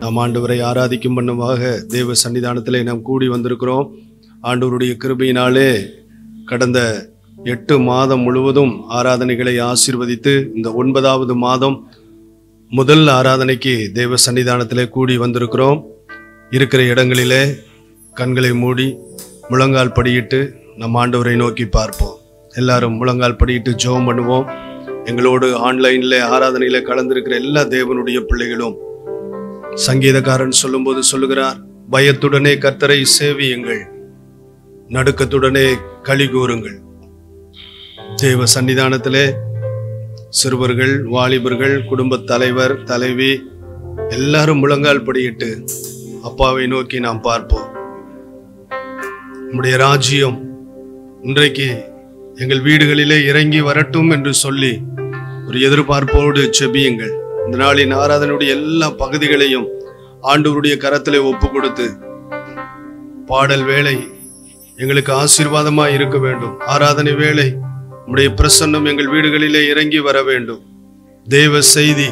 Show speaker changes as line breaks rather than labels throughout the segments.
நாம் ஆண்டவரை ஆராதிக்கும் பண்ணுவாக தேவ சன்னிதானத்திலே நாம் கூடி வந்திருக்கிறோம் ஆண்டவருடைய கிருபையினாலே கடந்த எட்டு மாதம் முழுவதும் ஆராதனைகளை ஆசீர்வதித்து இந்த ஒன்பதாவது மாதம் முதல் ஆராதனைக்கு தேவ சன்னிதானத்திலே கூடி வந்திருக்கிறோம் இருக்கிற இடங்களிலே கண்களை மூடி முழங்கால் படியிட்டு நம் ஆண்டவரை நோக்கி பார்ப்போம் எல்லாரும் முழங்கால் படியிட்டு ஜெபம் பண்ணுவோம் எங்களோடு ஆன்லைனில் ஆராதனையில் கலந்திருக்கிற எல்லா தேவனுடைய பிள்ளைகளும் சங்கீதக்காரன் சொல்லும்போது சொல்லுகிறார் பயத்துடனே கர்த்தரை சேவியுங்கள் நடுக்கத்துடனே களி கூறுங்கள் தேவ சன்னிதானத்திலே சிறுவர்கள் வாலிபர்கள் குடும்பத் தலைவர் தலைவி எல்லாரும் முழங்கால் படியிட்டு அப்பாவை நோக்கி நாம் பார்ப்போம் நம்முடைய ராஜ்யம் இன்றைக்கு எங்கள் வீடுகளிலே இறங்கி வரட்டும் என்று சொல்லி ஒரு எதிர்பார்ப்போடு செபியுங்கள் இந்த நாளின் ஆராதனுடைய எல்லா பகுதிகளையும் ஆண்டவருடைய கரத்திலே ஒப்பு கொடுத்து பாடல் வேலை எங்களுக்கு ஆசீர்வாதமாய் இருக்க வேண்டும் ஆராதனை வேலை உம்முடைய பிரசன்னம் எங்கள் வீடுகளிலே இறங்கி வர வேண்டும் தேவ செய்தி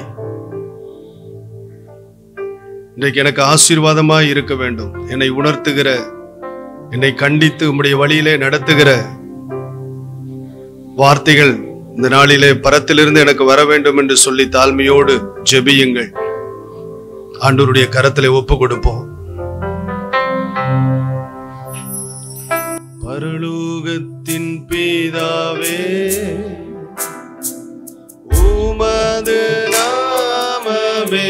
இன்றைக்கு எனக்கு ஆசீர்வாதமாய் இருக்க வேண்டும் என்னை உணர்த்துகிற என்னை கண்டித்து உம்முடைய வழியிலே நடத்துகிற வார்த்தைகள் இந்த நாளிலே பரத்திலிருந்து எனக்கு வர வேண்டும் என்று சொல்லி தாழ்மையோடு ஜெபியுங்கள் ஆண்டவருடைய கரத்திலே ஒப்பு கொடுப்போம் பரலோகத்தின் பீதாவே உமது நாமமே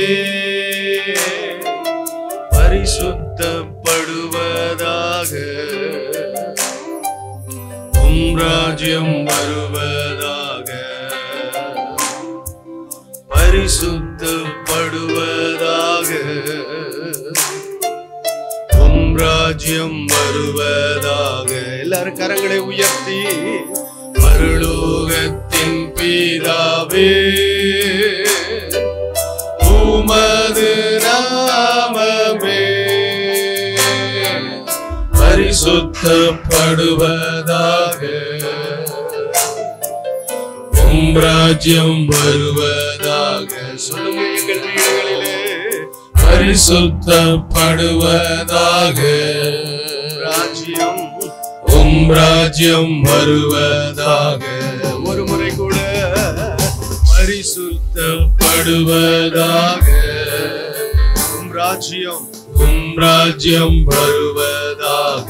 பரிசுத்தப்படுவதாக உம் ராஜ்யம் வருவதாக பரிசுத்தப்படுவதாக உம் ராஜ்யம் வருவதாக எல்லாரும் கரங்களை உயர்த்தி பரலோகத்தின் பீதாவே உமது நாமமே பரிசுத்தப்படுவதாக உம் ராஜ்யம் வருவதாக சொல்லுங்க எங்கள் வீடுகளிலே பரிசுத்தப்படுவதாக ராஜ்யம் உம் ராஜ்யம் வருவதாக ஒரு முறை கூட பரிசுத்தப்படுவதாக உம் ராஜ்யம் உம் ராஜ்யம் வருவதாக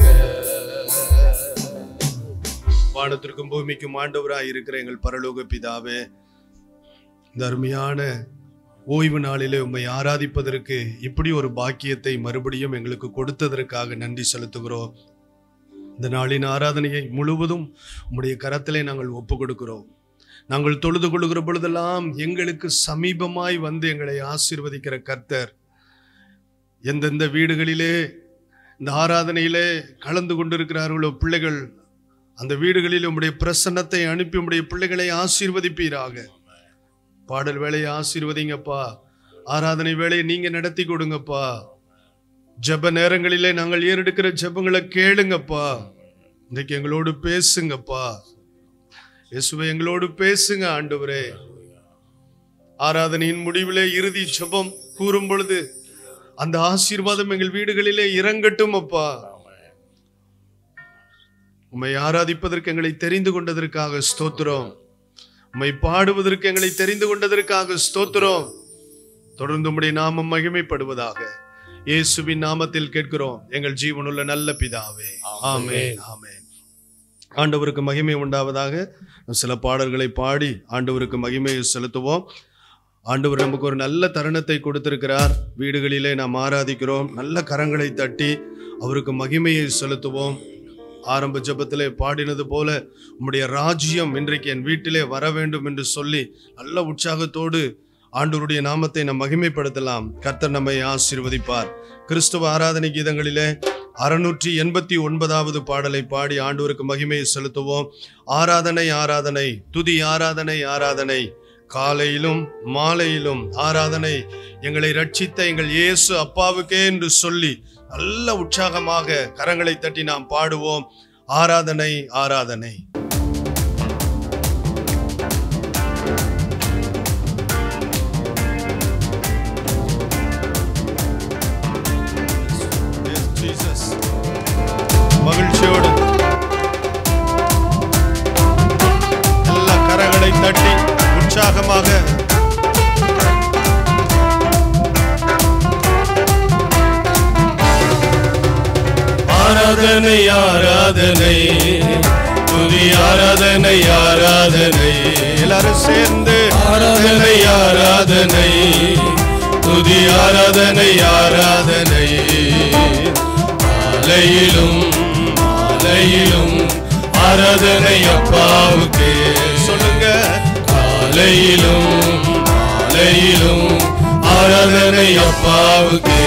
வானத்திற்கும் பூமிக்கும் ஆண்டவராய் இருக்கிற எங்கள் பரலோக பிதாவே இந்த அருமையான ஓய்வு நாளிலே உம்மை ஆராதிப்பதற்கு இப்படி ஒரு பாக்கியத்தை மறுபடியும் எங்களுக்கு கொடுத்ததற்காக நன்றி செலுத்துகிறோம் இந்த நாளின் ஆராதனையை முழுவதும் உம்முடைய கரத்திலே நாங்கள் ஒப்பு கொடுக்கிறோம் நாங்கள் தொழுது கொள்ளுகிற பொழுதெல்லாம் எங்களுக்கு சமீபமாய் வந்து எங்களை ஆசீர்வதிக்கிற கர்த்தர் எந்தெந்த வீடுகளிலே இந்த ஆராதனையிலே கலந்து கொண்டிருக்கிறார்களோ பிள்ளைகள் அந்த வீடுகளில் உம்முடைய பிரசன்னத்தை அனுப்பி உம்முடைய பிள்ளைகளை ஆசீர்வதிப்பீராக பாடல் வேலையை ஆசீர்வதிங்கப்பா ஆராதனை வேலையை நீங்க நடத்தி கொடுங்கப்பா ஜெப நேரங்களிலே நாங்கள் ஏறெடுக்கிற ஜெபங்களை கேளுங்கப்பா இன்றைக்கு எங்களோடு பேசுங்கப்பா இயேசுவை எங்களோடு பேசுங்க ஆண்டவரே ஆராதனையின் முடிவிலே இறுதி ஜெபம் கூறும் பொழுது அந்த ஆசீர்வாதம் எங்கள் வீடுகளிலே இறங்கட்டும் அப்பா உம்மை ஆராதிப்பதற்கு எங்களை தெரிந்து கொண்டதற்காக ஸ்தோத்திரம் உம்மை பாடுவதற்கு எங்களை தெரிந்து கொண்டதற்காக ஸ்தோத்திரம் தொடர்ந்து உம்முடைய நாமம் மகிமைப்படுவதாக இயேசுவின் நாமத்தில் கேட்கிறோம் எங்கள் ஜீவனுள்ள நல்ல பிதாவே ஆமென் ஆமென் ஆண்டவருக்கு மகிமை உண்டாவதாக சில பாடல்களை பாடி ஆண்டவருக்கு மகிமையை செலுத்துவோம் ஆண்டவர் நமக்கு ஒரு நல்ல தருணத்தை கொடுத்திருக்கிறார் வீடுகளிலே நாம் ஆராதிக்கிறோம் நல்ல கரங்களை தட்டி அவருக்கு மகிமையை செலுத்துவோம் ஆரம்ப ஜெபத்திலே பாடினது போல உம்முடைய ராஜ்யம் இன்றைக்கு என் வீட்டிலே வர வேண்டும் என்று சொல்லி நல்ல உற்சாகத்தோடு ஆண்டவருடைய நாமத்தை நாம் மகிமைப்படுத்தலாம் கர்த்தர் நம்மை ஆசீர்வதிப்பார் கிறிஸ்துவ ஆராதனை கீதங்களிலே அறுநூற்றி எண்பத்தி ஒன்பதாவது பாடலை பாடி ஆண்டவருக்கு மகிமையை செலுத்துவோம் ஆராதனை ஆராதனை துதி ஆராதனை ஆராதனை காலையிலும் மாலையிலும் ஆராதனை எங்களை ரட்சித்த எங்கள் இயேசு அப்பாவுக்கே என்று சொல்லி நல்ல உற்சாகமாக கரங்களை தட்டி நாம் பாடுவோம் ஆராதனை ஆராதனை Jesus. மகிழ்ச்சியோடு எல்லா கரங்களை தட்டி உற்சாகமாக
ஆராதனை ஆராதனை துதி ஆராதனை ஆராதனை
எல்லாரும் சேர்ந்து
ஆராதனை ஆராதனை துதி ஆராதனை ஆராதனை மாலையிலும் மாலையிலும் ஆராதனை அப்பாவுக்கு
சொல்லுங்க
காலையிலும் மாலையிலும் ஆராதனை அப்பாவுக்கு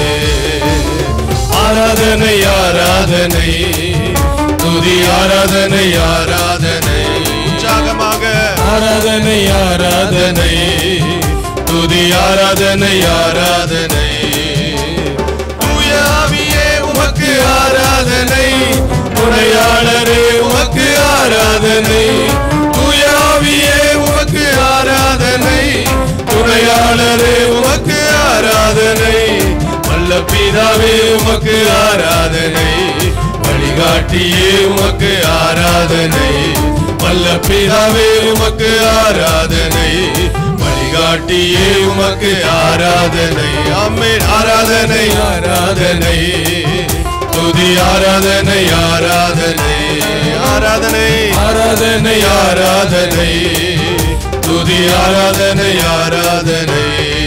ஆராதனை ஆராதனை துதி ஆராதனை ஆராதனை
உற்சாகமாக
ஆராதனை ஆராதனை துதி ஆராதனை ஆராதனை தூய ஆவியே உமக்கு ஆராதனை துணையாளரே உமக்கு ஆராதனை தூய ஆவியே உமக்கு ஆராதனை துணையாளரே உமக்கு ஆராதனை வல்ல பிதாவே உமக்கு ஆராதனை வழிகாட்டியே உமக்கு ஆராதனை வல்ல பிதாவே உமக்கு ஆராதனை வழிகாட்டியே உமக்கு ஆராதனை ஆமென் ஆராதனை ஆராதனை துதி ஆராதனை ஆராதனை
ஆராதனை
ஆராதனை ஆராதனை துதி ஆராதனை ஆராதனை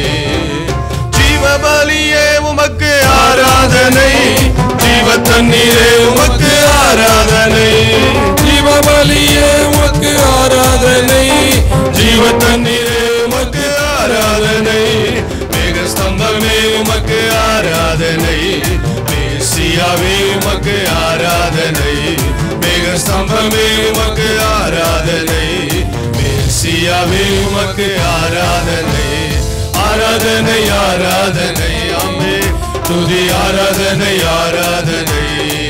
ஜீவபலியே உமக்கு ஆராதனை ஜீவ தண்ணீரே உமக்கு ஆராதனை ஜீவபலியே உமக்கு ஆராதனை ஜீவ தண்ணீரே உமக்கு ஆராதனை மேக ஸ்தம்பமே உமக்கு ஆராதனை மேசியாவே உமக்கு ஆராதனை மேக ஸ்தம்பமே உமக்கு ஆராதனை மேசியாவே உமக்கு ஆராதனை ஆராதனை ஆராதனை அம்மே துதி ஆராதனை ஆராதனை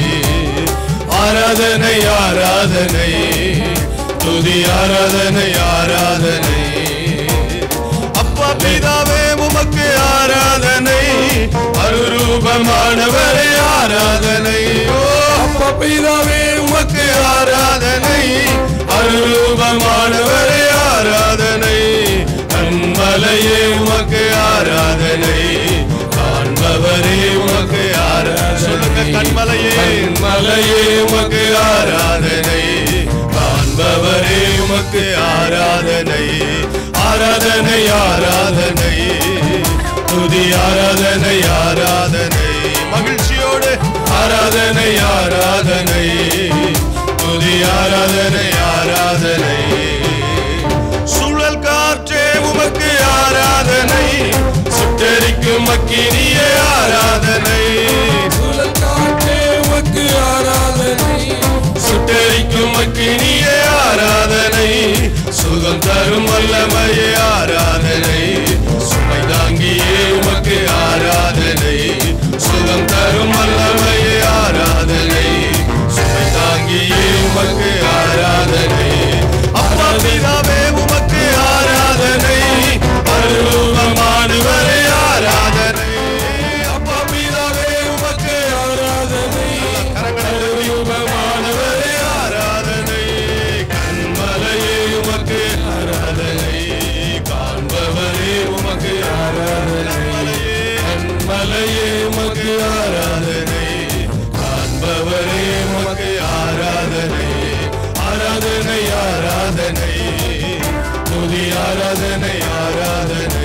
ஆராதனை ஆராதனை துதி ஆராதனை ஆராதனை அப்பா பிதாவே உமக்கு ஆராதனை அருரூபமானவரே ஆராதனை ஓ அப்பா பிதாவே உமக்கு ஆராதனை அருரூபமானவரே ஆராதனை கண்மலையே உமக்கு ஆராதனை காண்பவரே உமக்கு ஆராதனை
சொல்லுங்க, கன்மலையே.
கண்மலையே உமக்கு ஆராதனை காண்பவரே உமக்கு ஆராதனை ஆராதனை ஆராதனை துதி ஆராதனை ஆராதனை
மகிழ்ச்சியோடு
ஆராதனை ஆராதனை துதி ஆராதனை ஆராதனை சுழல் காற்றே உமக்கு ஆராதனை சுட்டரிக்கும் மக்கினியே ஆராதனை சுழல் காற்றே உமக்கு ஆராதனை சுட்டரிக்கும் மக்கினியே ஆராதனை சுகம் தரும் வல்லமையே ஆராதனை சுமை தாங்கியே உமக்கு ஆராதனை சுகம் தரும் வல்லமையே ஆராதனை சுமை தாங்கியே உமக்கு ஆராதனை அப்பா பிதாவே உமக்கு ஆராதனை அருள்மானவரே ஆராதனை அப்பா பிதாவே உமக்கு ஆராதனை அருள்மானவரே ஆராதனை கண்மலையே உமக்கு ஆராதனை காண்பவரே உமக்கு ஆராதனை கண்மலையே உமக்கு ஆராதனை காண்பவரே உமக்கு ஆராதனை ஆராதனை ஆராதனை துதி ஆராதனை ஆராதனை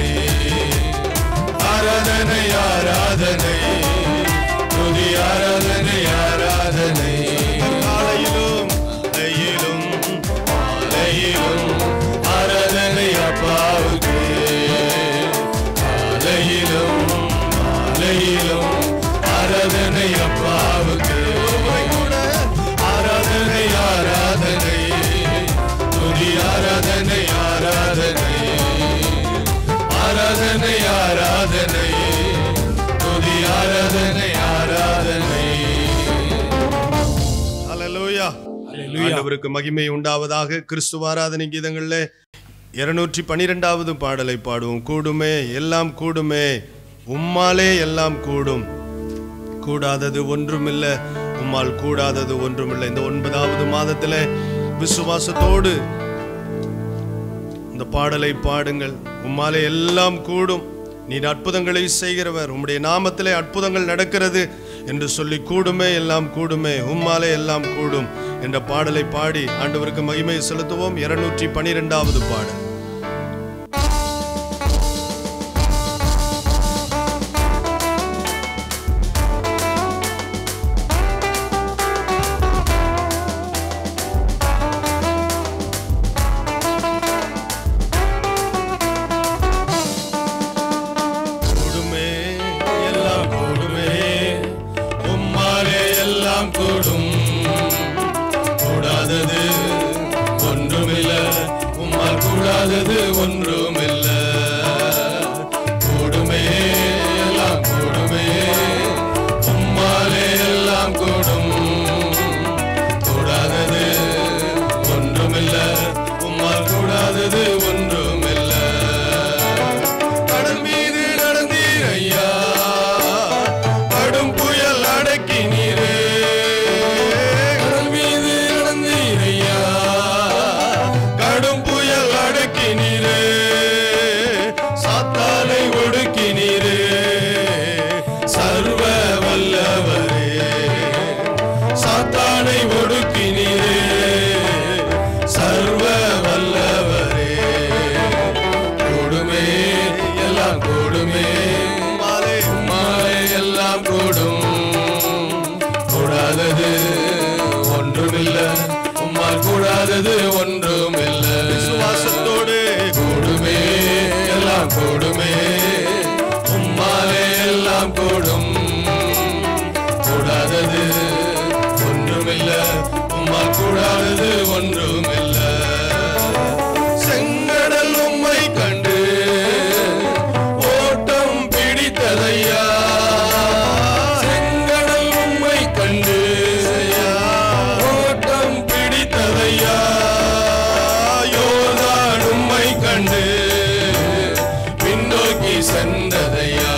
ஆராதனை ஆராதனை துதி ஆராதனை ஆராதனை
காலையிலும்
மாலையிலும் மாலையிலும் ஆராதனை அப்பாவுக்கு காலையிலும் மாலையிலும் ஆராதனை அப்பாவுக்கு கூட ஆராதனை ஆராதனை துதி ஆராதனை ஆராதனை ஆராதனை ஆராதனை துதி ஆராதனை ஆராதனை
ஹalleluya ஆண்டவருக்கு மகிமை உண்டாவதாக கிறிஸ்துவ ஆராதனை கீதங்களில் இருநூற்றி பனிரெண்டாவது பாடலை பாடுவோம் கூடுமே எல்லாம் கூடுமே உம்மாலே எல்லாம் கூடும் கூடாதது ஒன்றுமில்லை உம்மால் கூடாதது ஒன்றுமில்லை இந்த ஒன்பதாவது மாதத்துல விசுவாசத்தோடு இந்த பாடலை பாடுங்கள் உம்மாலே எல்லாம் கூடும் நீர் அற்புதங்களை செய்கிறவர் உம்முடைய நாமத்திலே அற்புதங்கள் நடக்கிறது என்று சொல்லி கூடுமே எல்லாம் கூடுமே உம்மாலே எல்லாம் கூடும் என்ற பாடலை பாடி ஆண்டவருக்கு மகிமை செலுத்துவோம் இருநூற்றி பனிரெண்டாவது பாடல் கூடுமே எல்லாம் கூடுமே
உம்மாலே எல்லாம் கூடும் கூடாதது ஒன்றுமில்ல உம்மால் கூடாதது ஒன்றுமில்ல கூடுமே எல்லாம் கூடுமே உம்மாலே எல்லாம் கூடும் கூடாதது ஒன்றுமில்ல உம்மால் கூடாதது ஒன்றுமில்ல கடல் மீது நடந்தீர் ஐயா கடும் புயல் அடக்கி நீரே கடல் மீது நடந்தீர் ஐயா கடும் புயல் அடக்கி நீரே சாத்தானை ஒடுக்கி நீரே சர்வ வல்லவரே சாத்தானை ஒடுக்கி நீரே சர்வ வல்லவரே கூடுமே எல்லாம் கூடுமே மாலை மாலை எல்லாம் கூடும் கூடாதது ஒன்றுமில்ல உம்மால் கூடாதது ஒன்றுமில்ல
விசுவாசத்தோடு
கூடுமே எல்லாம் கூடுமே உம்மாலே எல்லாம் கூடும் கூடாதது ஒன்றுமில்ல உம்மால் கூடாதது ஒன்றுமில்ல செங்கடல் உம்மை கண்டு ஓட்டம் பிடித்ததையா செங்கடல் உம்மை கண்டு ஓட்டம் பிடித்ததையா யோர்தான் உம்மை கண்டு பின்னோக்கி சென்றதையா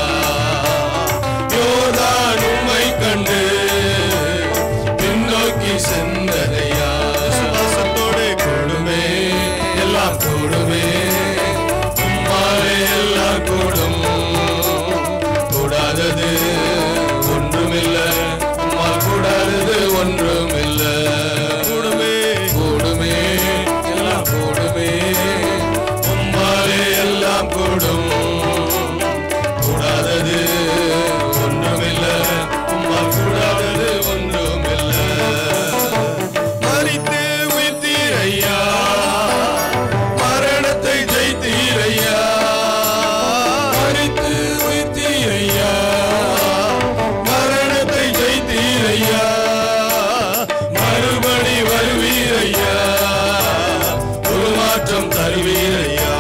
யோர்தான் உம்மை கண்டு பின்னோக்கி சென்றதையா
விசுவாசத்தோடு
கூடுமே எல்லாம் கூடுமே உம்மாலே எல்லாம் கூடும் கூடாதது ஒன்றுமில்ல உம்மால் கூடாதது ஒன்றுமில்ல
கூடுமே
கூடுமே எல்லாம் கூடுமே உம்மாலே எல்லாம் கூடும் கூடாதது ஒன்றுமில்ல உம்மால் கூடாதது ஒன்றுமில்ல மறித்து உயிர்த்தீரையா மரணத்தை ஜெயித்தீரையா மறித்து உயிர்த்தீரையா மரணத்தை ஜெயித்தீரையா மறுபடி வருவீரையா உருமாற்றம் தருவீரையா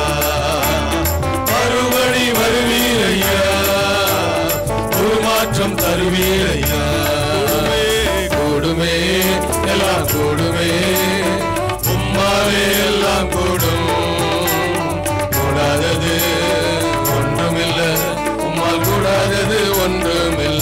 மறுபடி வருவீரையா உருமாற்றம் தருவீரையா கூடுமே எல்லாம் கூடுமே உம்மாலே எல்லாம் கூடும் கூடாதது ஒன்றுமில்ல உம்மால் கூடாதது ஒன்றுமில்ல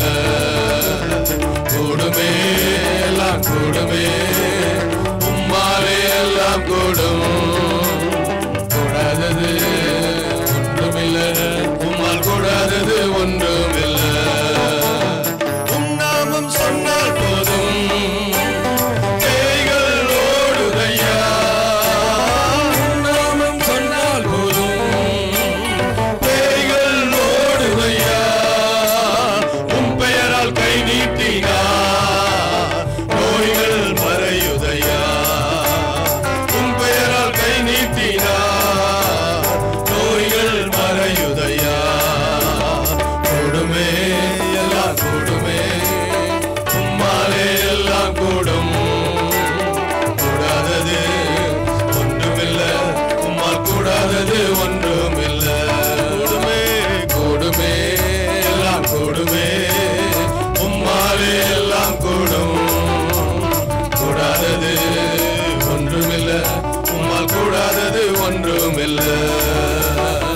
கூடுமே எல்லாம் கூடுமே உம்மாலே எல்லாம் கூடும் கூடாதது ஒன்றுமில்ல உம்மால் கூடாதது ஒன்றுமில்ல உம் நாமம் சொன்னால் போதும் பேய்கள் ஓடுதையா உம் நாமம் சொன்னால் போதும் பேய்கள் ஓடுதையா உம் பெயரால் கை நீட்டினா நோய்கள் மறையுதையா உம் பெயரால் கை நீட்டினா நோய்கள் மறையுதையா கூடுமே எல்லாம் கூடுமே உம்மாலே எல்லாம் கூடும் கூடாதது ஒன்றுமில்ல உம்மால் கூடாதது ஒன்றுமில்ல கூடுமே கூடுமே எல்லாம் கூடுமே உம்மாலே எல்லாம் கூடும் கூடாதது ஒன்றுமில்ல உம்மால் கூடாதது ஒன்றுமில்ல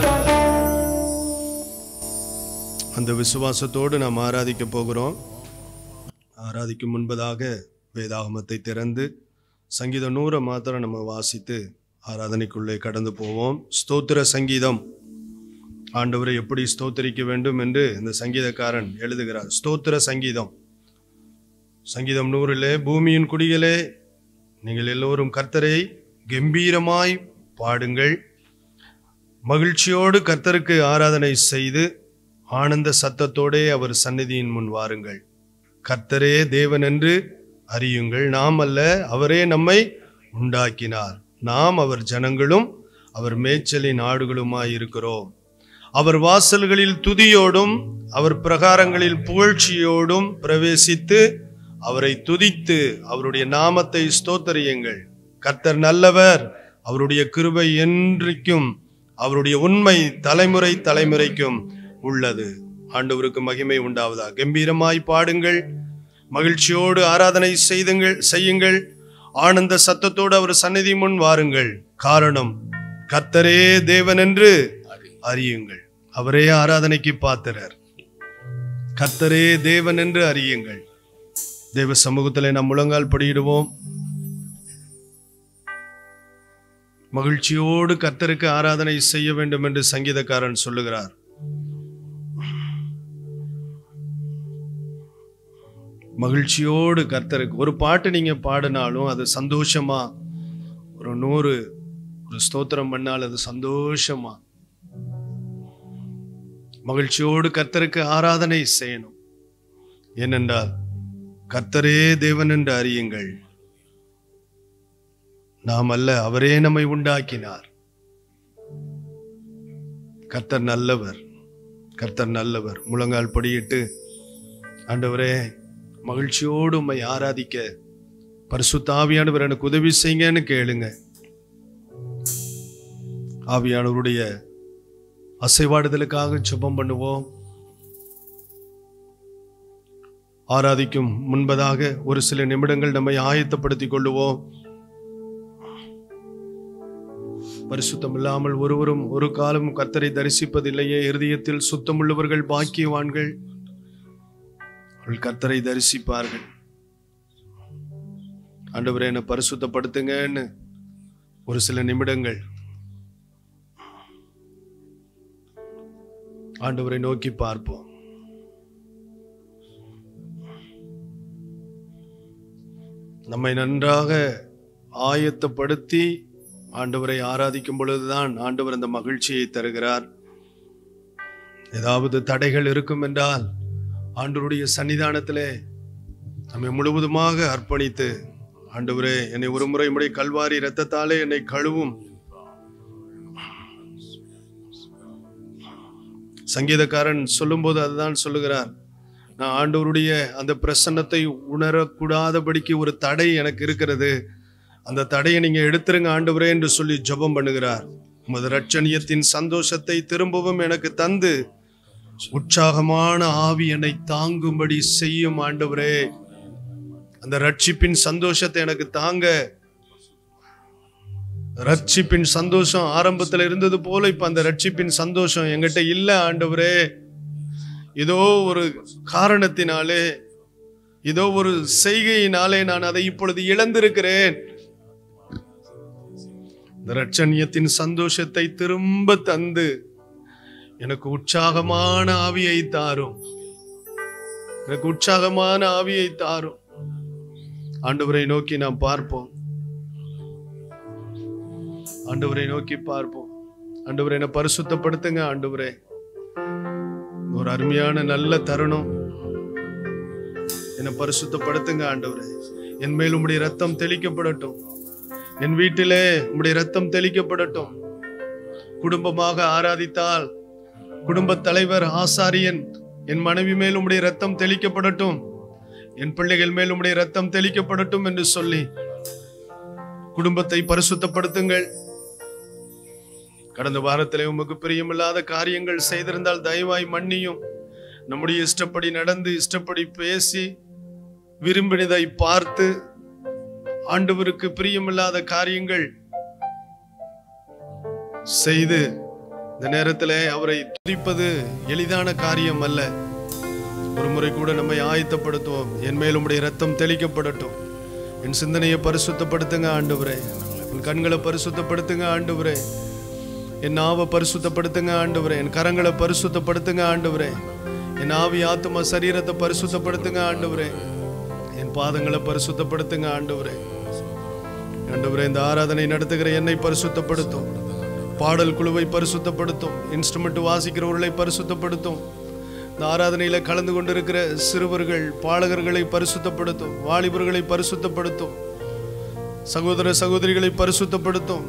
அந்த விசுவாசத்தோடு நாம் ஆராதிக்க போகிறோம் ஆராதிக்கும் முன்பதாக வேதாகமத்தை திறந்து சங்கீதம் நூறை மாத்திரம் நம்ம வாசித்து ஆராதனைக்குள்ளே கடந்து போவோம் ஸ்தோத்திர சங்கீதம் ஆண்டவரை எப்படி ஸ்தோத்தரிக்க வேண்டும் என்று இந்த சங்கீதக்காரன் எழுதுகிறார் ஸ்தோத்திர சங்கீதம் சங்கீதம் நூறிலே பூமியின் குடிகளே நீங்கள் எல்லோரும் கர்த்தரை கம்பீரமாய் பாடுங்கள் மகிழ்ச்சியோடு கர்த்தருக்கு ஆராதனை செய்து ஆனந்த சத்தத்தோடே அவர் சந்நிதியின் முன் வாருங்கள் கர்த்தரே தேவன் என்று அறியுங்கள் நாம் அல்ல அவரே நம்மை உண்டாக்கினார் நாம் அவர் ஜனங்களும் அவர் மேய்ச்சலின் ஆடுகளுமாய் இருக்கிறோம் அவர் வாசல்களில் துதியோடும் அவர் பிரகாரங்களில் புகழ்ச்சியோடும் பிரவேசித்து அவரை துதித்து அவருடைய நாமத்தை ஸ்தோத்தரியுங்கள் கர்த்தர் நல்லவர் அவருடைய கிருபை என்றைக்கும் அவருடைய உண்மை தலைமுறை தலைமுறைக்கும் உள்ளது ஆண்டவருக்கு மகிமை உண்டாவதா கம்பீரமாய் பாடுங்கள் மகிழ்ச்சியோடு ஆராதனை செய்துங்கள் செய்யுங்கள் ஆனந்த சத்தத்தோடு அவர் சந்நிதி முன் வாருங்கள் காரணம் கர்த்தரே தேவன் என்று அறியுங்கள் அவரே ஆராதனைக்கு பாத்திரர் கர்த்தரே தேவன் என்று அறியுங்கள் தேவ சமூகத்திலே நாம் முழங்கால் படியிடுவோம் மகிழ்ச்சியோடு கர்த்தருக்கு ஆராதனை செய்ய வேண்டும் என்று சங்கீதக்காரன் சொல்லுகிறார் மகிழ்ச்சியோடு கர்த்தருக்கு ஒரு பாட்டு நீங்க பாடினாலும் அது சந்தோஷமா ஒரு நூறு ஒரு ஸ்தோத்திரம் பண்ணால் அது சந்தோஷமா மகிழ்ச்சியோடு கர்த்தருக்கு ஆராதனை செய்யணும் ஏனென்றால் கர்த்தரே தேவன் என்று அறியுங்கள் நாம் அல்ல அவரே நம்மை உண்டாக்கினார் கர்த்தர் நல்லவர் கர்த்தர் நல்லவர் முழங்கால் படியிட்டு ஆண்டவரே மகிழ்ச்சியோடு உம்மை ஆராதிக்க பரிசுத்த ஆவியானவர் எனக்கு உதவி செய்யுங்கன்னு கேளுங்க ஆவியானவருடைய அசைவாடுதலுக்காக ஜெபம் பண்ணுவோம் ஆராதிக்கும் முன்பதாக ஒரு சில நிமிடங்கள் நம்மை ஆயத்தப்படுத்திக் கொள்ளுவோம் பரிசுத்தம் இல்லாமல் ஒருவரும் ஒரு காலம் கர்த்தரை தரிசிப்பதில்லையே இருதயத்தில் சுத்தமுள்ளவர்கள் பாக்கியவான்கள் அவர்கள் கர்த்தரை தரிசிப்பார்கள் ஆண்டவரே என்னை பரிசுத்தப்படுத்துங்கன்னு ஒரு சில நிமிடங்கள் ஆண்டவரை நோக்கி பார்ப்போம் நம்மை நன்றாக ஆயத்தப்படுத்தி ஆண்டவரை ஆராதிக்கும் பொழுதுதான் ஆண்டவர் அந்த மகிழ்ச்சியை தருகிறார் ஏதாவது தடைகள் இருக்கும் என்றால் ஆண்டவருடைய சன்னிதானத்திலே நம்மை முழுவதுமாக அர்ப்பணித்து ஆண்டவரே என்னை ஒரு முறை முறை கல்வாரி இரத்தத்தாலே என்னை கழுவும் சங்கீதக்காரன் சொல்லும்போது அதுதான் சொல்லுகிறார் நான் ஆண்டவருடைய அந்த பிரசன்னத்தை உணரக்கூடாதபடிக்கு ஒரு தடை எனக்கு இருக்கிறது அந்த தடையை நீங்க எடுத்துருங்க ஆண்டவரே என்று சொல்லி ஜெபம் பண்ணுகிறார் உமது ரட்சணியத்தின் சந்தோஷத்தை திரும்பவும் எனக்கு தந்து உற்சாகமான ஆவி என்னை தாங்கும்படி செய்யும் ஆண்டவரே அந்த ரட்சிப்பின் சந்தோஷத்தை எனக்கு தாங்க ரட்சிப்பின் சந்தோஷம் ஆரம்பத்துல இருந்தது போல இப்ப அந்த ரட்சிப்பின் சந்தோஷம் என்கிட்ட இல்ல ஆண்டவரே ஏதோ ஒரு காரணத்தினாலே ஏதோ ஒரு செய்கையினாலே நான் அதை இப்பொழுது இழந்திருக்கிறேன் இந்த ரட்சணியத்தின் சந்தோஷத்தை திரும்ப தந்து எனக்கு உற்சாகமான ஆவியை தாரும் எனக்கு உற்சாகமான ஆவியை தாரும் ஆண்டவரை நோக்கி நாம் பார்ப்போம் ஆண்டவரை நோக்கி பார்ப்போம் ஆண்டவரை என்னை பரிசுத்தப்படுத்துங்க ஆண்டவரே ஒரு அருமையான நல்ல தருணம் என்னை பரிசுத்தப்படுத்துங்க ஆண்டவரே என் மேல் உம்முடைய ரத்தம் தெளிக்கப்படட்டும் என் வீட்டிலே உம்முடைய ரத்தம் தெளிக்கப்படட்டும் குடும்பமாக ஆராதித்தால் குடும்ப தலைவர் ஆசாரியன் என் மனைவி மேல் உம்முடைய ரத்தம் தெளிக்கப்படட்டும் என் பிள்ளைகள் மேல் உம்முடைய ரத்தம் தெளிக்கப்படட்டும் என்று சொல்லி குடும்பத்தை பரிசுத்தப்படுத்துங்கள் கடந்த வாரத்திலே உமக்கு பிரியமில்லாத காரியங்கள் செய்திருந்தால் தயவாய் மன்னியும் நம்முடைய இஷ்டப்படி நடந்து இஷ்டப்படி பேசி விரும்பினதை பார்த்து ஆண்டவருக்கு பிரியமில்லாத காரியங்கள் செய்து இந்த நேரத்திலே அவரை துதிப்பது எளிதான காரியம் அல்ல ஒரு முறை கூட நம்மை ஆயத்தப்படுத்துவோம் என் மேல் உம்முடைய ரத்தம் தெளிக்கப்படட்டும் என் சிந்தனையை பரிசுத்தப்படுத்துங்க ஆண்டவரே என் கண்களை பரிசுத்தப்படுத்துங்க ஆண்டவரே என் நாவை பரிசுத்தப்படுத்துங்க ஆண்டவரே என் கரங்களை பரிசுத்தப்படுத்துங்க ஆண்டவரே என் ஆவி ஆத்தும சரீரத்தை பரிசுத்தப்படுத்துங்க ஆண்டவரே என் பாதங்களை பரிசுத்தப்படுத்துங்க ஆண்டவரே ஆண்டவரே இந்த ஆராதனை நடத்துகிற என்னை பரிசுத்தப்படுத்தும் பாடல் குழுவை பரிசுத்தப்படுத்தும் இன்ஸ்ட்ருமெண்ட் வாசிக்கிறவர்களை பரிசுத்தப்படுத்தும் இந்த ஆராதனையில கலந்து கொண்டிருக்கிற சிறுவர்கள் பாடகர்களை பரிசுத்தப்படுத்தும் வாலிபர்களை பரிசுத்தப்படுத்தும் சகோதர சகோதரிகளை பரிசுத்தப்படுத்தும்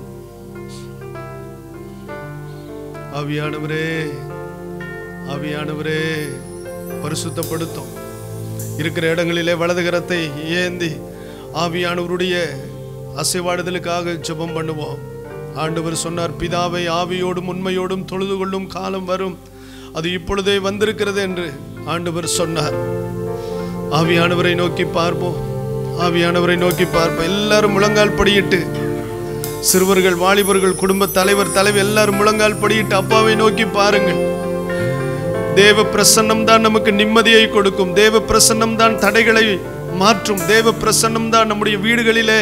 ஆவியானவரே ஆவியானவரே பரிசுத்தப்படுத்தும் இருக்கிற இடங்களிலே வலது கரத்தை ஏந்தி ஆவியானவருடைய அசைவாடுதலுக்காக ஜெபம் பண்ணுவோம் ஆண்டவர் சொன்னார் பிதாவை ஆவியோடும் உண்மையோடும் தொழுது கொள்ளும் காலம் வரும் அது இப்பொழுதே வந்திருக்கிறது என்று ஆண்டவர் சொன்னார் ஆவியானவரை நோக்கி பார்ப்போம் ஆவியானவரை நோக்கி பார்ப்போம் எல்லாரும் முழங்கால் படியிட்டு சிறுவர்கள் வாலிபர்கள் குடும்ப தலைவர் தலைவி எல்லாரும் முழங்கால் படியிட்டு அப்பாவை நோக்கி பாருங்கள் தேவ பிரசன்னம் தான் நமக்கு நிம்மதியை கொடுக்கும் தேவ பிரசன்னம் தான் தடைகளை மாற்றும் தேவ பிரசன்னம் தான் நம்முடைய வீடுகளிலே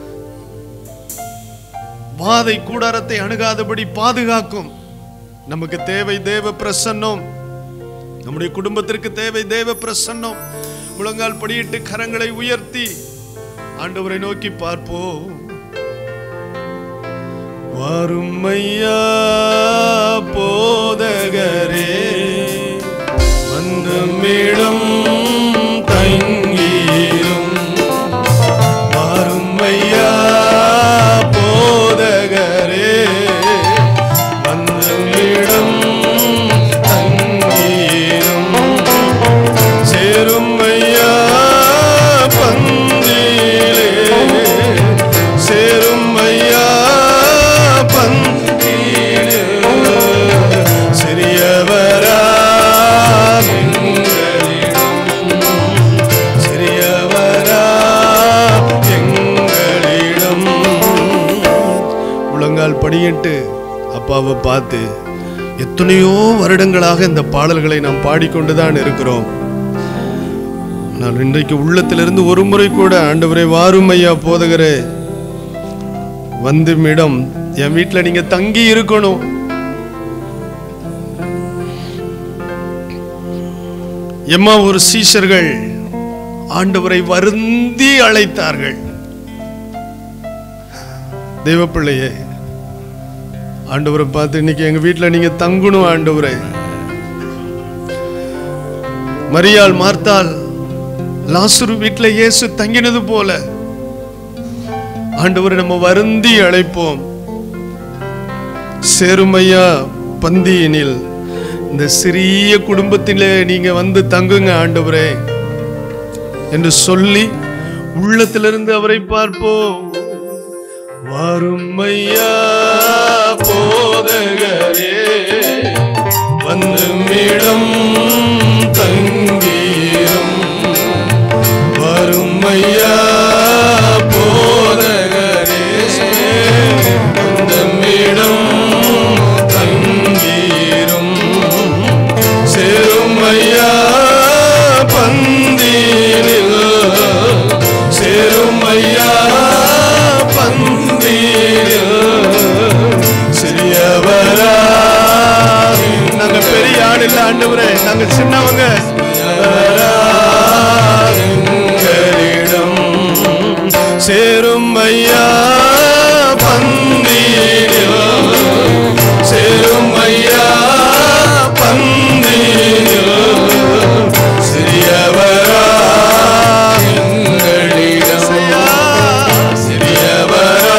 வாதை கூடாரத்தை அணுகாதபடி பாதுகாக்கும் நமக்கு தேவை தேவ பிரசன்னம் நம்முடைய குடும்பத்திற்கு தேவை தேவ பிரசன்னம் முழங்கால் படியிட்டு கரங்களை உயர்த்தி ஆண்டவரை நோக்கி பார்ப்போம் வரும் ஐயா போதகரே வந்து மீடும் தங்கீரும் வரும் ஐயா போதகரே வந்து மீடும் தங்கீரும் சேரும் ஐயா பந்திலே சேரும் ஐயா பந்திலே சிறியவரா சிறியவரா எங்களிடம் முழங்கால் படியிட்டு அப்பாவை பார்த்து எத்தனையோ வருடங்களாக இந்த பாடல்களை நாம் பாடிக்கொண்டுதான் இருக்கிறோம் நான் இன்றைக்கு உள்ளத்திலிருந்து ஒரு முறை கூட ஆண்டவரே வாரும் ஐயா போதகரே வந்து இடம் என் வீட்டில் நீங்க தங்கி இருக்கணும் எம்மா ஒரு சீஷர்கள் ஆண்டவரை வருந்தி அழைத்தார்கள் தெய்வப்பிள்ளையே ஆண்டவரை பார்த்து இன்னைக்கு எங்க வீட்டுல நீங்க தங்கணும் ஆண்டவரே மரியாள் மார்த்தாள் லாசுரு வீட்டுல இயேசு தங்கினது போல ஆண்டவரை நம்ம வருந்தி அழைப்போம் சேருமையா பந்தியினில் இந்த சிறிய குடும்பத்திலே நீங்க வந்து தங்குங்க ஆண்டவரே என்று சொல்லி உள்ளத்திலிருந்து அவரை பார்ப்போம் வறுமையா போதகரே வந்து மீடம் தங்கீரும் வறுமையா போதகரே வந்து மீடம் தங்கீரும் சேருமையா பந்தீரில் சேருமையா பந்தீரில் சிறியவரா நாங்க பெரிய ஆள் இல்ல ஆண்டவரே நாங்க சின்னவங்க எங்களிடம் சேரும் ஐயா பந்தீரில் சேரும் ஐயா பந்தீரில் சிறியவரா எங்களிடம் சிறியவரா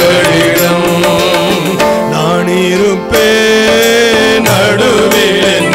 எங்களிடம் நான் இருப்பேன் நடுவில்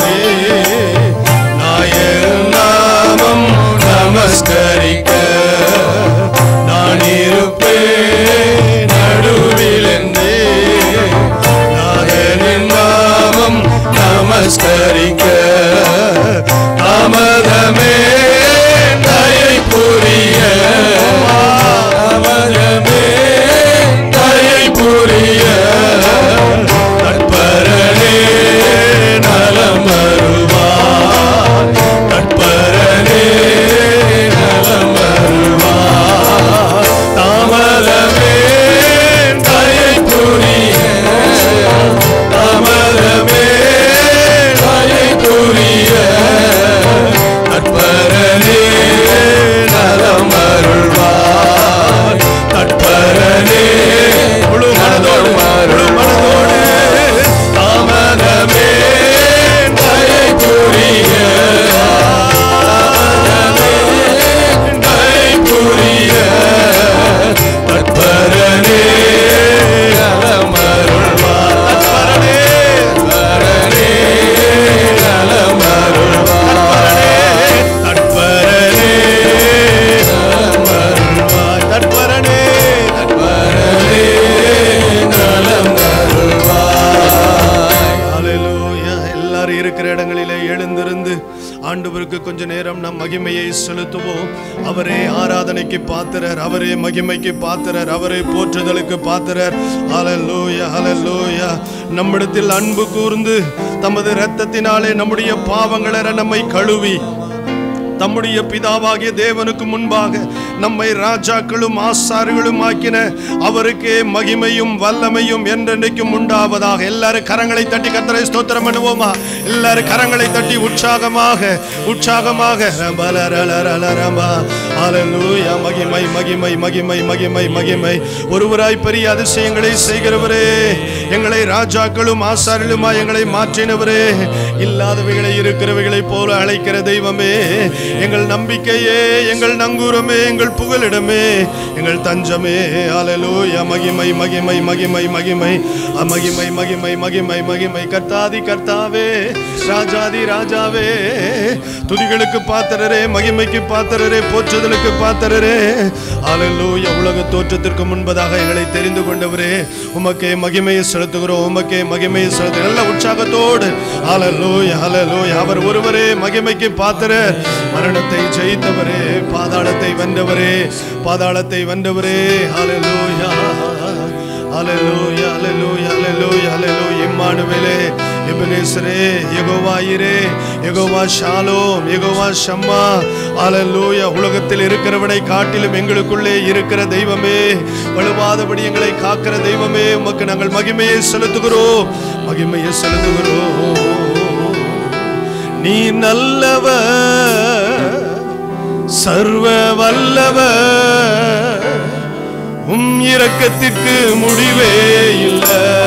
மகிமையை செலுத்துவோம் அவரே ஆராதனைக்கு பாத்திரர் அவரே மகிமைக்கு பாத்திரர் அவரே போற்றுதலுக்கு பாத்திரர் ஹalleluya ஹalleluya நம்மிடத்தில் அன்பு கூர்ந்து தமது இரத்தத்தினாலே நம்முடைய பாவங்களை நம்மை கழுவி தம்முடைய பிதாவாகிய தேவனுக்கு முன்பாக நம்மை ராஜாக்களும் ஆசாரிகளும் ஆக்கின அவருக்கே மகிமையும் வல்லமையும் என்றென்றைக்கும் உண்டாவதாக எல்லாரும் கரங்களை தட்டி கத்தரை ஸ்தோத்திரம் பண்ணுவோமா எல்லாரும் கரங்களை தட்டி உற்சாகமாக உற்சாகமாக ரபலரலரலரபா. ஹalleluya. மகிமை மகிமை மகிமை மகிமை மகிமை ஒருவராய் பெரிய அதிசயங்களை செய்கிறவரே எங்களை ராஜாக்களும் ஆசாரிலுமா எங்களை மாற்றினவரே இல்லாதவைகளை இருக்கிறவைகளை போல அழைக்கிற தெய்வமே எங்கள் நம்பிக்கையே எங்கள் நங்கூரமே எங்கள் புகலிடமே எங்கள் தஞ்சமே அலலூயா மகிமை மகிமை மகிமை மகிமை அ, மகிமை மகிமை மகிமை மகிமை கர்த்தாதி கர்த்தாவே ராஜாதி ராஜாவே துதிகளுக்கு பாத்திரரே மகிமைக்கு பாத்திரரே போற்றுதலுக்கு பாத்திரரே அலலூயா உலக தோற்றத்திற்கு முன்பதாக எங்களை தெரிந்து கொண்டவரே உமக்கே மகிமையை செலுத்துகிறோம் உமக்கே மகிமையை செலுத்து நல்ல உற்சாகத்தோடு அலலூயா அலலூயா அவர் ஒருவரே மகிமைக்கு பாத்திரர் மரணத்தை ஜெயித்தவரே பாதாளத்தை வென்றவரே பாதாளத்தை வென்றவரே ஹalleluya ஹalleluya ஹalleluya ஹalleluya ஹalleluya இம்மானுவேலே எபனேசரே யெகோவா இரே யெகோவா ஷாலோம் யெகோவா ஷம்மா ஹalleluya உலகத்தில் இருக்கிறவனை காட்டிலும் எங்களுக்குள்ளே இருக்கிற தெய்வமே வலுவாதபடி எங்களை காக்கிற தெய்வமே உமக்கு நாங்கள் மகிமையை செலுத்துகிறோம் மகிமையை செலுத்துகிறோம் நீ நல்லவர் சர்வ வல்லவர் உம் இரக்கத்திற்கு முடிவே இல்ல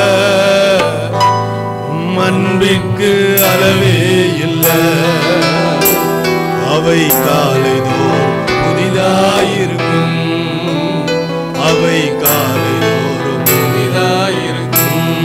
உம் அன்பிற்கு அளவே இல்ல அவை காலைதோறும் புதிதாயிருக்கும் அவை காலைதோறும் புதிதாயிருக்கும்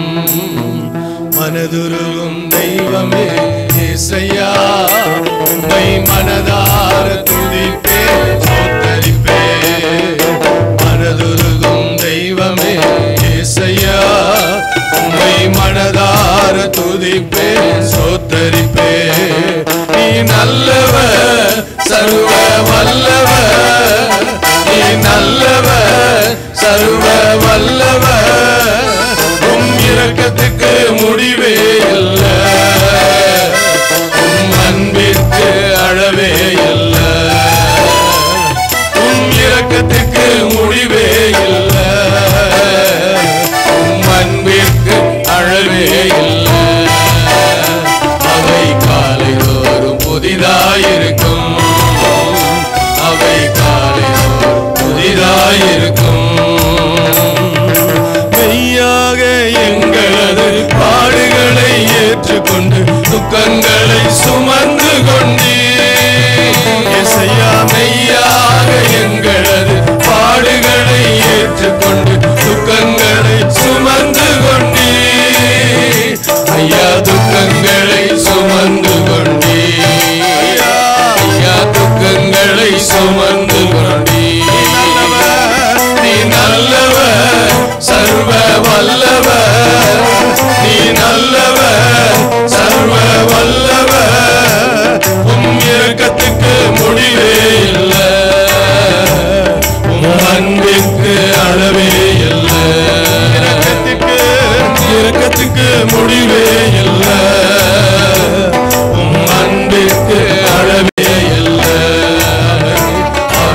மனதுருகும் தெய்வமே இசையா உம்மை மனதார துதிப்பே சோத்தரிப்பே மனதுருகும் தெய்வமே இசையா உம்மை மனதார துதிப்பே சோத்தரிப்பே நீ நல்லவர் சர்வ வல்லவர் நீ நல்லவர் சர்வ வல்லவர் உம் இரக்கத்துக்கு முடிவே இல்ல உம் அன்பிற்கு அளவே இல்ல உம் இரக்கத்துக்கு முடிவே இல்ல உம் அன்பிற்கு அளவே இல்ல அவை காலைதோறும் புதிதாயிருக்கும் அவை காலைதோறும் புதிதாயிருக்கும் மெய்யாக எங்களது பாடுகளை ஏற்றுக்கொண்டு துக்கங்களை சுமந்து கொண்டே இசையா மெய்யாக எங்களது பாடுகளை ஏற்றுக்கொண்டு துக்கங்களை சுமந்து கொண்டே ஐயா துக்கங்களை சுமந்து கொண்டே ஐயா துக்கங்களை சுமந்து கொண்டே நீ நல்லவர் சர்வ வல்லவர் நீ நல்லவர் சர்வ வல்லவர் உம் இரக்கத்துக்கு முடிவே இல்ல உம் அன்பிற்கு அளவே இல்ல இரக்கத்துக்கு இரக்கத்துக்கு முடிவே இல்ல உம் அன்பிற்கு அளவே இல்ல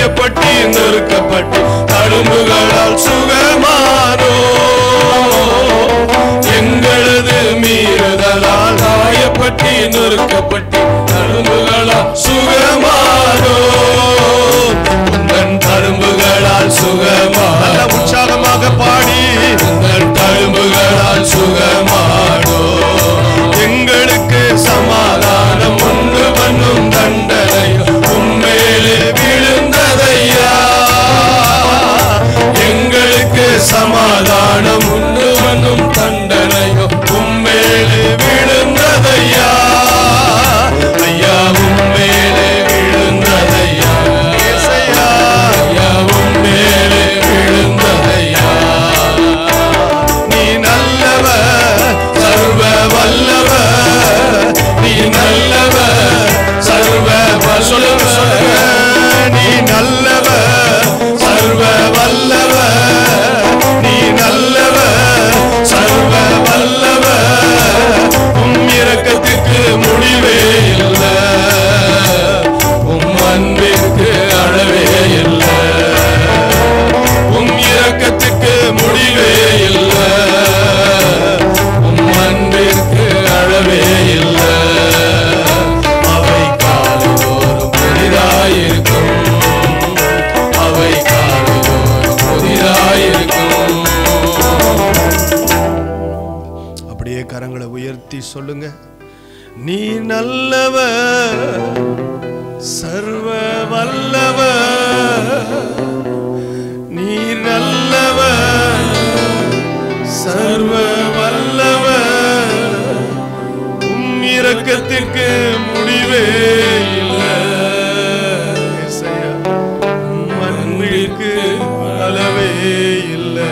காயப்பட்டு நொறுக்கப்பட்டு தழும்புகளால் சுகமானோ எங்களது மீறுதலால் காயப்பட்டு நொறுக்கப்பட்டு தழும்புகளால் சுகமானோ உந்தன் தழும்புகளால் சுகமான
நல்ல உற்சாகமாக பாடி
உங்கள் தழும்புகளால் சுகமானோ எங்களுக்கு சமாதானம் உண்டு பண்ணும் தண்டனை உண்மையிலே விழுந்ததையா எங்களுக்கு சமாதானம் உண்டு பண்ணும் தண்டனையோ உண்மையிலே விழுந்ததையா ஐயா உண்மையிலே விழுந்ததையா
இயேசையா,
ஐயா உண்மையிலே விழுந்ததையா நீ நல்லவர் சர்வ வல்லவர் நீ நல்லவர் சர்வ வல்லவர் நீ நல்லவர் சர்வ வல்லவர் நீ நல்லவர் சர்வ வல்லவர் உம் இரக்கத்துக்கு முடிவே இல்லை உம் அன்பிற்கு அளவே இல்லை உம் இரக்கத்துக்கு முடிவே இல்லை உம் அன்பிற்கு அளவே இல்லை அவை காலைதோறும் புதிதாயிருக்கும் அவை காலைதோறும் புதிதாயிருக்கும்
அப்படியே கரங்களை உயர்த்தி சொல்லுங்க நீ நல்லவர் சர்வ வல்லவர் நீ நல்லவர் சர்வ வல்லவர் உம் இரக்கத்திற்கு முடிவே இல்லை இயேசையா, உம் அன்பிற்கு அளவே இல்லை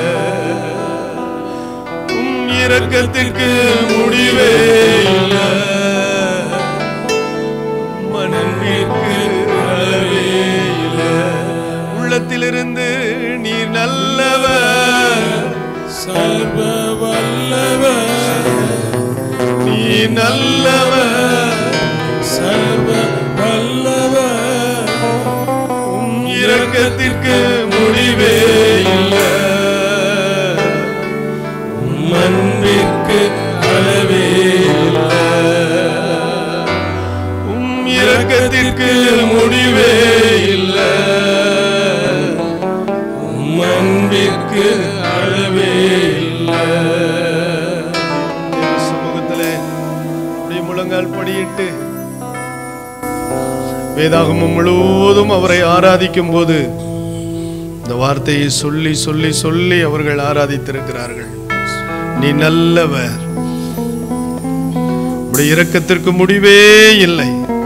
உம் இரக்கத்திற்கு முடிவே இல்லை மனதிற்கு அளவே இல்லை உள்ளத்திலிருந்து நீ நல்லவர்
சர்வ வல்லவர்
நீ நல்லவர்
சர்வ வல்லவர்
உம் இரக்கத்திற்கு முடிவே இல்லை
உம் அன்பிற்கு அளவே இல்லை
உம் இரக்கத்திற்கு முடிவே இல்லை
உம் அன்பிற்கு அளவே இல்லை
தேவ சமூகத்திலே அப்படியே முழங்கால் படியிட்டு வேதாகமம் முழுவதும் அவரை ஆராதிக்கும் போது இந்த வார்த்தையை சொல்லி சொல்லி சொல்லி அவர்கள் ஆராதித்திருக்கிறார்கள் நீ நல்லவர் உடைய இரக்கத்திற்கு முடிவே இல்லை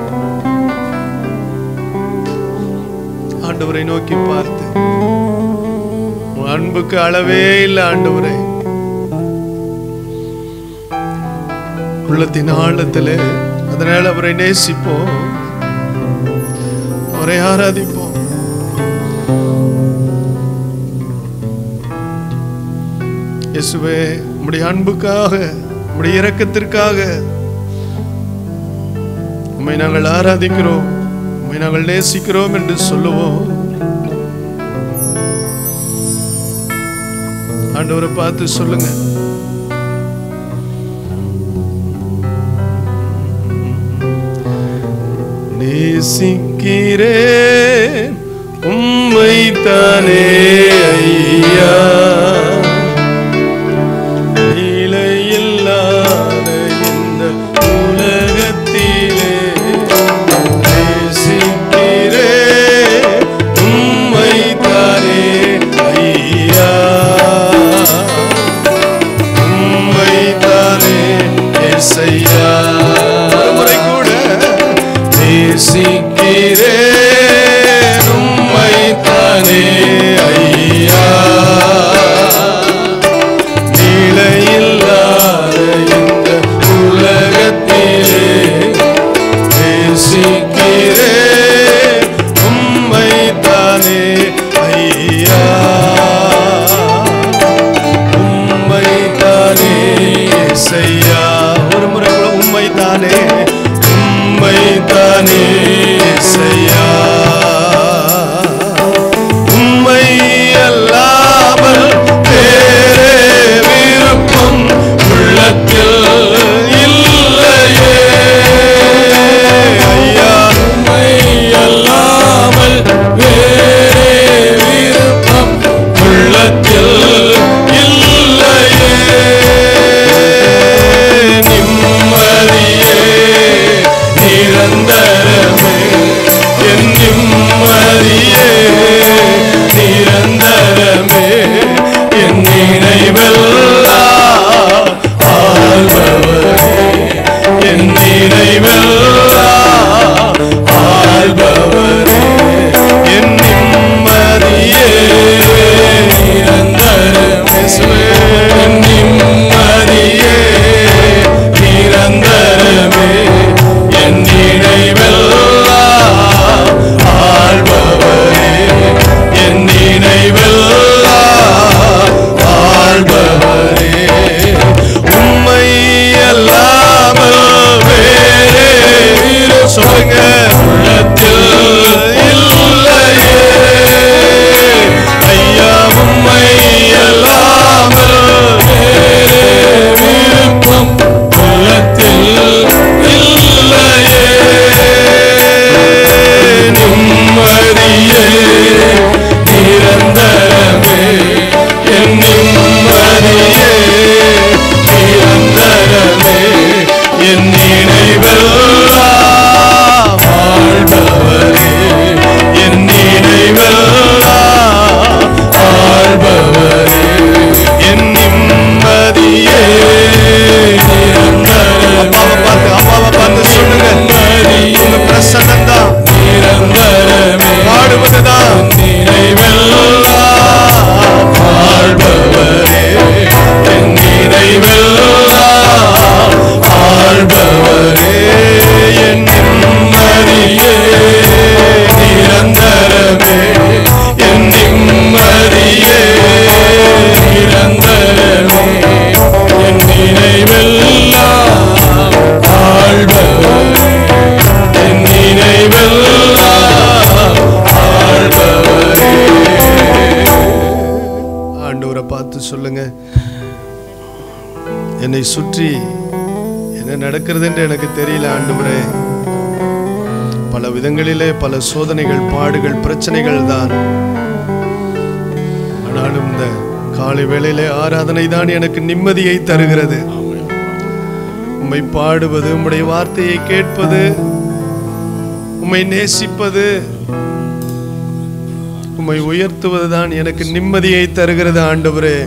ஆண்டவரை நோக்கி பார்த்து உன் அன்புக்கு அளவே இல்லை ஆண்டவரே உள்ளத்தின் ஆழத்திலே அதனால் அவரை நேசிப்போம் அவரை ஆராதிப்போம் இயேசுவே உம்முடைய அன்புக்காக உம்முடைய இரக்கத்திற்காக உம்மை நாங்கள் ஆராதிக்கிறோம் உம்மை நாங்கள் நேசிக்கிறோம் என்று சொல்லுவோம் ஆண்டவரை பார்த்து சொல்லுங்க நேசிக்கிறேன் உம்மை தானே ஐயா நிலையில்லாத இந்த உலகத்திலே நேசிக்கிறேன் உம்மை தானே ஐயா உம்மை தானே இசையா ஒரு முறை கூட நேசிக்கிறேன் உம்மை தானே ஐயா நிலையில்லாத இந்த உலகத்திலே நேசிக்கிறேன் உம்மை தானே ஐயா உம்மை தானே இசையா ஒரு முறை கூட உம்மை தானே உம்மை தானே இசையா
ஆள்பவரே
என் நிம்மதியே
நிரந்தரமே என் நிம்மதியே நிரந்தரமே என் நினைவெல்லாம் ஆள்பவரே என் நினைவெல்லாம் ஆள்பவரே
உம்மை அல்லாமல் வேறே சொல்லுங்க
உள்ளத்தில் இல்லையே ஐயா உம்மை அல்லாமல் வேறே விருப்பம் உள்ளத்தில் இல்லையே நிம்மதியே நிரந்தரமே என் நிம்மதியே நிரந்தரமே என் நினைவெல்லாம் ஆள்பவரே என் நினைவெல்லாம் ஆள்பவரே
என் நிம்மதியே அப்பாவை பார்த்து அப்பாவை பார்த்து சொல்லுங்க உங்க பிரசன்னம் தான்
நிரந்தரமே
பாடுவதுதான்
நினைவெல்லாம் ஆள்பவரே என் நினைவெல்லாம் ஆள்பவரே என் நிம்மதியே நிரந்தரமே என் நிம்மதியே நிரந்தரமே என் நினைவெல்லாம் ஆள்பவரே என் நினைவெல்லாம் ஆள்பவரே
ஆண்டவரை பார்த்து சொல்லுங்க என்னை சுற்றி என்ன நடக்கிறது என்று எனக்கு தெரியல ஆண்டவரே பல விதங்களிலே பல சோதனைகள் பாடுகள் பிரச்சனைகள் தான் ஆனாலும் இந்த காலை வேளையிலே ஆராதனை தான் எனக்கு நிம்மதியை தருகிறது உம்மை பாடுவது உம்முடைய வார்த்தையை கேட்பது உம்மை நேசிப்பது உம்மை உயர்த்துவதுதான் எனக்கு நிம்மதியை தருகிறது ஆண்டவரே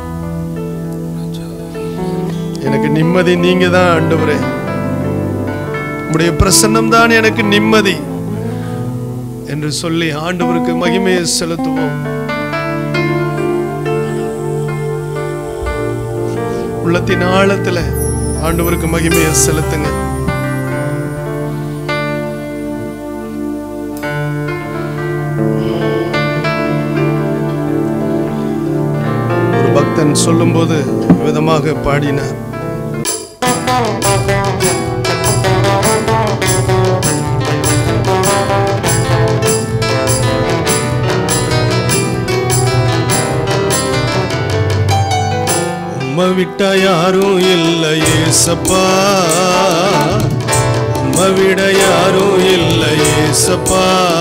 எனக்கு நிம்மதி நீங்க தான் ஆண்டவரே உம்முடைய பிரசன்னம் தான் எனக்கு நிம்மதி என்று சொல்லி ஆண்டவருக்கு மகிமையை செலுத்துவோம் உள்ளத்தின் ஆழத்துல ஆண்டவருக்கு மகிமையை செலுத்துங்க ஒரு பக்தன் சொல்லும்போது விதமாக பாடினார் உம்மை விட்டா யாரும் இல்லை ஏசப்பா உம்மை விட யாரும் இல்லை ஏசப்பா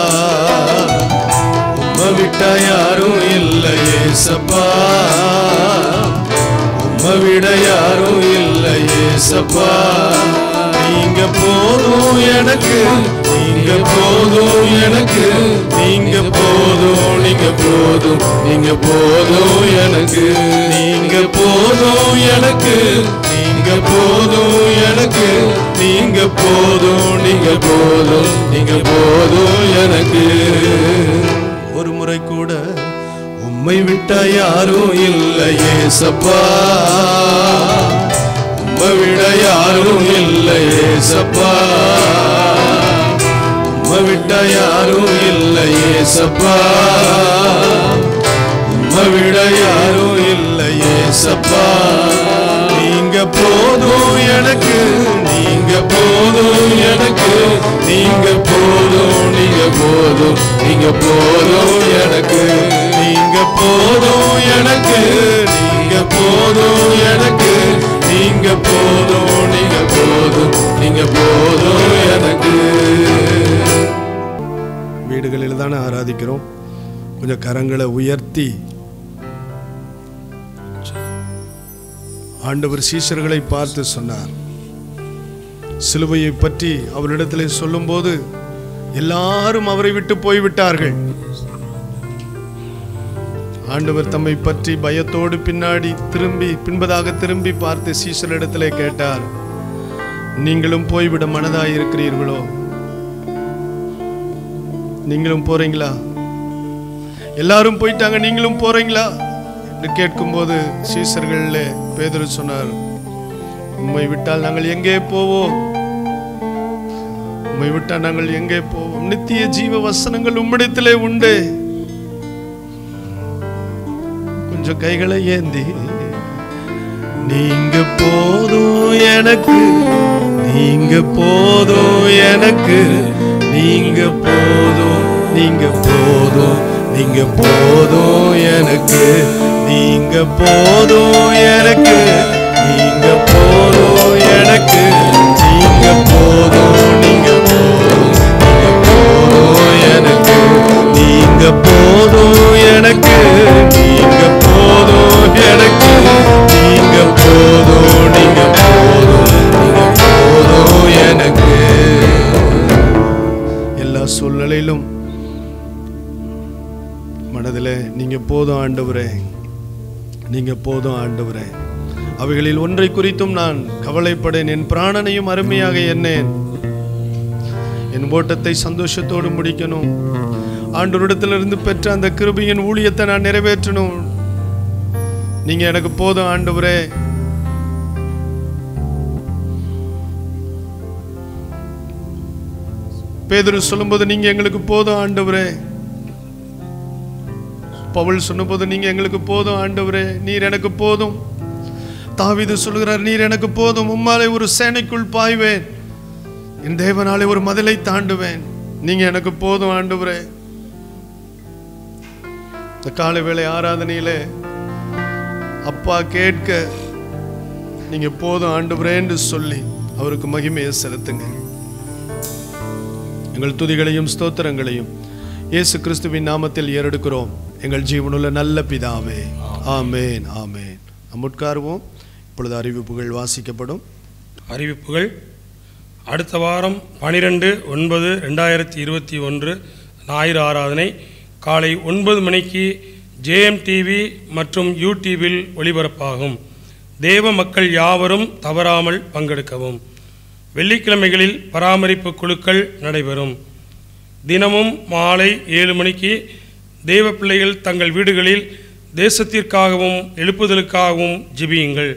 உம்மை விட்டா யாரும் இல்லை ஏசப்பா உம்மை விட யாரும் இல்லை ஏசப்பா நீங்க போதும் எனக்கு நீங்க போதும் எனக்கு நீங்க போதும் நீங்க போதும் நீங்க போதும் எனக்கு நீங்க போதும் எனக்கு நீங்க போதும் எனக்கு நீங்க போதும் நீங்க போதும் நீங்க போதும் எனக்கு ஒரு முறை கூட உம்மை விட்டா யாரும் இல்லையே சப்பா உம்மை விட யாரும் இல்லையே சப்பா உம்மை விட்ட யாரும் இல்லையே சப்பா உம்மை விட யாரும் இல்லையே சப்பா நீங்க போதும் எனக்கு நீங்க போதும் எனக்கு நீங்க போதும் நீங்க போதும் நீங்க போதும் எனக்கு நீங்க போதும் எனக்கு நீங்க போதும் எனக்கு நீங்க போதும் நீங்க போதும் நீங்க போதும் எனக்கு வீடுகளில் தானே ஆராதிக்கிறோம் கொஞ்சம் கரங்களை உயர்த்தி ஆண்டவர் சீஷர்களை பார்த்து சொன்னார் சிலுவையை பற்றி அவரிடத்திலே சொல்லும்போது எல்லாரும் அவரை விட்டு போய்விட்டார்கள் ஆண்டவர் தம்மை பற்றி பயத்தோடு பின்னாடி திரும்பி பின்பதாக திரும்பி பார்த்து சீசரிடத்திலே கேட்டார் நீங்களும் போய்விட மனதாய் இருக்கிறீர்களோ நீங்களும் போறீங்களா எல்லாரும் போயிட்டாங்க நீங்களும் போறீங்களா என்று கேட்கும்போது சீசர்கள்ல பேதுரு சொன்னார் உம்மை விட்டால் நாங்கள் எங்கே போவோம் உம்மை விட்டால் நாங்கள் எங்கே போவோம் நித்திய ஜீவ வசனங்கள் உம்மிடத்திலே உண்டு கொஞ்சம் கைகளை ஏந்தி நீங்க போதும் எனக்கு நீங்க போதும் எனக்கு நீங்க போதும் நீங்க போதும் நீங்க போதும் எனக்கு நீங்க போதும் எனக்கு நீங்க போதும் எனக்கு நீங்க போதும் நீங்க போதும் நீங்க போதும் எனக்கு நீங்க போதும் எனக்கு நீங்க போதும் எனக்கு நீங்க போதும் நீங்க போதும் நீங்க போதும் எனக்கு எல்லா சூழ்நிலையிலும் மனதில் நீங்க போதும் ஆண்டவரே நீங்க போதும் ஆண்டவரே அவைகளில் ஒன்றை குறித்தும் நான் கவலைப்படேன் என் பிராணனையும் அருமையாக எண்ணேன் என் ஓட்டத்தை சந்தோஷத்தோடு முடிக்கணும் ஆண்டவரிடத்திலிருந்து பெற்ற அந்த கிருபையின் ஊழியத்தை நான் நிறைவேற்றணும் நீங்க எனக்கு போதும் ஆண்டவரே பேதுரு சொல்லும்போது நீங்க எங்களுக்கு போதும் ஆண்டவரே பவுல் சொன்னபோது நீங்க எங்களுக்கு போதும் ஆண்டவரே நீர் எனக்கு போதும் தாவீது சொல்லுகிறார் நீர் எனக்கு போதும் உம்மாலே ஒரு சேனைக்குள் பாய்வேன் என் தேவனாலே ஒரு மதிலை தாண்டுவேன் நீங்க எனக்கு போதும் ஆண்டவரே இந்த காலை வேளை ஆராதனையிலே அப்பா கேட்க நீங்க போதும் ஆண்டவரேன்னு சொல்லி அவருக்கு மகிமையை செலுத்துங்க எங்கள் துதிகளையும் ஸ்தோத்திரங்களையும் இயேசு கிறிஸ்துவின் நாமத்தில் ஏறெடுக்கிறோம் எங்கள் ஜீவனுள்ள நல்ல பிதாவே ஆமேன் ஆமேன் நம்ம உட்காருவோம் இப்பொழுது அறிவிப்புகள் வாசிக்கப்படும்
அறிவிப்புகள் அடுத்த வாரம் பனிரெண்டு ஒன்பது ரெண்டாயிரத்தி இருபத்தி ஒன்று ஞாயிறு ஆராதனை காலை ஒன்பது மணிக்கு ஜேஎம் டிவி மற்றும் யூடியூபில் ஒளிபரப்பாகும் தேவ மக்கள் யாவரும் தவறாமல் பங்கெடுக்கவும் வெள்ளிக்கிழமைகளில் பராமரிப்பு குழுக்கள் நடைபெறும் தினமும் மாலை ஏழு மணிக்கு தேவ பிள்ளைகள் தங்கள் வீடுகளில் தேசத்திற்காகவும் எழுப்புதலுக்காகவும் ஜெபியுங்கள்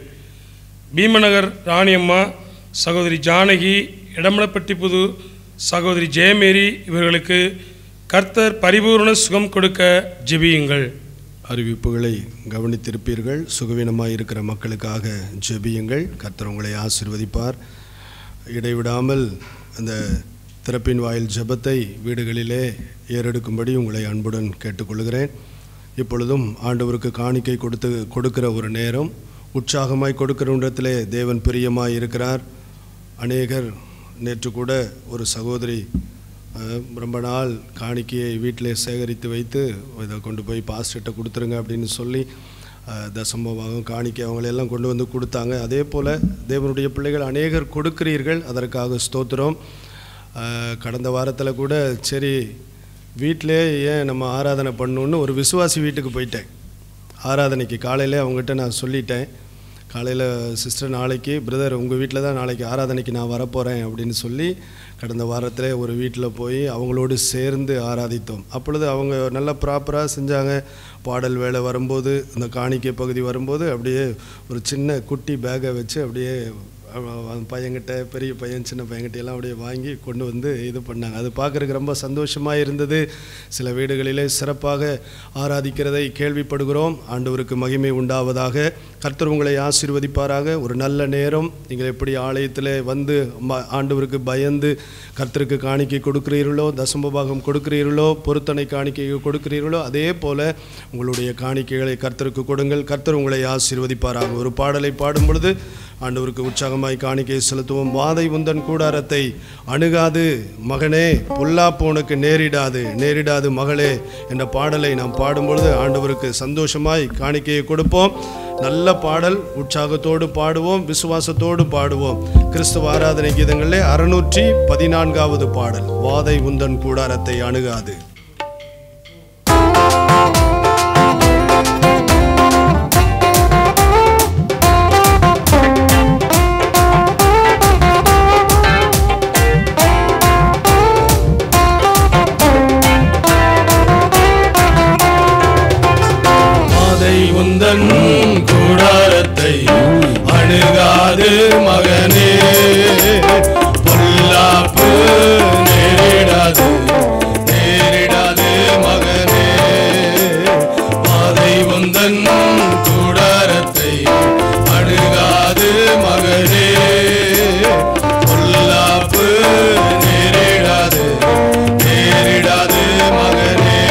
பீமநகர் ராணியம்மா சகோதரி ஜானகி இடமலப்பட்டி புது சகோதரி ஜெயமேரி இவர்களுக்கு கர்த்தர் பரிபூர்ண சுகம் கொடுக்க ஜெபியுங்கள்
அறிவிப்புகளை கவனித்திருப்பீர்கள் சுகவீனமாக இருக்கிற மக்களுக்காக ஜெபியுங்கள் கர்த்தர் உங்களை ஆசிர்வதிப்பார் இடைவிடாமல் அந்த திறப்பின் வாயில் ஜெபத்தை வீடுகளிலே ஏறெடுக்கும்படி உங்களை அன்புடன் கேட்டுக்கொள்கிறேன் இப்பொழுதும் ஆண்டவருக்கு காணிக்கை கொடுத்து கொடுக்கிற ஒரு நேரம் உற்சாகமாய் கொடுக்கிற இடத்திலே தேவன் பிரியமாய் இருக்கிறார் அநேகர் நேற்று கூட ஒரு சகோதரி அஹ், ரொம்ப நாள் காணிக்கையை வீட்டிலே சேகரித்து வைத்து இதை கொண்டு போய் பாஸ்டர்கிட்ட கொடுத்துருங்க அப்படின்னு சொல்லி அஹ், தசமபாகம் காணிக்கை அவங்களெல்லாம் கொண்டு வந்து கொடுத்தாங்க அதே போல் தேவனுடைய பிள்ளைகள் அநேகர் கொடுக்கிறீர்கள் அதற்காக ஸ்தோத்திரம் அஹ், கடந்த வாரத்தில் கூட சரி வீட்டிலே ஏன் நம்ம ஆராதனை பண்ணணுன்னு ஒரு விசுவாசி வீட்டுக்கு போயிட்டேன் ஆராதனைக்கு காலையில் அவங்ககிட்ட நான் சொல்லிட்டேன் காலையில் சிஸ்டர் நாளைக்கு பிரதர் உங்கள் வீட்டில் தான் நாளைக்கு ஆராதனைக்கு நான் வரப்போகிறேன் அப்படின்னு சொல்லி கடந்த வாரத்தில் ஒரு வீட்டில் போய் அவங்களோடு சேர்ந்து ஆராதித்தோம் அப்பொழுது அவங்க நல்லா ப்ராப்பராக செஞ்சாங்க பாடல் வேலை வரும்போது இந்த காணிக்கை பகுதி வரும்போது அப்படியே ஒரு சின்ன குட்டி பேக்கை வச்சு அப்படியே அவ- அவன் பையன்கிட்ட பெரிய பையன் சின்ன பையன்கிட்ட எல்லாம் அப்படியே வாங்கி கொண்டு வந்து இது பண்ணாங்க அது பார்க்குறதுக்கு ரொம்ப சந்தோஷமாக இருந்தது சில வீடுகளிலே சிறப்பாக ஆராதிக்கிறதை கேள்விப்படுகிறோம் ஆண்டவருக்கு மகிமை உண்டாவதாக கர்த்தர் உங்களை ஆசீர்வதிப்பாராக ஒரு நல்ல நேரம் நீங்கள் எப்படி ஆலயத்தில் வந்து ம- ஆண்டவருக்கு பயந்து கர்த்தருக்கு காணிக்கை கொடுக்கிறீர்களோ தசமபாகம் கொடுக்கிறீர்களோ பொருத்தனை காணிக்கை கொடுக்கிறீர்களோ அதே போல உங்களுடைய காணிக்கைகளை கர்த்தருக்கு கொடுங்கள் கர்த்தர் உங்களை ஆசீர்வதிப்பாராக ஒரு பாடலை பாடும் பொழுது ஆண்டவருக்கு உற்சாகமாய் காணிக்கை செலுத்துவோம் வாதை உந்தன் கூடாரத்தை அணுகாது மகனே பொல்லாப்பு உனக்கு நேரிடாது நேரிடாது மகளே என்ற பாடலை நாம் பாடும் பொழுது ஆண்டவருக்கு சந்தோஷமாய் காணிக்கையை கொடுப்போம் நல்ல பாடல் உற்சாகத்தோடு பாடுவோம் விசுவாசத்தோடு பாடுவோம் கிறிஸ்துவ ஆராதனை கீதங்களிலே அறுநூற்றி பதினான்காவது பாடல் வாதை உந்தன் கூடாரத்தை அணுகாது
ஆ
பாதை உந்தன் கூடாரத்தை அணுகாது மகனே பொல்லாப்பு நேரிடாது நேரிடாது மகனே பாதை உந்தன் கூடாரத்தை அணுகாது மகனே பொல்லாப்பு நேரிடாது நேரிடாது மகனே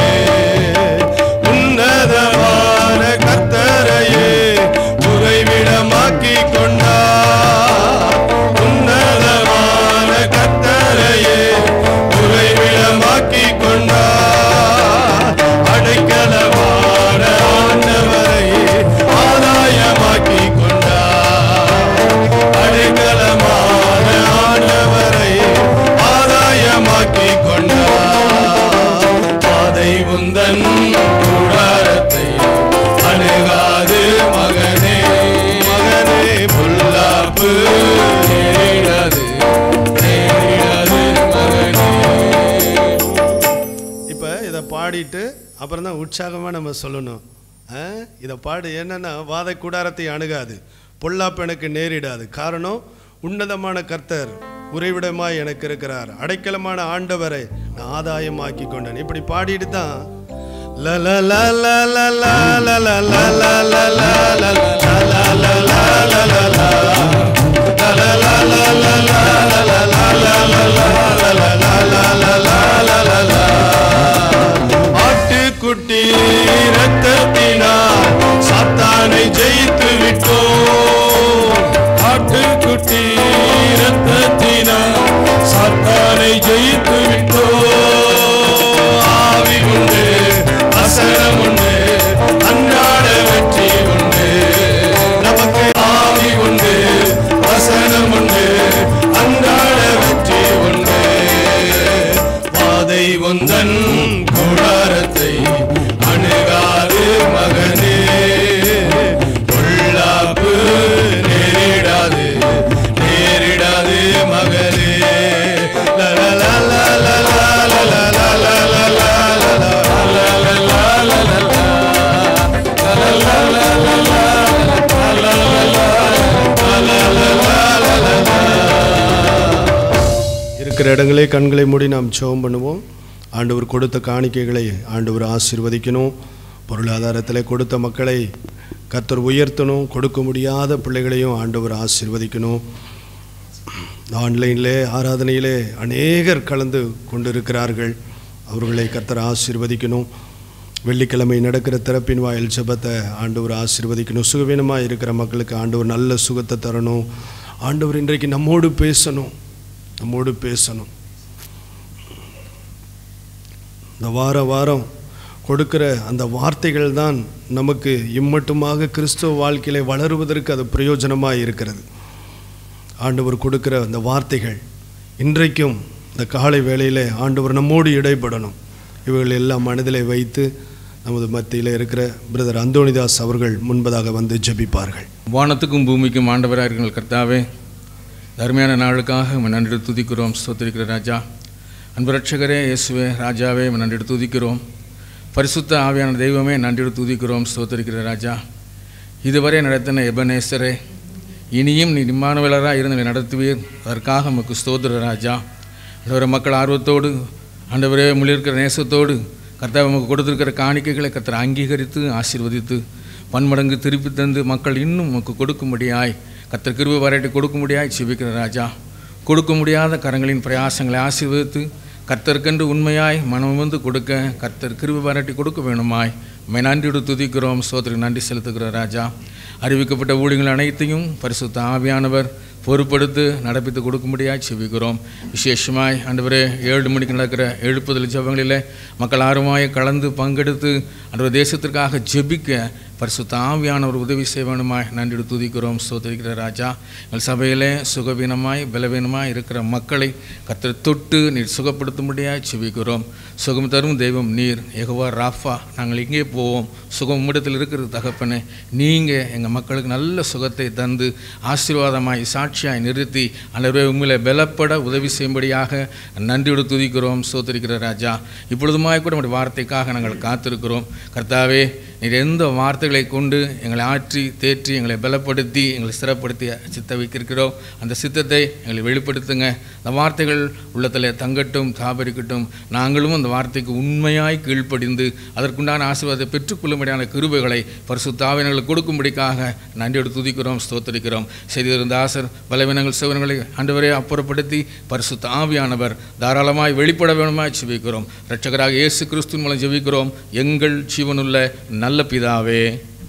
உன்னதமான கத்தரையே உறைவிடமாக்கி கொண்டார் உன்னதமான கத்தரையே உறைவிடமாக்கி கொண்டார் அடைக்கலமான ஆண்டவரையே ஆதாயமாக்கி கொண்டார் அடைக்கலமான ஆண்டவரை ஆதாயமாக்கி கொண்டார் பாதை உந்தன் கூடாரத்தை அணுகாது மகனே மகனே பொல்லாப்பு நேரிடாது நேரிடாது மகனே
இப்போ இதை பாடிட்டு அப்புறம் தான் உற்சாகமாக நம்ம சொல்லணும் ஆ? இதை பாடு என்னன்னா வாதை கூடாரத்தை அணுகாது பொல்லாப்பு எனக்கு நேரிடாது காரணம் உன்னதமான கர்த்தர் உறைவிடமாய் எனக்கு இருக்கிறார் அடைக்கலமான ஆண்டவரை நான் ஆதாயமாக்கி கொண்டேன் இப்படி பாடிட்டு தான் ல ல ல ல ல ல ல ல ல ல ல ல ல ல ல ல ல ல ல
ஆட்டுக்குட்டி ரத்தத்தினால் சாத்தானை ஜெயித்து விட்டோம் ஆட்டுக்குட்டி ரத்தத்தினால் சாத்தானை ஜெயித்து விட்டோம் ஆவி உண்டு அசனம் உண்டு அன்றாட வெற்றி உண்டு நமக்கு ஆவி உண்டு வசனம் உண்டு அன்றாட வெற்றி உண்டு பாதை உந்தன் கூடாரத்தை அணுகாது மகனே பொல்லாப்பு நேரிடாது நேரிடாது மகனே
இருக்கிற இடங்களே கண்களை மூடி நாம் ஜெபம் பண்ணுவோம் ஆண்டவர் கொடுத்த காணிக்கைகளை ஆண்டவர் ஆசீர்வதிக்கணும் பொருளாதாரத்தில் கொடுத்த மக்களை கர்த்தர் உயர்த்தணும் கொடுக்க முடியாத பிள்ளைகளையும் ஆண்டவர் ஆசீர்வதிக்கணும் ஆன்லைனிலே ஆராதனையிலே அநேகர் கலந்து கொண்டிருக்கிறார்கள் அவர்களை கர்த்தர் ஆசீர்வதிக்கணும் வெள்ளிக்கிழமை நடக்கிற திறப்பின் வாயில் ஜெபத்தை ஆண்டவர் ஆசீர்வதிக்கணும் சுகவீனமாக இருக்கிற மக்களுக்கு ஆண்டவர் நல்ல சுகத்தை தரணும் ஆண்டவர் இன்றைக்கு நம்மோடு பேசணும் நம்மோடு பேசணும் இந்த வார வாரம் கொடுக்கிற அந்த வார்த்தைகள் தான் நமக்கு இம்மட்டுமாக கிறிஸ்துவ வாழ்க்கையிலே வளருவதற்கு அது பிரயோஜனமாக இருக்கிறது ஆண்டவர் கொடுக்கிற அந்த வார்த்தைகள் இன்றைக்கும் இந்த காலை வேளையிலே ஆண்டவர் நம்மோடு இடைப்படணும் இவைகள் எல்லாம் மனதிலே வைத்து நமது மத்தியில் இருக்கிற பிரதர் அந்தோணிதாஸ் அவர்கள் முன்பதாக வந்து ஜெபிப்பார்கள்
வானத்துக்கும் பூமிக்கும் ஆண்டவராக இருக்கிற கர்த்தாவே தர்மையான நாளுக்காக உம்மை நன்றி துதிக்கிறோம் ஸ்தோத்திரிக்கிற ராஜா அன்பு ரட்சகரே இயேசுவே ராஜாவே உம்மை நன்றி துதிக்கிறோம் பரிசுத்த ஆவியான தெய்வமே நன்றி துதிக்கிறோம் ஸ்தோத்திரிக்கிற ராஜா இதுவரை நடத்தின எபனேசரே இனியும் நீ நிம்மானவலராக இருந்து என்னை நடத்துவீர் அதற்காக உமக்கு ஸ்தோத்திர ராஜா ஆண்டவரே மக்கள் ஆர்வத்தோடு ஆண்டவரே முள்ளிருக்கிற நேசத்தோடு கர்த்தாவை உமக்கு கொடுத்திருக்கிற காணிக்கைகளை கர்த்தர் அங்கீகரித்து ஆசீர்வதித்து பன்மடங்கு திருப்பி தந்து மக்கள் இன்னும் உமக்கு கொடுக்கும்படியாய் கர்த்தர் கிருபை வரைட்டி கொடுக்கும்படியாய் செபிக்கிற ராஜா கொடுக்க முடியாத கரங்களின் பிரயாசங்களை ஆசீர்வதித்து கர்த்தருக்கென்று உண்மையாய் மனம் வந்து கொடுக்க கர்த்தர் கிருபை பாராட்டி கொடுக்க வேணுமாய் உம்மை நன்றியோடு துதிக்கிறோம் சோதருக்கு நன்றி செலுத்துகிற ராஜா அறிவிக்கப்பட்ட ஊழியங்கள் அனைத்தையும் பரிசுத்த ஆவியானவர் பொறுப்படுத்து நடப்பித்து கொடுக்கும்படியாய் செபிக்கிறோம் விசேஷமாய் ஆண்டவரே ஏழு மணிக்கு நடக்கிற எழுப்புதல் ஜெபங்களிலே மக்கள் ஆர்வமாய் கலந்து பங்கெடுத்து ஆண்டவர் தேசத்திற்காக ஜெபிக்க பரிசுத்த ஆவியானவர் உதவி செய்ய வேணுமாய் நன்றி துதிக்கிறோம் ஸ்தோத்திரிக்கிற ராஜா எங்கள் சபையிலே சுகவீனமாய் பலவீனமாய் இருக்கிற மக்களை கத்தர் தொட்டு நீர் சுகப்படுத்தும்படியாய் செபிக்கிறோம் சுகம் தரும் தெய்வம் நீர் எகவா ராஃபா நாங்கள் இங்கே போவோம் சுகம் உம்மிடத்தில் இருக்கிறது தகப்பனே நீங்கள் எங்கள் மக்களுக்கு நல்ல சுகத்தை தந்து ஆசீர்வாதமாய் சாட்சியாய் நிறுத்தி அல்லவே உண்மையில பலப்பட உதவி செய்யும்படியாக நன்றியோடு துதிக்கிறோம் சோத்தரிக்கிற ராஜா இப்பொழுதுமாய் கூட நம்முடைய வார்த்தைக்காக நாங்கள் காத்திருக்கிறோம் கர்த்தாவே நீர் எந்த வார்த்தைகளை கொண்டு எங்களை ஆற்றி தேற்றி எங்களை பலப்படுத்தி எங்களை சிறப்படுத்தி சித்த வைக்கிறோம் அந்த சித்தத்தை எங்களை வெளிப்படுத்துங்க அந்த வார்த்தைகள் உள்ளத்தில் தங்கட்டும் தாபரிக்கட்டும் நாங்களும் அந்த வார்த்தைக்கு உண்மையாய் கீழ்ப்படிந்து அதற்குண்டான ஆசீர்வாதத்தை பெற்றுக்கொள்ளும்படியான கிருபைகளை பரிசுத்தாவினர்களுக்கு கொடுக்கும்படிக்காக நன்றியோடு துதிக்கிறோம் ஸ்தோத்தரிக்கிறோம் செய்திருந்த ஆசர் பலவீனங்கள் சிவனங்களை ஆண்டவரே அப்புறப்படுத்தி பரிசுத்த ஆவியானவர் தாராளமாய் வெளிப்பட வேணுமாய் ஜெபிக்கிறோம் இரட்சகராக இயேசு கிறிஸ்துவின் மூலம் ஜெபிக்கிறோம் எங்கள் ஜீவனுள்ள நல்ல பிதாவே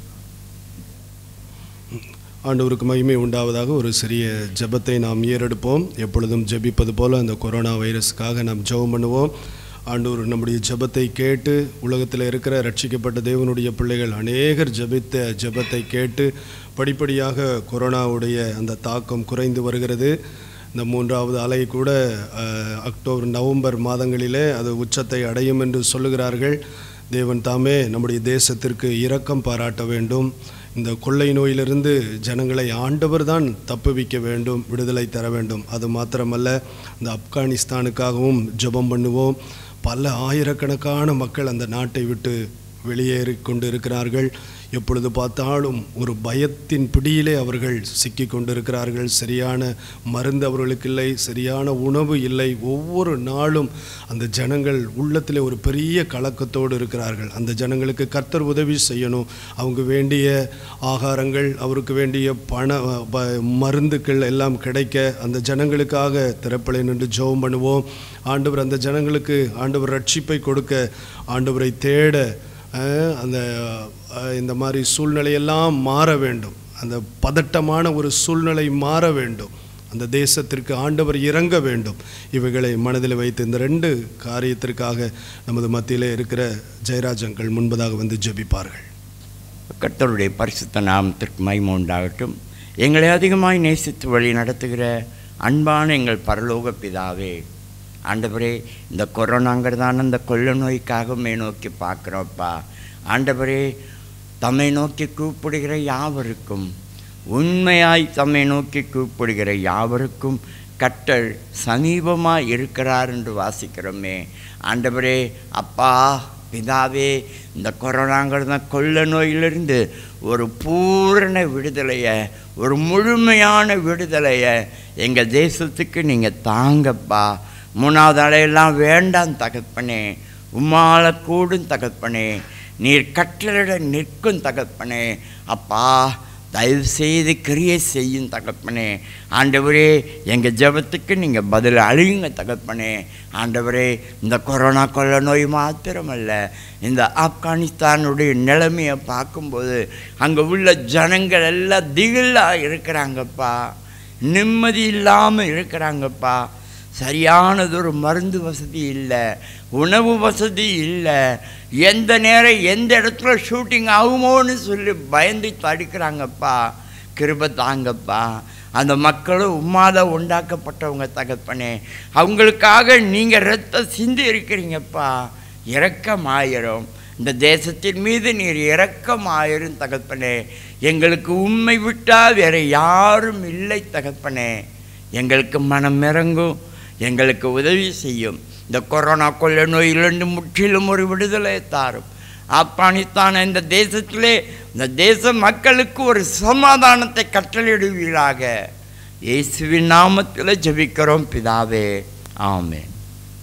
ஆண்டவருக்கு மகிமை உண்டாவதாக ஒரு சிறிய ஜெபத்தை நாம் ஏறெடுப்போம் எப்பொழுதும் ஜெபிப்பது போல அந்த கொரோனா வைரஸுக்காக நாம் ஜெபம் பண்ணுவோம் ஆண்டவர் நம்முடைய ஜெபத்தை கேட்டு உலகத்தில் இருக்கிற ரட்சிக்கப்பட்ட தேவனுடைய பிள்ளைகள் அநேகர் ஜெபித்த ஜெபத்தை கேட்டு படிப்படியாக கொரோனாவுடைய அந்த தாக்கம் குறைந்து வருகிறது இந்த மூன்றாவது அலை கூட அஹ், அக்டோபர் நவம்பர் மாதங்களிலே அது உச்சத்தை அடையும் என்று சொல்லுகிறார்கள் தேவன் தாமே நம்முடைய தேசத்திற்கு இரக்கம் பாராட்ட வேண்டும் இந்த கொள்ளை நோயிலிருந்து ஜனங்களை ஆண்டவர் தான் தப்புவிக்க வேண்டும் விடுதலை தர வேண்டும் அது மாத்திரமல்ல இந்த ஆப்கானிஸ்தானுக்காகவும் ஜெபம் பண்ணுவோம் பல ஆயிரக்கணக்கான மக்கள் அந்த நாட்டை விட்டு வெளியேறி கொண்டு இருக்கிறார்கள் எப்பொழுது பார்த்தாலும் ஒரு பயத்தின் பிடியிலே அவர்கள் சிக்கி கொண்டிருக்கிறார்கள் சரியான மருந்து அவர்களுக்கு இல்லை சரியான உணவு இல்லை ஒவ்வொரு நாளும் அந்த ஜனங்கள் உள்ளத்திலே ஒரு பெரிய கலக்கத்தோடு இருக்கிறார்கள் அந்த ஜனங்களுக்கு கர்த்தர் உதவி செய்யணும் அவங்க வேண்டிய ஆகாரங்கள் அவருக்கு வேண்டிய பண ப- மருந்துக்கள் எல்லாம் கிடைக்க அந்த ஜனங்களுக்காக திறப்பலை நின்று ஜெபம் பண்ணுவோம் ஆண்டவர் அந்த ஜனங்களுக்கு ஆண்டவர் ரட்சிப்பை கொடுக்க ஆண்டவரை தேட அஹ், அந்த அஹ், இந்த மாதிரி சூழ்நிலையெல்லாம் மாற வேண்டும் அந்த பதட்டமான ஒரு சூழ்நிலை மாற வேண்டும் அந்த தேசத்திற்கு ஆண்டவர் இறங்க வேண்டும் இவைகளை மனதில் வைத்து இந்த ரெண்டு காரியத்திற்காக நமது மத்தியிலே இருக்கிற ஜெயராஜங்கள் முன்பதாக வந்து ஜெபிப்பார்கள்
கர்த்தருடைய பரிசுத்த நாமத்திற்கு மகிமை உண்டாகட்டும் எங்களை அதிகமாய் நேசித்து வழி நடத்துகிற அன்பான எங்கள் பரலோக பிதாவே ஆண்டவரே இந்த கொரோனாங்கிறதான இந்த கொள்ள நோய்க்காக மே நோக்கி பார்க்குறோப்பா ஆண்டவரே தம்மை நோக்கி கூப்பிடுகிற யாவருக்கும் உண்மையாய் தம்மை நோக்கி கூப்பிடுகிற யாவருக்கும் கட்டள் சமீபமாக இருக்கிறார் என்று வாசிக்கிறோமே ஆண்டவரே அப்பா பிதாவே இந்த கொரோனாங்கிறத கொள்ள நோயிலிருந்து ஒரு பூரண விடுதலையை ஒரு முழுமையான விடுதலையை எங்கள் தேசத்துக்கு நீங்கள் தாங்கப்பா மூணாவது அலையெல்லாம் வேண்டாம் தகப்பனே உம்மால கூடும் தகப்பனே நீர் கட்டளிட நிற்கும் தகப்பனே அப்பா தயவு செய்து கிரியை செய்யும் தகப்பனே ஆண்டவரே எங்கள் ஜெபத்துக்கு நீங்கள் பதில் அழியுங்க தகப்பனே ஆண்டவரே இந்த கொரோனா கொள்ள நோய் மாத்திரமல்ல இந்த ஆப்கானிஸ்தானுடைய நிலைமையை பார்க்கும்போது அங்கே உள்ள ஜனங்கள் எல்லாம் திகிலாக இருக்கிறாங்கப்பா நிம்மதி இல்லாமல் இருக்கிறாங்கப்பா சரியானதொரு மருந்து வசதி இல்லை உணவு வசதி இல்லை எந்த நேரம் எந்த இடத்துல ஷூட்டிங் ஆகுமோன்னு சொல்லி பயந்து தடுக்கிறாங்கப்பா கிருப தாங்கப்பா அந்த மக்களும் உம்மாத உண்டாக்கப்பட்டவங்க தகப்பனே அவங்களுக்காக நீங்கள் ரத்தம் சிந்தி இருக்கிறீங்கப்பா இரக்கமாயிரும் இந்த தேசத்தின் மீது நீர் இரக்கமாயிரும் தகப்பனே எங்களுக்கு உண்மை விட்டால் வேற யாரும் இல்லை தகப்பனே எங்களுக்கு மனம் இறங்கும் எங்களுக்கு உதவி செய்யும் இந்த கொரோனா கொள்ள நோயிலிருந்து முற்றிலும் ஒரு விடுதலை தாரும் ஆப்கானிஸ்தான் இந்த தேசத்திலே இந்த தேச மக்களுக்கு ஒரு சமாதானத்தை கட்டளையிடுவீராக இயேசுவின் நாமத்தில் ஜெபிக்கிறோம் பிதாவே ஆமென்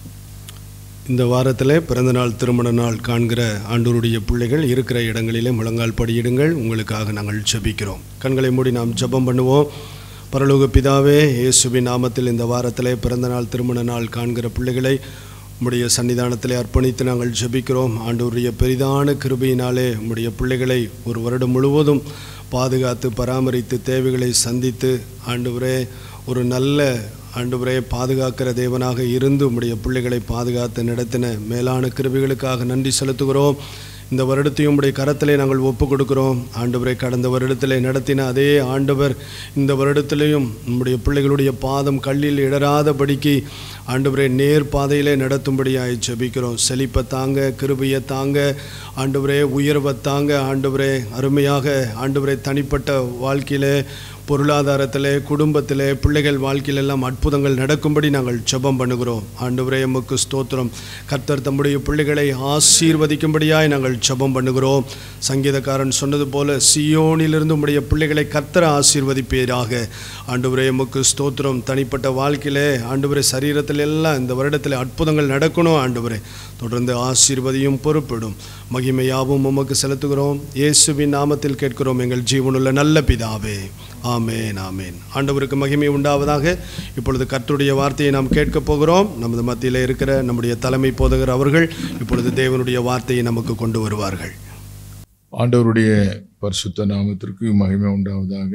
இந்த வாரத்தில் பிறந்தநாள் திருமண நாள் காண்கிற ஆண்டவருடைய பிள்ளைகள் இருக்கிற இடங்களிலே முழங்கால் படியிடுங்கள் உங்களுக்காக நாங்கள் ஜெபிக்கிறோம் கண்களை மூடி நாம் ஜெபம் பண்ணுவோம் பரலோக பிதாவே இயேசுவின் நாமத்தில் இந்த வாரத்திலே பிறந்தநாள் திருமண நாள் காண்கிற பிள்ளைகளை உம்முடைய சன்னிதானத்திலே அர்ப்பணித்து நாங்கள் ஜெபிக்கிறோம் ஆண்டவருடைய பெரிதான கிருபையினாலே உம்முடைய பிள்ளைகளை ஒரு வருடம் முழுவதும் பாதுகாத்து பராமரித்து தேவைகளை சந்தித்து ஆண்டவரே ஒரு நல்ல ஆண்டவரே பாதுகாக்கிற தேவனாக இருந்து உம்முடைய பிள்ளைகளை பாதுகாத்து நடத்தின மேலான கிருபைகளுக்காக நன்றி செலுத்துகிறோம் இந்த வருடத்தையும் உம்முடைய கரத்திலே நாங்கள் ஒப்பு கொடுக்கிறோம் ஆண்டவரை கடந்த வருடத்திலே நடத்தின அதே ஆண்டவர் இந்த வருடத்திலேயும் நம்முடைய பிள்ளைகளுடைய பாதம் கல்லில் இடராதபடிக்கு ஆண்டவரை நேர் பாதையிலே நடத்தும்படியாய் ஜெபிக்கிறோம் செழிப்பை தாங்க கிருபையை தாங்க ஆண்டவரே உயர்வை தாங்க ஆண்டவரே அருமையாக ஆண்டவரை தனிப்பட்ட வாழ்க்கையிலே பொருளாதாரத்திலே குடும்பத்திலே பிள்ளைகள் வாழ்க்கையில் எல்லாம் அற்புதங்கள் நடக்கும்படி நாங்கள் ஜெபம் பண்ணுகிறோம் ஆண்டவரே எமக்கு ஸ்தோத்திரம் கர்த்தர் தம்முடைய பிள்ளைகளை ஆசீர்வதிக்கும்படியாய் நாங்கள் ஜெபம் பண்ணுகிறோம் சங்கீதக்காரன் சொன்னது போல சியோனிலிருந்து உம்முடைய பிள்ளைகளை கர்த்தர் ஆசீர்வதிப்பீராக ஆண்டவரே எமக்கு ஸ்தோத்திரம் தனிப்பட்ட வாழ்க்கையிலே ஆண்டவரே சரீரத்தில் எல்லாம் இந்த வருடத்தில் அற்புதங்கள் நடக்கணும் ஆண்டவரே தொடர்ந்து ஆசீர்வதியும் பொறுப்பிடும் மகிமையாவும் உமக்கு செலுத்துகிறோம் இயேசுவின் நாமத்தில் கேட்கிறோம் எங்கள் ஜீவனுள்ள நல்ல பிதாவே ஆமேன் ஆமேன் ஆண்டவருக்கு மகிமை உண்டாவதாக இப்பொழுது கர்த்தருடைய வார்த்தையை நாம் கேட்கப் போகிறோம் நமது மத்தியில் இருக்கிற நம்முடைய தலைமை போதகர் அவர்கள் இப்பொழுது தேவனுடைய வார்த்தையை நமக்கு கொண்டு வருவார்கள்
ஆண்டவருடைய பரிசுத்த நாமத்திற்கு மகிமை உண்டாவதாக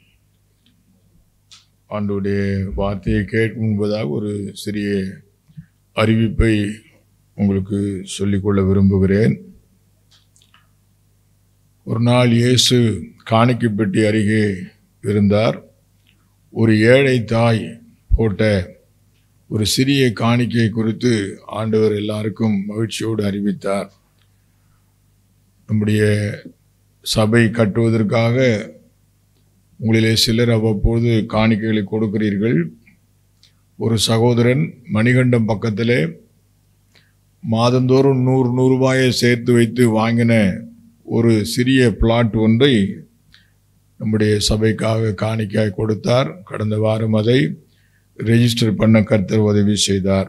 ஆண்டவருடைய வார்த்தையை கேட்கும் முன்பதாக ஒரு சிறிய அறிவிப்பை உங்களுக்கு சொல்லிக்கொள்ள விரும்புகிறேன் ஒரு நாள் இயேசு காணிக்கை பெட்டி அருகே இருந்தார் ஒரு ஏழை தாய் போட்ட ஒரு சிறிய காணிக்கை குறித்து ஆண்டவர் எல்லாருக்கும் மகிழ்ச்சியோடு அறிவித்தார் நம்முடைய சபை கட்டுவதற்காக உங்களிலே சிலர் அவ்வப்போது காணிக்கைகளை கொடுக்கிறீர்கள் ஒரு சகோதரன் மணிகண்டம் பக்கத்திலே மாதந்தோறும் நூறு நூறு ரூபாயை சேர்த்து வைத்து வாங்கின ஒரு சிறிய பிளாட் ஒன்றை நம்முடைய சபைக்காக காணிக்காய் கொடுத்தார் கடந்த வாரம் அதை ரெஜிஸ்டர் பண்ண கர்த்தர் உதவி செய்தார்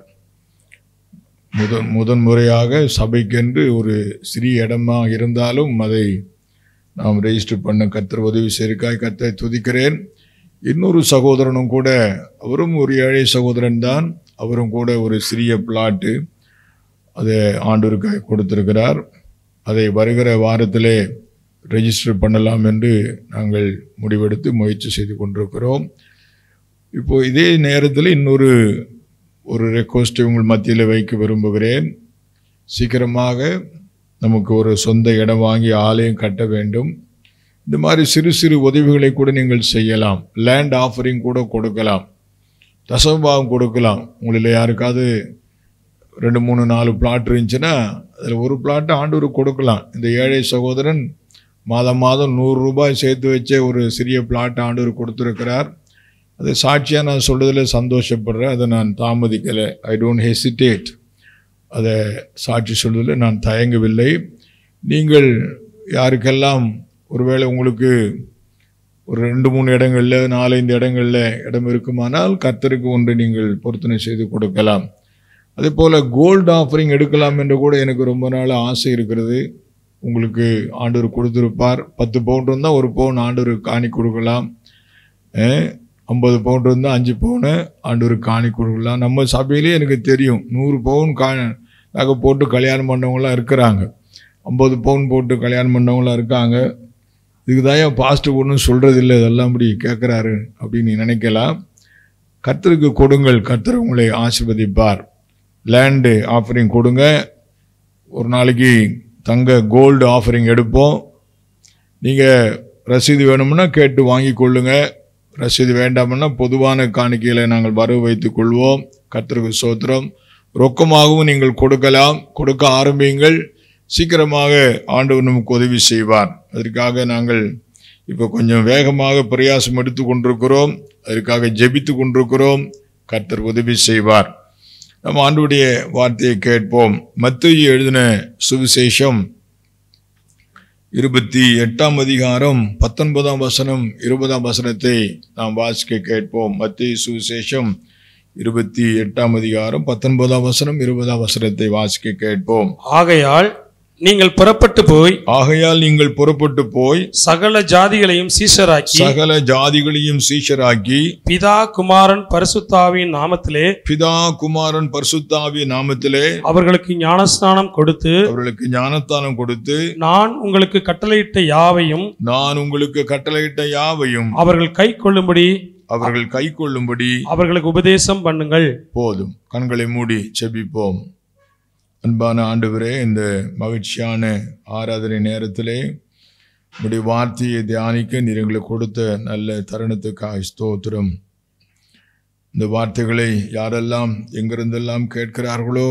முதன் முதன் முறையாக சபைக்கென்று ஒரு சிறிய இடமா இருந்தாலும் அதை நாம் ரெஜிஸ்டர் பண்ண கர்த்தர் உதவி செய்திருக்காய் கர்த்தரை துதிக்கிறேன் இன்னொரு சகோதரனும் கூட அவரும் ஒரு ஏழை சகோதரன் தான் அவரும் கூட ஒரு சிறிய பிளாட்டு அதை ஆண்டவருக்காய் கொடுத்திருக்கிறார் அதை வருகிற வாரத்திலே ரெஜிஸ்டர் பண்ணலாம் என்று நாங்கள் முடிவெடுத்து முயற்சி செய்து கொண்டிருக்கிறோம் இப்போ இதே நேரத்தில் இன்னொரு ஒரு ரெக்வஸ்ட் உங்கள் மத்தியில் வைக்க விரும்புகிறேன் சீக்கிரமாக நமக்கு ஒரு சொந்த இடம் வாங்கி ஆலயம் கட்ட வேண்டும் இந்த மாதிரி சிறு சிறு உதவிகளை கூட நீங்கள் செய்யலாம் லேண்ட் ஆஃபரிங் கூட கொடுக்கலாம் தசமபாகம் கொடுக்கலாம் உங்களில் யாருக்காவது ரெண்டு மூணு நாலு பிளாட் இருந்துச்சுன்னா அதில் ஒரு பிளாட்டை ஆண்டவருக்கு கொடுக்கலாம் இந்த ஏழை சகோதரன் மாதம் மாதம் நூறு ரூபாய் சேர்த்து வச்ச ஒரு சிறிய பிளாட் ஆண்டவர் கொடுத்துருக்கிறார் அது சாட்சியாக நான் சொல்றதில் சந்தோஷப்படுறேன் அதை நான் தாமதிக்கலை ஐ டோன்ட் ஹெசிடேட் அதை சாட்சி சொல்வதில் நான் தயங்கவில்லை நீங்கள் யாருக்கெல்லாம் ஒருவேளை உங்களுக்கு ஒரு ரெண்டு மூணு இடங்களில் நாலஞ்சு இடங்களில் இடம் இருக்குமானால் கர்த்தருக்கு ஒன்று நீங்கள் பொருத்தனை செய்து கொடுக்கலாம் அதே போல் கோல்டு ஆஃபரிங் எடுக்கலாம் என்று கூட எனக்கு ரொம்ப நாள் ஆசை இருக்கிறது உங்களுக்கு ஆண்டவர் கொடுத்துருப்பார் பத்து பவுண்ட் இருந்தால் ஒரு பவுன் ஆண்டவர் காணி கொடுக்கலாம் ஐம்பது பவுண்ட் இருந்தால் அஞ்சு பவுனு ஆண்டவர் காணி கொடுக்கலாம் நம்ம சபையிலே எனக்கு தெரியும் நூறு பவுன் கா நகை போட்டு கல்யாணம் பண்ணவங்களாம் இருக்கிறாங்க ஐம்பது பவுன் போட்டு கல்யாணம் பண்ணவங்களாம் இருக்காங்க இதுக்கு தான் பாஸ்ட்டு ஒன்றும் சொல்கிறதில்ல இதெல்லாம் அப்படி கேட்குறாரு அப்படின்னு நீ நினைக்கலாம் கர்த்தருக்கு கொடுங்கள் கர்த்தர் உங்களை ஆசிர்வதிப்பார் லேண்டு ஆஃபரிங் கொடுங்க ஒரு நாளைக்கு தங்க கோல்டு ஆஃபரிங் எடுப்போம் நீங்கள் ரசீது வேணும்னா கேட்டு வாங்கி கொள்ளுங்க ரசீது வேண்டாம்னா பொதுவான காணிக்கைகளை நாங்கள் வரவு வைத்துக் கொள்வோம் கர்த்தருக்கு சோத்திரம் ரொக்கமாகவும் நீங்கள் கொடுக்கலாம் கொடுக்க ஆரம்பியுங்கள் சீக்கிரமாக ஆண்டவர் நமக்கு உதவி செய்வார் அதற்காக நாங்கள் இப்போ கொஞ்சம் வேகமாக பிரயாசம் எடுத்து கொண்டிருக்கிறோம் அதற்காக ஜெபித்து கொண்டிருக்கிறோம் கர்த்தர் உதவி செய்வார் நம்ம ஆண்டுடைய வார்த்தையை கேட்போம் மத்திய எழுதின சுவிசேஷம் இருபத்தி எட்டாம் அதிகாரம் பத்தொன்பதாம் வசனம் இருபதாம் வசனத்தை நாம் வாசிக்க கேட்போம் மத்திய சுவிசேஷம் இருபத்தி எட்டாம் அதிகாரம் பத்தொன்பதாம் வசனம் இருபதாம் வசனத்தை வாசிக்க கேட்போம்
ஆகையால் நீங்கள் புறப்பட்டு போய்
ஆகையால் நீங்கள் புறப்பட்டு போய்
சகல ஜாதிகளையும் சீஷராக்கி
சகல ஜாதிகளையும் சீஷராக்கி
பிதா குமாரன் பரிசுத்தாவின் நாமத்திலே
பிதா குமாரன் பரிசுத்தாவி நாமத்திலே
அவர்களுக்கு ஞானஸ்நானம் கொடுத்து
அவர்களுக்கு ஞானத்தானம் கொடுத்து
நான் உங்களுக்கு கட்டளையிட்ட யாவையும்
நான் உங்களுக்கு கட்டளையிட்ட யாவையும்
அவர்கள் கை கொள்ளும்படி
அவர்கள் கை கொள்ளும்படி
அவர்களுக்கு உபதேசம் பண்ணுங்கள்
போதும் கண்களை மூடி செபிப்போம் அன்பான ஆண்டவரே இந்த மகிழ்ச்சியான ஆராதனை நேரத்திலே உடைய வார்த்தையை தியானிக்க நீர் எங்களுக்கு கொடுத்த நல்ல தருணத்துக்காக ஸ்தோத்திரம் இந்த வார்த்தைகளை யாரெல்லாம் எங்கிருந்தெல்லாம் கேட்கிறார்களோ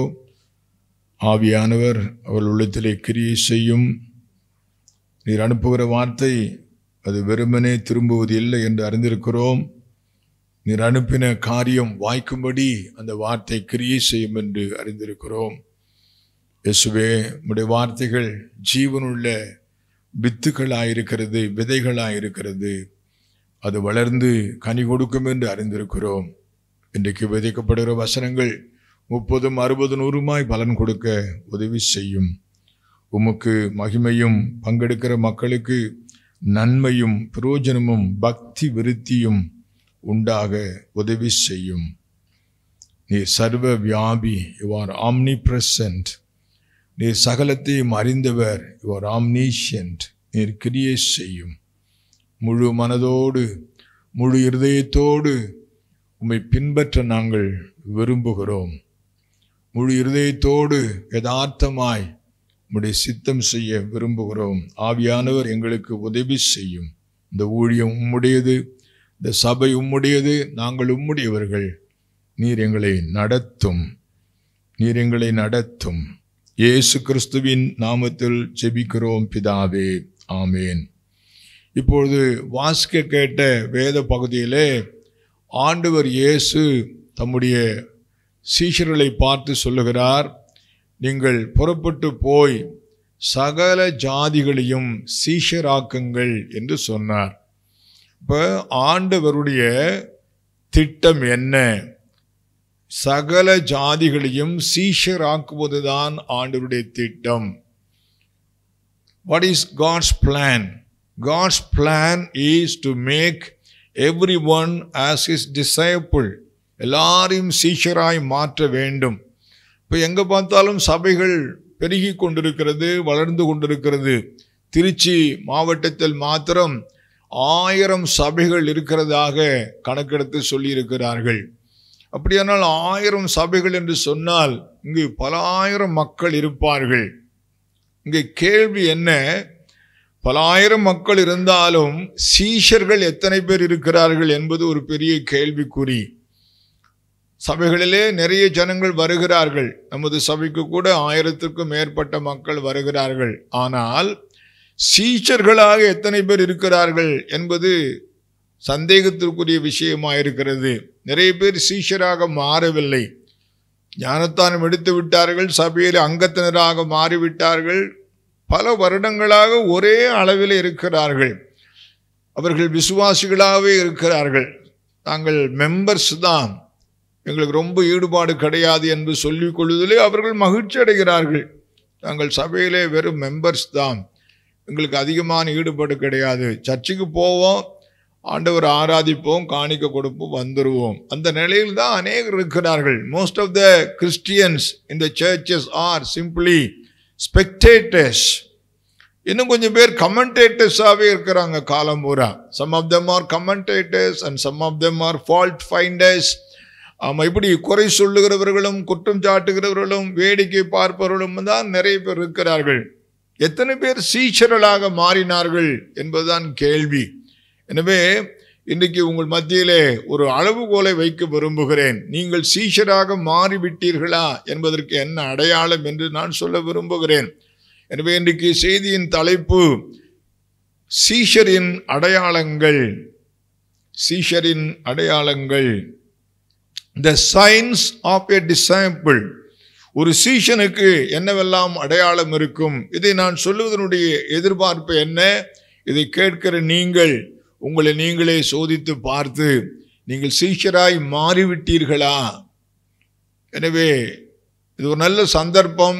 ஆவியானவர் அவள் உள்ளத்திலே கிரியை செய்யும் நீர் அனுப்புகிற வார்த்தை அது வெறுமனே திரும்புவது இல்லை என்று அறிந்திருக்கிறோம் நீர் அனுப்பின காரியம் வாய்க்கும்படி அந்த வார்த்தை கிரியை செய்யும் என்று அறிந்திருக்கிறோம் இயேசுவே உம்முடைய வார்த்தைகள் ஜீவனுள்ள வித்துக்களாயிருக்கிறது விதைகளாயிருக்கிறது அது வளர்ந்து கனி கொடுக்கும் என்று அறிந்திருக்கிறோம் இன்றைக்கு விதைக்கப்படுகிற வசனங்கள் முப்பதும் அறுபது நூறுமாய் பலன் கொடுக்க உதவி செய்யும் உமக்கு மகிமையும் பங்கெடுக்கிற மக்களுக்கு நன்மையும் பிரயோஜனமும் பக்தி விருத்தியும் உண்டாக உதவி செய்யும் நீ சர்வ வியாபி யுவர் ஆம்னி பிரசன்ட் நீர் சகலத்தையும் அறிந்தவர் யுவர் ஆம்னீஷியன்ட் நீர் கிரியை செய்யும் முழு மனதோடு முழு இருதயத்தோடு உம்மை பின்பற்ற நாங்கள் விரும்புகிறோம் முழு இருதயத்தோடு யதார்த்தமாய் உம்முடைய சித்தம் செய்ய விரும்புகிறோம் ஆவியானவர் எங்களுக்கு உதவி செய்யும் இந்த ஊழியம் உம்முடையது இந்த சபை உம்முடையது நாங்கள் உம்முடையவர்கள் நீர் எங்களை நடத்தும் நீர் எங்களை நடத்தும் இயேசு கிறிஸ்துவின் நாமத்தில் ஜெபிக்கிறோம் பிதாவே ஆமேன் இப்பொழுது வாசிக்க கேட்ட வேத பகுதியிலே ஆண்டவர் இயேசு தம்முடைய சீஷர்களை பார்த்து சொல்லுகிறார் நீங்கள் புறப்பட்டு போய் சகல ஜாதிகளையும் சீஷராக்குங்கள் என்று சொன்னார் இப்போ ஆண்டவருடைய திட்டம் என்ன சகல ஜாதிகளையும் சீஷராக்குவதுதான் ஆண்டவருடைய திட்டம் what is God's plan God's plan is to make everyone as his disciple எல்லாரையும் சீஷராய் மாற்ற வேண்டும் இப்போ எங்கே பார்த்தாலும் சபைகள் பெருகி கொண்டிருக்கிறது வளர்ந்து கொண்டிருக்கிறது திருச்சி மாவட்டத்தில் மாத்திரம் ஆயிரம் சபைகள் இருக்கிறதாக கணக்கெடுத்து சொல்லியிருக்கிறார்கள் அப்படியானால் ஆயிரம் சபைகள் என்று சொன்னால் இங்கு பல ஆயிரம் மக்கள் இருப்பார்கள் இங்கே கேள்வி என்ன பல ஆயிரம் மக்கள் இருந்தாலும் சீஷர்கள் எத்தனை பேர் இருக்கிறார்கள் என்பது ஒரு பெரிய கேள்விக்குறி சபைகளிலே நிறைய ஜனங்கள் வருகிறார்கள் நமது சபைக்கு கூட ஆயிரத்துக்கும் மேற்பட்ட மக்கள் வருகிறார்கள் ஆனால் சீஷர்களாக எத்தனை பேர் இருக்கிறார்கள் என்பது சந்தேகத்திற்குரிய விஷயமாக இருக்கிறது நிறைய பேர் சீஷராக மாறவில்லை ஞானத்தானம் எடுத்து விட்டார்கள் சபையில் அங்கத்தினராக மாறிவிட்டார்கள் பல வருடங்களாக ஒரே அளவில் இருக்கிறார்கள் அவர்கள் விசுவாசிகளாகவே இருக்கிறார்கள் நாங்கள் மெம்பர்ஸ் தான் எங்களுக்கு ரொம்ப ஈடுபாடு கிடையாது என்று சொல்லிக் கொள்வதிலே அவர்கள் மகிழ்ச்சி அடைகிறார்கள் நாங்கள் சபையிலே வெறும் மெம்பர்ஸ் தான் எங்களுக்கு அதிகமான ஈடுபாடு கிடையாது சர்ச்சுக்கு போவோம் ஆண்டவர் ஆராதிப்போம் காணிக்க கொடுப்போம் வந்துடுவோம் அந்த நிலையில் தான் அநேகர் இருக்கிறார்கள் மோஸ்ட் ஆஃப் த கிறிஸ்டியன்ஸ் இந்த சர்ச்சஸ் ஆர் சிம்பிளி ஸ்பெக்டேட்டர்ஸ் இன்னும் கொஞ்சம் பேர் கமெண்டேட்டர்ஸாகவே இருக்கிறாங்க காலம் பூரா some of them are commentators and some of them are fault finders ஆமாம் இப்படி குறை சொல்லுகிறவர்களும் குற்றம் சாட்டுகிறவர்களும் வேடிக்கை பார்ப்பவர்களும் தான் நிறைய பேர் இருக்கிறார்கள் எத்தனை பேர் சீச்சரலாக மாறினார்கள் என்பதுதான் கேள்வி எனவே இன்றைக்கு உங்கள் மத்தியிலே ஒரு அளவுகோலை வைக்க விரும்புகிறேன் நீங்கள் சீஷராக மாறிவிட்டீர்களா என்பதற்கு என்ன அடையாளம் என்று நான் சொல்ல விரும்புகிறேன் எனவே இன்றைக்கு செய்தியின் தலைப்பு சீஷரின் அடையாளங்கள் சீஷரின் அடையாளங்கள் the science of a disciple ஒரு சீஷனுக்கு என்னவெல்லாம் அடையாளம் இருக்கும் இதை நான் சொல்லுவதனுடைய எதிர்பார்ப்பு என்ன இதை கேட்கிற நீங்கள் உங்களை நீங்களே சோதித்து பார்த்து நீங்கள் சீஷராய் மாறிவிட்டீர்களா எனவே இது ஒரு நல்ல சந்தர்ப்பம்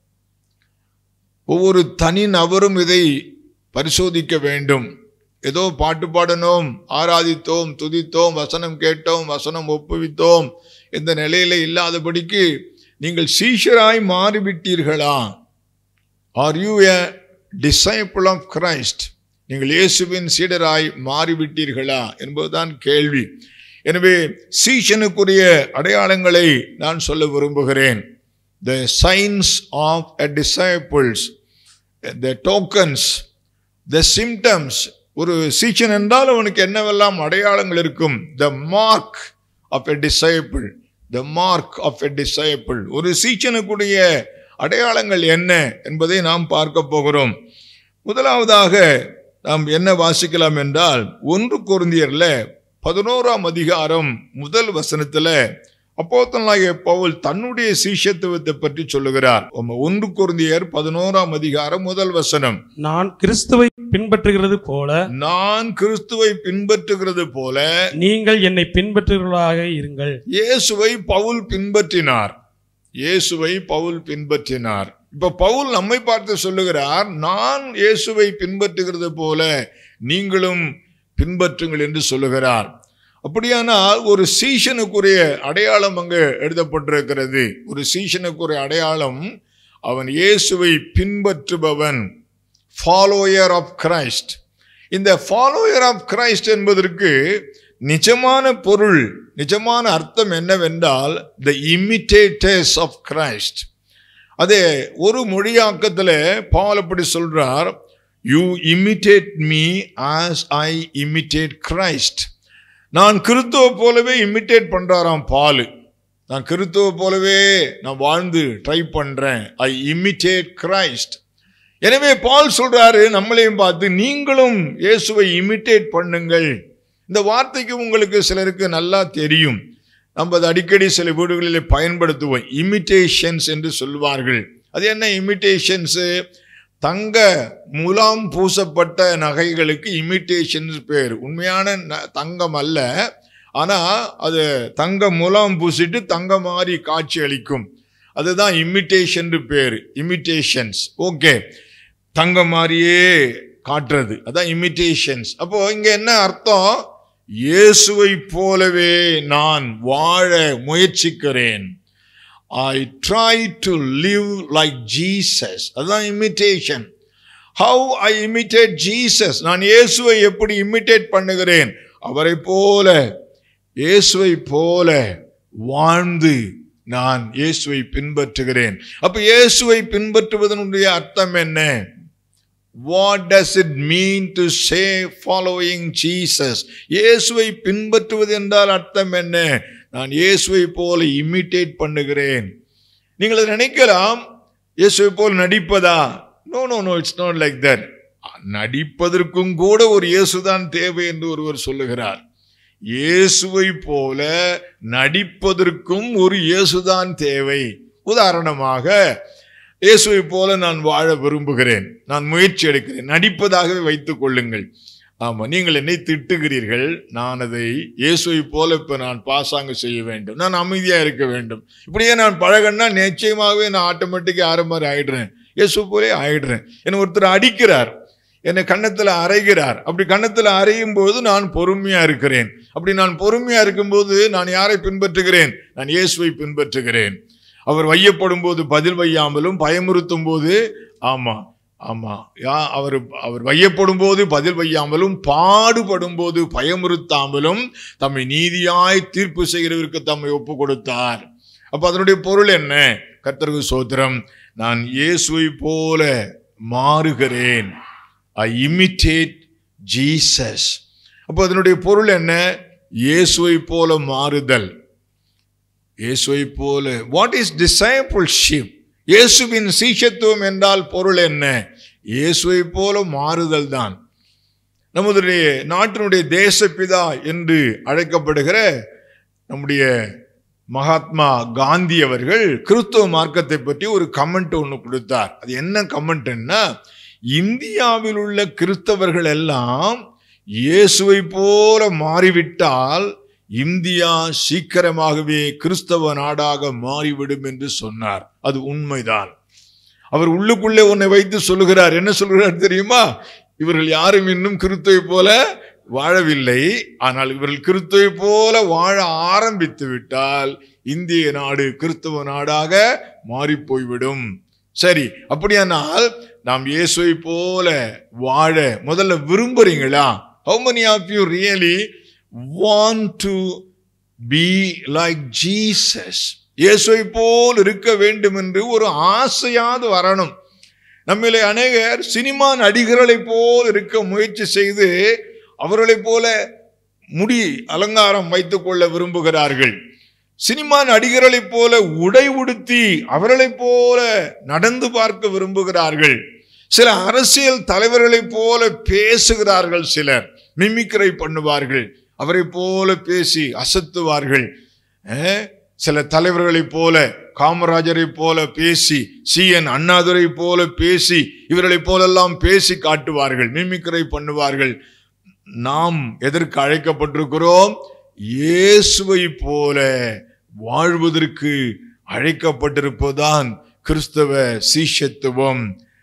ஒவ்வொரு தனி நபரும் இதை பரிசோதிக்க வேண்டும் ஏதோ பாட்டு பாடனோம் ஆராதித்தோம் துதித்தோம் வசனம் கேட்டோம் வசனம் ஒப்புவித்தோம் இந்த நிலையில இல்லாதபடிக்கு நீங்கள் சீஷராய் மாறிவிட்டீர்களா are you a disciple of Christ நீங்கள் இயேசுவின் சீடராய் மாறிவிட்டீர்களா என்பதுதான் கேள்வி எனவே சீஷனுக்குரிய அடையாளங்களை நான் சொல்ல விரும்புகிறேன் the signs of a disciples the tokens the symptoms ஒரு சீச்சன் என்றால் அவனுக்கு என்னவெல்லாம் அடையாளங்கள் இருக்கும் the mark of a disciple the mark of a disciple ஒரு சீச்சனுக்குடைய அடையாளங்கள் என்ன என்பதை நாம் பார்க்க போகிறோம் முதலாவதாக நாம் என்ன வாசிக்கலாம் என்றால் ஒன்று கொருந்தியர்ல பதினோராம் அதிகாரம் முதல் வசனத்துல அப்போத்தனாகிய பவுல் தன்னுடைய சீஷத்துவத்தை பற்றி சொல்லுகிறார் நம்ம ஒன்று கொருந்தியர் பதினோராம் அதிகாரம் முதல் வசனம்
நான் கிறிஸ்துவை பின்பற்றுகிறது போல
நான் கிறிஸ்துவை பின்பற்றுகிறது போல
நீங்கள் என்னை பின்பற்றுகிறவர்களாக இருங்கள்
இயேசுவை பவுல் பின்பற்றினார் இயேசுவை பவுல் பின்பற்றினார் இப்ப பவுல் நம்மை பார்த்து சொல்லுகிறார் நான் இயேசுவை பின்பற்றுகிறது போல நீங்களும் பின்பற்றுங்கள் என்று சொல்லுகிறார் அப்படியானால் ஒரு சீஷனுக்குரிய அடையாளம் அங்கு எழுதப்பட்டிருக்கிறது ஒரு சீஷனுக்குரிய அடையாளம் அவன் இயேசுவை பின்பற்றுபவன் ஃபாலோயர் ஆஃப் கிரைஸ்ட் இந்த ஃபாலோயர் ஆஃப் கிரைஸ்ட் என்பதற்கு நிஜமான பொருள் நிஜமான அர்த்தம் என்னவென்றால் த இமிட்டேட்டர்ஸ் ஆஃப் கிரைஸ்ட் அதே ஒரு மொழியாக்கத்தில் பால் அப்படி சொல்றார் you imitate me as I imitate Christ நான் கிறிஸ்துவ போலவே இமிட்டேட் பண்றாராம் பால் நான் கிறிஸ்துவ போலவே நான் வாழ்ந்து ட்ரை பண்றேன் ஐ இமிட்டேட் கிரைஸ்ட் எனவே பால் சொல்றாரு நம்மளையும் பார்த்து நீங்களும் இயேசுவை இமிட்டேட் பண்ணுங்கள் இந்த வார்த்தைக்கு உங்களுக்கு சிலருக்கு நல்லா தெரியும் நம்ம அதை அடிக்கடி சில வீடுகளில் பயன்படுத்துவோம் இமிட்டேஷன்ஸ் என்று சொல்வார்கள் அது என்ன இமிட்டேஷன்ஸு தங்க முலாம் பூசப்பட்ட நகைகளுக்கு இமிட்டேஷன்ஸ் பேர் உண்மையான ந- தங்கம் அல்ல ஆனால் அது தங்க முலாம் பூசிட்டு தங்க மாதிரி காட்சி அளிக்கும் அதுதான் இமிட்டேஷன் பேர் இமிட்டேஷன்ஸ் ஓகே தங்க மாதிரியே காட்டுறது அதான் இமிட்டேஷன்ஸ் அப்போ இங்க என்ன அர்த்தம் இயேசுவை போலவே நான் வாழ முயற்சிக்கிறேன் I try to live like Jesus அதுதான் imitation how I imitate Jesus நான் இயேசுவை எப்படி இமிட்டேட் பண்ணுகிறேன் அவரை போல இயேசுவை போல வாழ்ந்து நான் இயேசுவை பின்பற்றுகிறேன் அப்ப இயேசுவை பின்பற்றுவதனுடைய அர்த்தம் என்ன what does it mean to say following Jesus இயேசுவை பின்பற்றுவது என்றால் அர்த்தம் என்ன நான் இயேசுவை போல இமிட்டேட் பண்ணுகிறேன் நீங்கள் அதை நினைக்கலாம் இயேசுவை போல் நடிப்பதா no no no it's not like that நடிப்பதற்கும் கூட ஒரு இயேசுதான் தேவை என்று ஒருவர் சொல்லுகிறார் இயேசுவை போல நடிப்பதற்கும் ஒரு இயேசுதான் தேவை உதாரணமாக இயேசுவை போல நான் வாழ விரும்புகிறேன் நான் முயற்சி எடுக்கிறேன் நடிப்பதாகவே வைத்துக் கொள்ளுங்கள் ஆமா நீங்கள் என்னை திட்டுகிறீர்கள் நான் அதை இயேசுவை போல இப்ப நான் பாசாங்க செய்ய வேண்டும் நான் அமைதியா இருக்க வேண்டும் இப்படியே நான் பழகன்னா நிச்சயமாகவே நான் ஆட்டோமேட்டிக்கா ஆற மாதிரி ஆயிடுறேன் இயேசு போலே ஆயிடுறேன் என்னை ஒருத்தர் அடிக்கிறார் என்னை கன்னத்தில் அரைகிறார் அப்படி கன்னத்தில் அறையும் போது நான் பொறுமையா இருக்கிறேன் அப்படி நான் பொறுமையா இருக்கும்போது நான் யாரை பின்பற்றுகிறேன் நான் இயேசுவை பின்பற்றுகிறேன் அவர் வையப்படும் போது பதில் வையாமலும் பயமுறுத்தும் போது ஆமா ஆமா யா அவர் அவர் வையப்படும் போது பதில் வையாமலும் பாடுபடும் போது பயமுறுத்தாமலும் தம்மை நீதியாய் தீர்ப்பு செய்கிறவருக்கு தம்மை ஒப்பு கொடுத்தார் அப்ப அதனுடைய பொருள் என்ன கர்த்தருக்கு சோத்திரம் நான் இயேசுவை போல மாறுகிறேன் ஐ இமிட்டேட் ஜீசஸ் அப்போ அதனுடைய பொருள் என்ன இயேசுவை போல மாறுதல் இயேசுவை போல வாட் இஸ் டிசைபிள்ஷிப் இயேசுவின் சீஷத்துவம் என்றால் பொருள் என்ன இயேசுவை போல மாறுதல் தான் நம்முடைய நாட்டினுடைய தேசப்பிதா என்று அழைக்கப்படுகிற நம்முடைய மகாத்மா காந்தி அவர்கள் கிறிஸ்துவ மார்க்கத்தை பற்றி ஒரு கமெண்ட் ஒன்று கொடுத்தார் அது என்ன கமெண்ட்னா இந்தியாவில் உள்ள கிறிஸ்தவர்கள் எல்லாம் இயேசுவை போல மாறிவிட்டால் இந்தியா சீக்கிரமாகவே கிறிஸ்தவ நாடாக மாறிவிடும் என்று சொன்னார் அது உண்மைதான் அவர் உள்ளுக்குள்ளே உன்னை வைத்து சொல்லுகிறார் என்ன சொல்கிறார் தெரியுமா இவர்கள் யாரும் இன்னும் கிறிஸ்துவை போல வாழவில்லை ஆனால் இவர்கள் கிறிஸ்துவை போல வாழ ஆரம்பித்து விட்டால் இந்திய நாடு கிறிஸ்தவ நாடாக மாறி போய்விடும் சரி அப்படியானால் நாம் இயேசுவை போல வாழ முதல்ல விரும்புறீங்களா how many of you really want to be like Jesus இயேசுவை போல் இருக்க வேண்டும் என்று ஒரு ஆசையாவது வரணும் நம்மிலே அநேகர் சினிமா நடிகர்களைப் போல் இருக்க முயற்சி செய்து அவர்களைப் போல முடி அலங்காரம் வைத்துக் கொள்ள விரும்புகிறார்கள் சினிமா நடிகர்களைப் போல உடை உடுத்தி அவர்களைப் போல நடந்து பார்க்க விரும்புகிறார்கள் சில அரசியல் தலைவர்களைப் போல பேசுகிறார்கள் சிலர் மிமிக்ரை பண்ணுவார்கள் அவரை போல பேசி அசத்துவார்கள் அஹ், சில தலைவர்களைப் போல காமராஜரை போல பேசி சி என் அண்ணாதுரை போல பேசி இவர்களைப் போலெல்லாம் பேசி காட்டுவார்கள் மிமிக்ரை பண்ணுவார்கள் நாம் எதற்கு அழைக்கப்பட்டிருக்கிறோம் இயேசுவை போல வாழ்வதற்கு அழைக்கப்பட்டிருப்பதுதான் கிறிஸ்தவ சீஷத்துவம்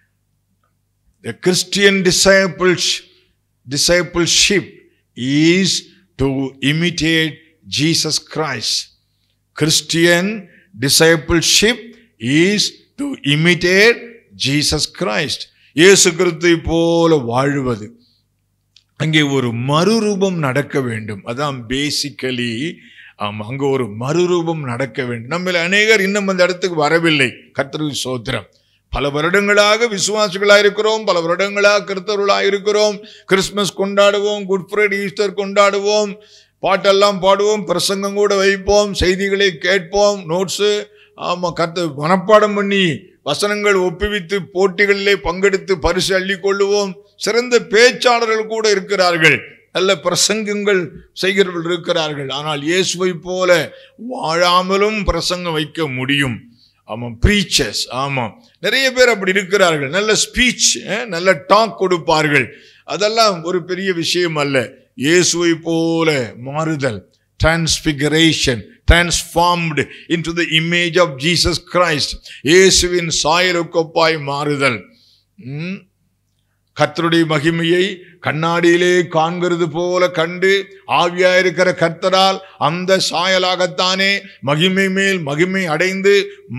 The Christian disciples- discipleship is to imitate Jesus Christ. Christian discipleship is to imitate Jesus Christ. இயேசு கிறிஸ்துவை போல வாழ்வது அங்கே ஒரு மறுரூபம் நடக்க வேண்டும் அதான் பேசிக்கலி ஆமா அங்க ஒரு மறுரூபம் நடக்க வேண்டும் நம்மள அநேகர் இன்னும் அந்த இடத்துக்கு வரவில்லை கர்த்தருக்கு சோத்திரம் பல வருடங்களாக விசுவாசிகளாக இருக்கிறோம் பல வருடங்களாக கிறிஸ்தவர்களாக இருக்கிறோம் கிறிஸ்மஸ் கொண்டாடுவோம் குட் ஃப்ரைடே ஈஸ்டர் கொண்டாடுவோம் பாட்டெல்லாம் பாடுவோம் பிரசங்கம் கூட வைப்போம் செய்திகளை கேட்போம் நோட்ஸு ஆமாம் கர்த்த மனப்பாடம் பண்ணி வசனங்கள் ஒப்புவித்து போட்டிகளிலே பங்கெடுத்து பரிசு அள்ளி கொள்ளுவோம் சிறந்த பேச்சாளர்கள் கூட இருக்கிறார்கள் நல்ல பிரசங்கங்கள் செய்கிறவர்கள் இருக்கிறார்கள் ஆனால் இயேசுவை போல வாழாமலும் பிரசங்கம் வைக்க முடியும் ஆமாம் ப்ரீச்சர்ஸ் ஆமாம் நிறைய பேர் அப்படி இருக்கிறார்கள் நல்ல ஸ்பீச் நல்ல டாக் கொடுப்பார்கள் அதெல்லாம் ஒரு பெரிய விஷயம் அல்ல இயேசுவை போல மாறுதல் transfiguration transformed into the image of Jesus Christ இயேசுவின் சாயலுக்கொப்பாய் மாறுதல் ம்? கர்த்தருடைய மகிமையை கண்ணாடியிலே காண்கிறது போல கண்டு ஆவியாயிருக்கிற கர்த்தரால் அந்த சாயலாகத்தானே மகிமை மேல் மகிமை அடைந்து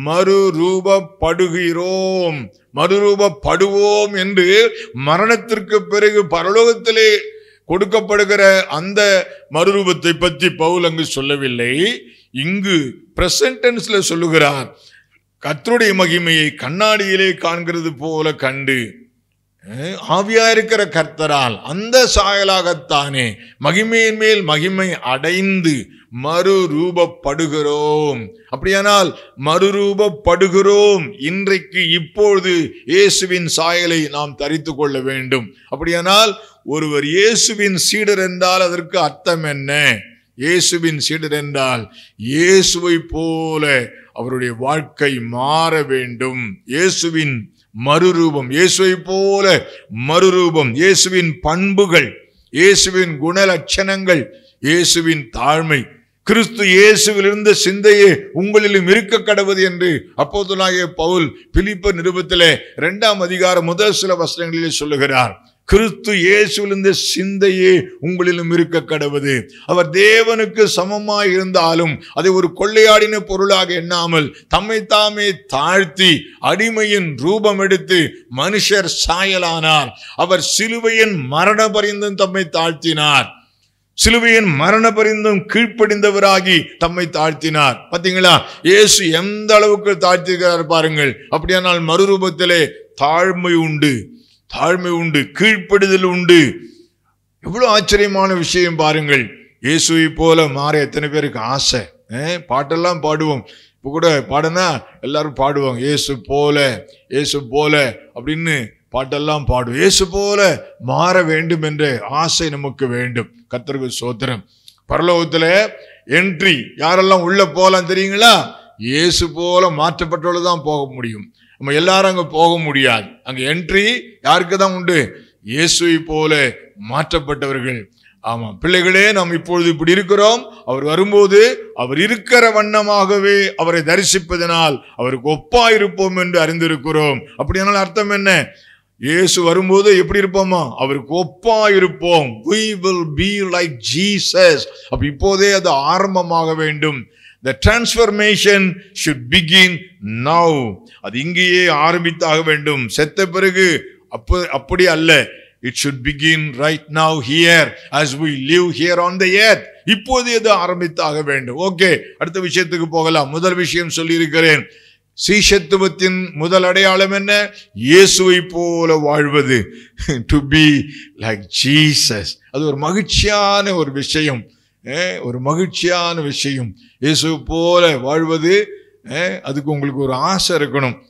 மறுரூபப்படுகிறோம் மறுரூபப்படுவோம் என்று மரணத்திற்கு பிறகு பரலோகத்திலே கொடுக்கப்படுகிற அந்த மறுரூபத்தை பற்றி பவுல் அங்கு சொல்லவில்லை இங்கு பிரசன்டென்ஸ்ல சொல்லுகிறார் கர்த்தருடைய மகிமையை கண்ணாடியிலே காண்கிறது போல கண்டு அஹ், ஆவியா இருக்கிற கர்த்தரால் அந்த சாயலாகத்தானே மகிமையின் மேல் மகிமை அடைந்து மறுரூபப்படுகிறோம் அப்படியானால் மறுரூபப்படுகிறோம் இன்றைக்கு இப்பொழுது இயேசுவின் சாயலை நாம் தரித்து கொள்ள வேண்டும் அப்படியானால் ஒருவர் இயேசுவின் சீடர் என்றால் அதற்கு அர்த்தம் என்ன இயேசுவின் சீடர் என்றால் இயேசுவை போல அவருடைய வாழ்க்கை மாற வேண்டும் இயேசுவின் மறுரூபம் இயேசுவை போல மறுரூபம் இயேசுவின் பண்புகள் இயேசுவின் குணலட்சணங்கள் இயேசுவின் தாழ்மை கிறிஸ்து இயேசுவில் இருந்த சிந்தையே உங்களிலும் இருக்க கடவுது என்று அப்போதுலாகிய பவுல் பிலிப்ப நிருபத்திலே இரண்டாம் அதிகாரம் முதல் சில வசனங்களிலே சொல்லுகிறார் கிறிஸ்து இயேசுவில் இருந்த சிந்தையே உங்களிலும் இருக்க கடவுது அவர் தேவனுக்கு சமமாய் இருந்தாலும் அதை ஒரு கொள்ளையாடின பொருளாக எண்ணாமல் தம்மை தாமே தாழ்த்தி அடிமையின் ரூபம் எடுத்து மனுஷர் சாயலானார் அவர் சிலுவையின் மரண பரிந்தும் தம்மை தாழ்த்தினார் சிலுவையின் மரண பரிந்தும் கீழ்ப்படிந்தவராகி தம்மை தாழ்த்தினார் பாத்தீங்களா இயேசு எந்த அளவுக்கு தாழ்த்திருக்கிறார் பாருங்கள் அப்படியானால் மறுரூபத்திலே தாழ்மை உண்டு தாழ்மை உண்டு கீழ்ப்படுதல் உண்டு எவ்வளவு ஆச்சரியமான விஷயம் பாருங்கள் இயேசுவை போல மாற எத்தனை பேருக்கு ஆசை அஹ், பாட்டெல்லாம் பாடுவோம் இப்போ கூட பாடுனா எல்லாரும் பாடுவாங்க இயேசு போல இயேசு போல அப்படின்னு பாட்டெல்லாம் பாடுவோம் இயேசு போல மாற வேண்டும் என்ற ஆசை நமக்கு வேண்டும் கர்த்தருக்கு சோத்திரம் பரலோகத்துல என்ட்ரி யாரெல்லாம் உள்ள போகலாம் தெரியுங்களா இயேசு போல மாற்றப்பட்டவர்கள் தான் போக முடியும் நம்ம எல்லாரும் அங்க போக முடியாது அங்க என்ட்ரி யாருக்கு தான் உண்டு இயேசுவை போல மாற்றப்பட்டவர்கள் ஆமா பிள்ளைகளே நாம் இப்பொழுது இப்படி இருக்கிறோம் அவர் வரும்போது அவர் இருக்கிற வண்ணமாகவே அவரை தரிசிப்பதனால் அவருக்கு ஒப்பா இருப்போம் என்று அறிந்திருக்கிறோம் அப்படியானால் அர்த்தம் என்ன இயேசு வரும்போது எப்படி இருப்போமா அவருக்கு ஒப்பா இருப்போம் we will be like jesus அப்ப இப்போதே அது ஆரம்பமாக வேண்டும் the transformation should begin now அது இங்கேயே ஆரம்பித்தாக வேண்டும் செத்த பிறகு அப்ப அப்படி அல்ல it should begin right now here as we live here on the earth இப்போது இது ஆரம்பித்தாக வேண்டும் ஓகே அடுத்த விஷயத்துக்கு போகலாம் முதல் விஷயம் சொல்லியிருக்கிறேன் சீஷத்துவத்தின் முதல் அடையாளம் என்ன இயேசுவை போல வாழ்வது டு பி லைக் ஜீசஸ் அது ஒரு மகிழ்ச்சியான ஒரு விஷயம் அஹ், ஒரு மகிழ்ச்சியான விஷயம் இயேசு போல வாழ்வது அஹ், அதுக்கு உங்களுக்கு ஒரு ஆசை இருக்கணும்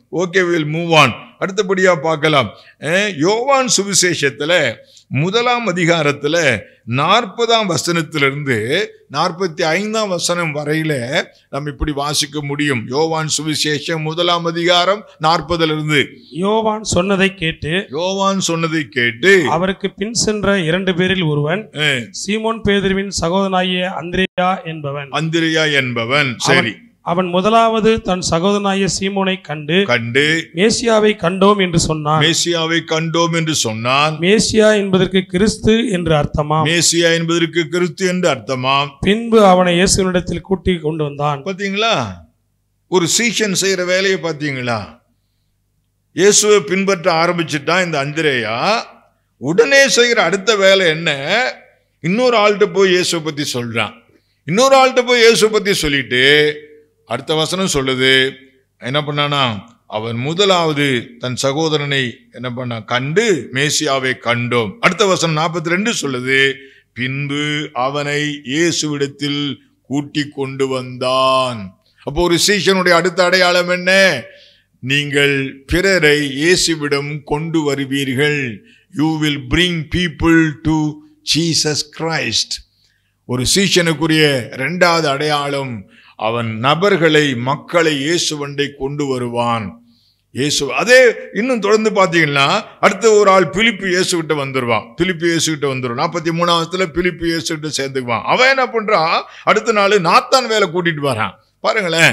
ஓகே வில் மூவ் ஆன் அடுத்தபடியா பார்க்கலாம் அஹ், யோவான் சுவிசேஷத்துல முதலாம் அதிகாரத்துல நாற்பதாம் வசனத்திலிருந்து நாற்பத்தி ஐந்தாம் வசனம் வரையில நம்ம இப்படி வாசிக்க முடியும் யோவான் சுவிசேஷம் முதலாம் அதிகாரம் நாற்பதுல இருந்து
யோவான் சொன்னதை கேட்டு
யோவான் சொன்னதை கேட்டு
அவருக்கு பின் சென்ற இரண்டு பேரில் ஒருவன்
அஹ்,
சீமோன் பேதுருவின் சகோதரனாகிய அந்திரேயா என்பவன்
அந்திரியா என்பவன் சரி
அவன் முதலாவது தன் சகோதரனாகிய சீமோனை கண்டு
கண்டு
மேசியாவை கண்டோம் என்று சொன்னான்
மேசியாவை கண்டோம் என்று சொன்னான்
மேசியா என்பதற்கு கிறிஸ்து என்று அர்த்தமாம்
மேசியா என்பதற்கு கிறிஸ்து என்று அர்த்தமாம்
பின்பு அவனை இயேசுவினிடத்தில் கூட்டி கொண்டு வந்தான்
பாத்தீங்களா ஒரு சீஷன் செய்யற வேலையை பாத்தீங்களா இயேசுவை பின்பற்ற ஆரம்பிச்சுட்டான் இந்த அந்திரேயா உடனே செய்யற அடுத்த வேலை என்ன இன்னொரு ஆள்கிட்ட போய் இயேசுவை பத்தி சொல்றான் இன்னொரு ஆள்கிட்ட போய் இயேசுவை பத்தி சொல்லிட்டு அடுத்த வசனம் சொல்லுது என்ன பண்ணானா அவன் முதலாவது தன் சகோதரனை என்ன பண்ணா கண்டு மேசியாவை கண்டோம் அடுத்த வசனம் நாற்பத்தி ரெண்டு சொல்லுது பின்பு அவனை இயேசுவிடத்தில் கூட்டி கொண்டு வந்தான் அப்போ ஒரு சீஷனுடைய அடுத்த அடையாளம் என்ன நீங்கள் பிறரை இயேசுவிடம் கொண்டு வருவீர்கள் you will bring people to Jesus Christ ஒரு சீஷனுக்குரிய இரண்டாவது அடையாளம் அவன் நபர்களை மக்களை இயேசுவண்டை கொண்டு வருவான் இயேசு அதே இன்னும் தொடர்ந்து பார்த்தீங்கன்னா அடுத்த ஒரு ஆள் பிலிப்பு இயேசுகிட்ட வந்துருவான் பிலிப்பு இயேசுகிட்ட வந்துருவான் நாற்பத்தி மூணாவதுல பிலிப்பு இயேசுகிட்ட சேர்ந்துக்குவான் அவன் என்ன பண்றான் அடுத்த நாள் நாத்தான் வேலை கூட்டிட்டு வரான் பாருங்களேன்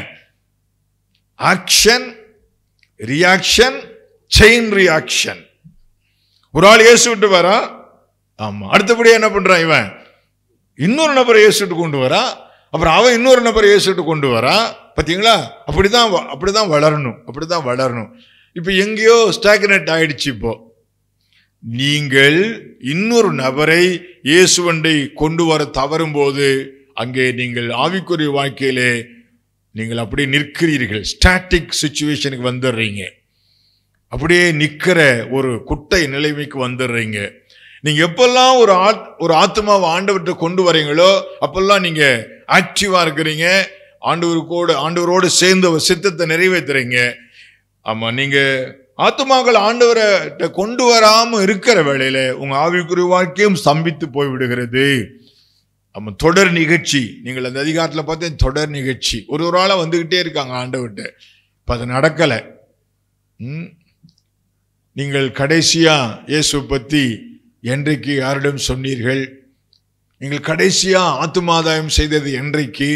ஆக்ஷன் ரியாக்ஷன் செயின் ரியாக்ஷன் ஒரு ஆள் இயேசு விட்டு வரான் ஆமா அடுத்தபடியா என்ன பண்றான் இவன் இன்னொரு நபரை இயேசுட்டு கொண்டு வரான் அப்புறம் அவன் இன்னொரு நபரை இயேசுட்டு கொண்டு வரான் பாத்தீங்களா அப்படிதான் வ- அப்படிதான் வளரணும் அப்படிதான் வளரணும் இப்போ எங்கேயோ ஸ்டாக்னட் ஆயிடுச்சு இப்போ நீங்கள் இன்னொரு நபரை இயேசுவண்டை கொண்டு வர தவறும் போது அங்கே நீங்கள் ஆவிக்குரிய வாழ்க்கையிலே நீங்கள் அப்படியே நிற்கிறீர்கள் ஸ்டாட்டிக் சுச்சுவேஷனுக்கு வந்துடுறீங்க அப்படியே நிக்கிற ஒரு குட்டை நிலைமைக்கு வந்துடுறீங்க நீங்க எப்பெல்லாம் ஒரு ஆத் ஒரு ஆத்மாவை ஆண்டவர்கிட்ட கொண்டு வரீங்களோ அப்பெல்லாம் நீங்க ஆக்டிவா இருக்கிறீங்க ஆண்டவருக்கோடு ஆண்டவரோடு சேர்ந்து அவர் சித்தத்தை நிறைவேத்துறீங்க ஆமா நீங்க ஆத்மாக்கள் ஆண்டவரை கொண்டு வராம இருக்கிற வேளையில உங்க ஆவிக்குரிய வாழ்க்கையும் ஸ்தம்பித்து போய் விடுகிறது ஆமா தொடர் நிகழ்ச்சி நீங்கள் அந்த அதிகாரத்தில் பார்த்தேன் தொடர் நிகழ்ச்சி ஒரு ஒரு ஆளா வந்துகிட்டே இருக்காங்க ஆண்டவர்கிட்ட இப்ப அது நடக்கலை ம் நீங்கள் கடைசியா இயேசு பத்தி என்றைக்கு யாரிடம் சொன்னீர்கள் நீங்கள் கடைசியா ஆத்துமாதாயம் செய்தது என்றைக்கு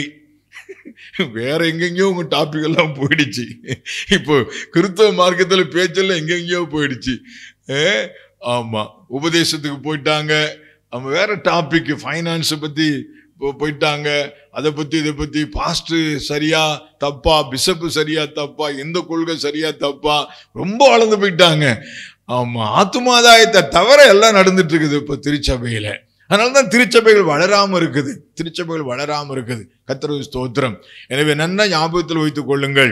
வேற எங்கெங்கேயோ உங்க டாபிக் எல்லாம் போயிடுச்சு இப்போ கிறிஸ்தவ மார்க்கத்துல பேச்செல்லாம் எங்கெங்கேயோ போயிடுச்சு ஏ, ஆமா உபதேசத்துக்கு போயிட்டாங்க அவங்க வேற டாபிக் ஃபைனான்ஸை பத்தி போ- போயிட்டாங்க அதை பத்தி இதை பத்தி பாஸ்ட் சரியா தப்பா பிஷப்பு சரியா தப்பா எந்த கொள்கை சரியா தப்பா ரொம்ப வளர்ந்து போயிட்டாங்க ஆமா ஆத்துமாதாயத்தை தவிர எல்லாம் நடந்துட்டு இருக்குது இப்ப திருச்சபையில அதனால தான் திருச்சபைகள் வளராம இருக்குது திருச்சபைகள் வளராம இருக்குது கத்திர ஸ்தோத்திரம் எனவே நன்னா ஞாபகத்தில் வைத்துக் கொள்ளுங்கள்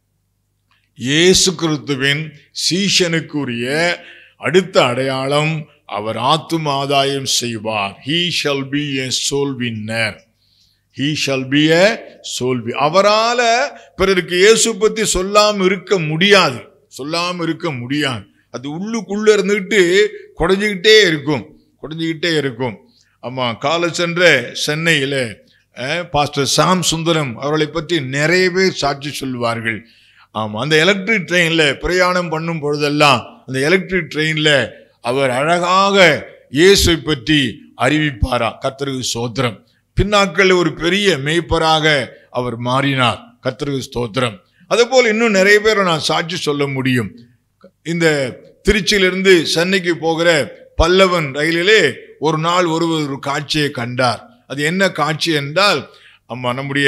இயேசு கிறிஸ்துவின் சீஷனுக்குரிய அடுத்த அடையாளம் அவர் ஆத்தும ஆதாயம் செய்வார் he shall be a soul winner he shall be a soul அவரால பிறருக்கு இயேசு பத்தி சொல்லாம இருக்க முடியாது சொல்லாம இருக்க முடியாது அது உள்ளுக்குள்ள இருந்துகிட்டு குறைஞ்சிக்கிட்டே இருக்கும் குறைஞ்சிக்கிட்டே இருக்கும் ஆமா கால சென்ற சென்னையில அஹ், பாஸ்டர் சாம் சுந்தரம் அவர்களை பற்றி நிறைய பேர் சாட்சி சொல்வார்கள் ஆமா அந்த எலக்ட்ரிக் ட்ரெயின்ல பிரயாணம் பண்ணும் பொழுதெல்லாம் அந்த எலக்ட்ரிக் ட்ரெயின்ல அவர் அழகாக இயேசுவை பற்றி அறிவிப்பாரா கர்த்தருக்கு சோத்திரம் பின்னாட்கள் ஒரு பெரிய மேய்ப்பராக அவர் மாறினார் கர்த்தருக்கு ஸ்தோத்திரம் அதுபோல் இன்னும் நிறைய பேரை நான் சாட்சி சொல்ல முடியும் இந்த திருச்சியிலிருந்து சென்னைக்கு போகிற பல்லவன் ரயிலிலே ஒரு நாள் ஒருவர் ஒரு காட்சியை கண்டார் அது என்ன காட்சி என்றால் ஆமா நம்முடைய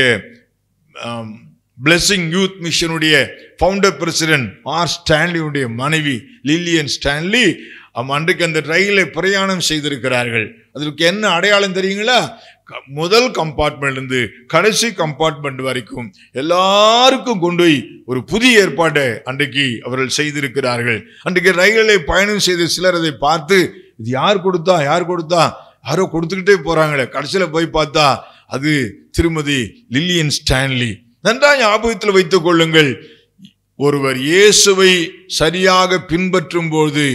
பிளெஸிங் யூத் மிஷனுடைய ஃபவுண்டர் பிரசிடென்ட் ஆர் ஸ்டான்லியுடைய மனைவி லில்லியன் ஸ்டான்லி ஆமா, அன்றைக்கு அந்த ரயிலை பிரயாணம் செய்திருக்கிறார்கள் அதற்கு என்ன அடையாளம் தெரியுங்களா க- முதல் கம்பார்ட்மெண்ட் இருந்து கடைசி கம்பார்ட்மெண்ட் வரைக்கும் எல்லாருக்கும் கொண்டு போய் ஒரு புதிய ஏற்பாட்டை அன்றைக்கு அவர்கள் செய்திருக்கிறார்கள் அன்றைக்கு ரயிலிலே பயணம் செய்த சிலர் அதை பார்த்து இது யார் கொடுத்தா யார் கொடுத்தா யாரோ கொடுத்துக்கிட்டே போறாங்களே கடைசியில போய் பார்த்தா அது திருமதி லில்லியன் ஸ்டான்லி நன்றா ஞாபகத்தில் வைத்துக் கொள்ளுங்கள் ஒருவர் இயேசுவை சரியாக பின்பற்றும் போது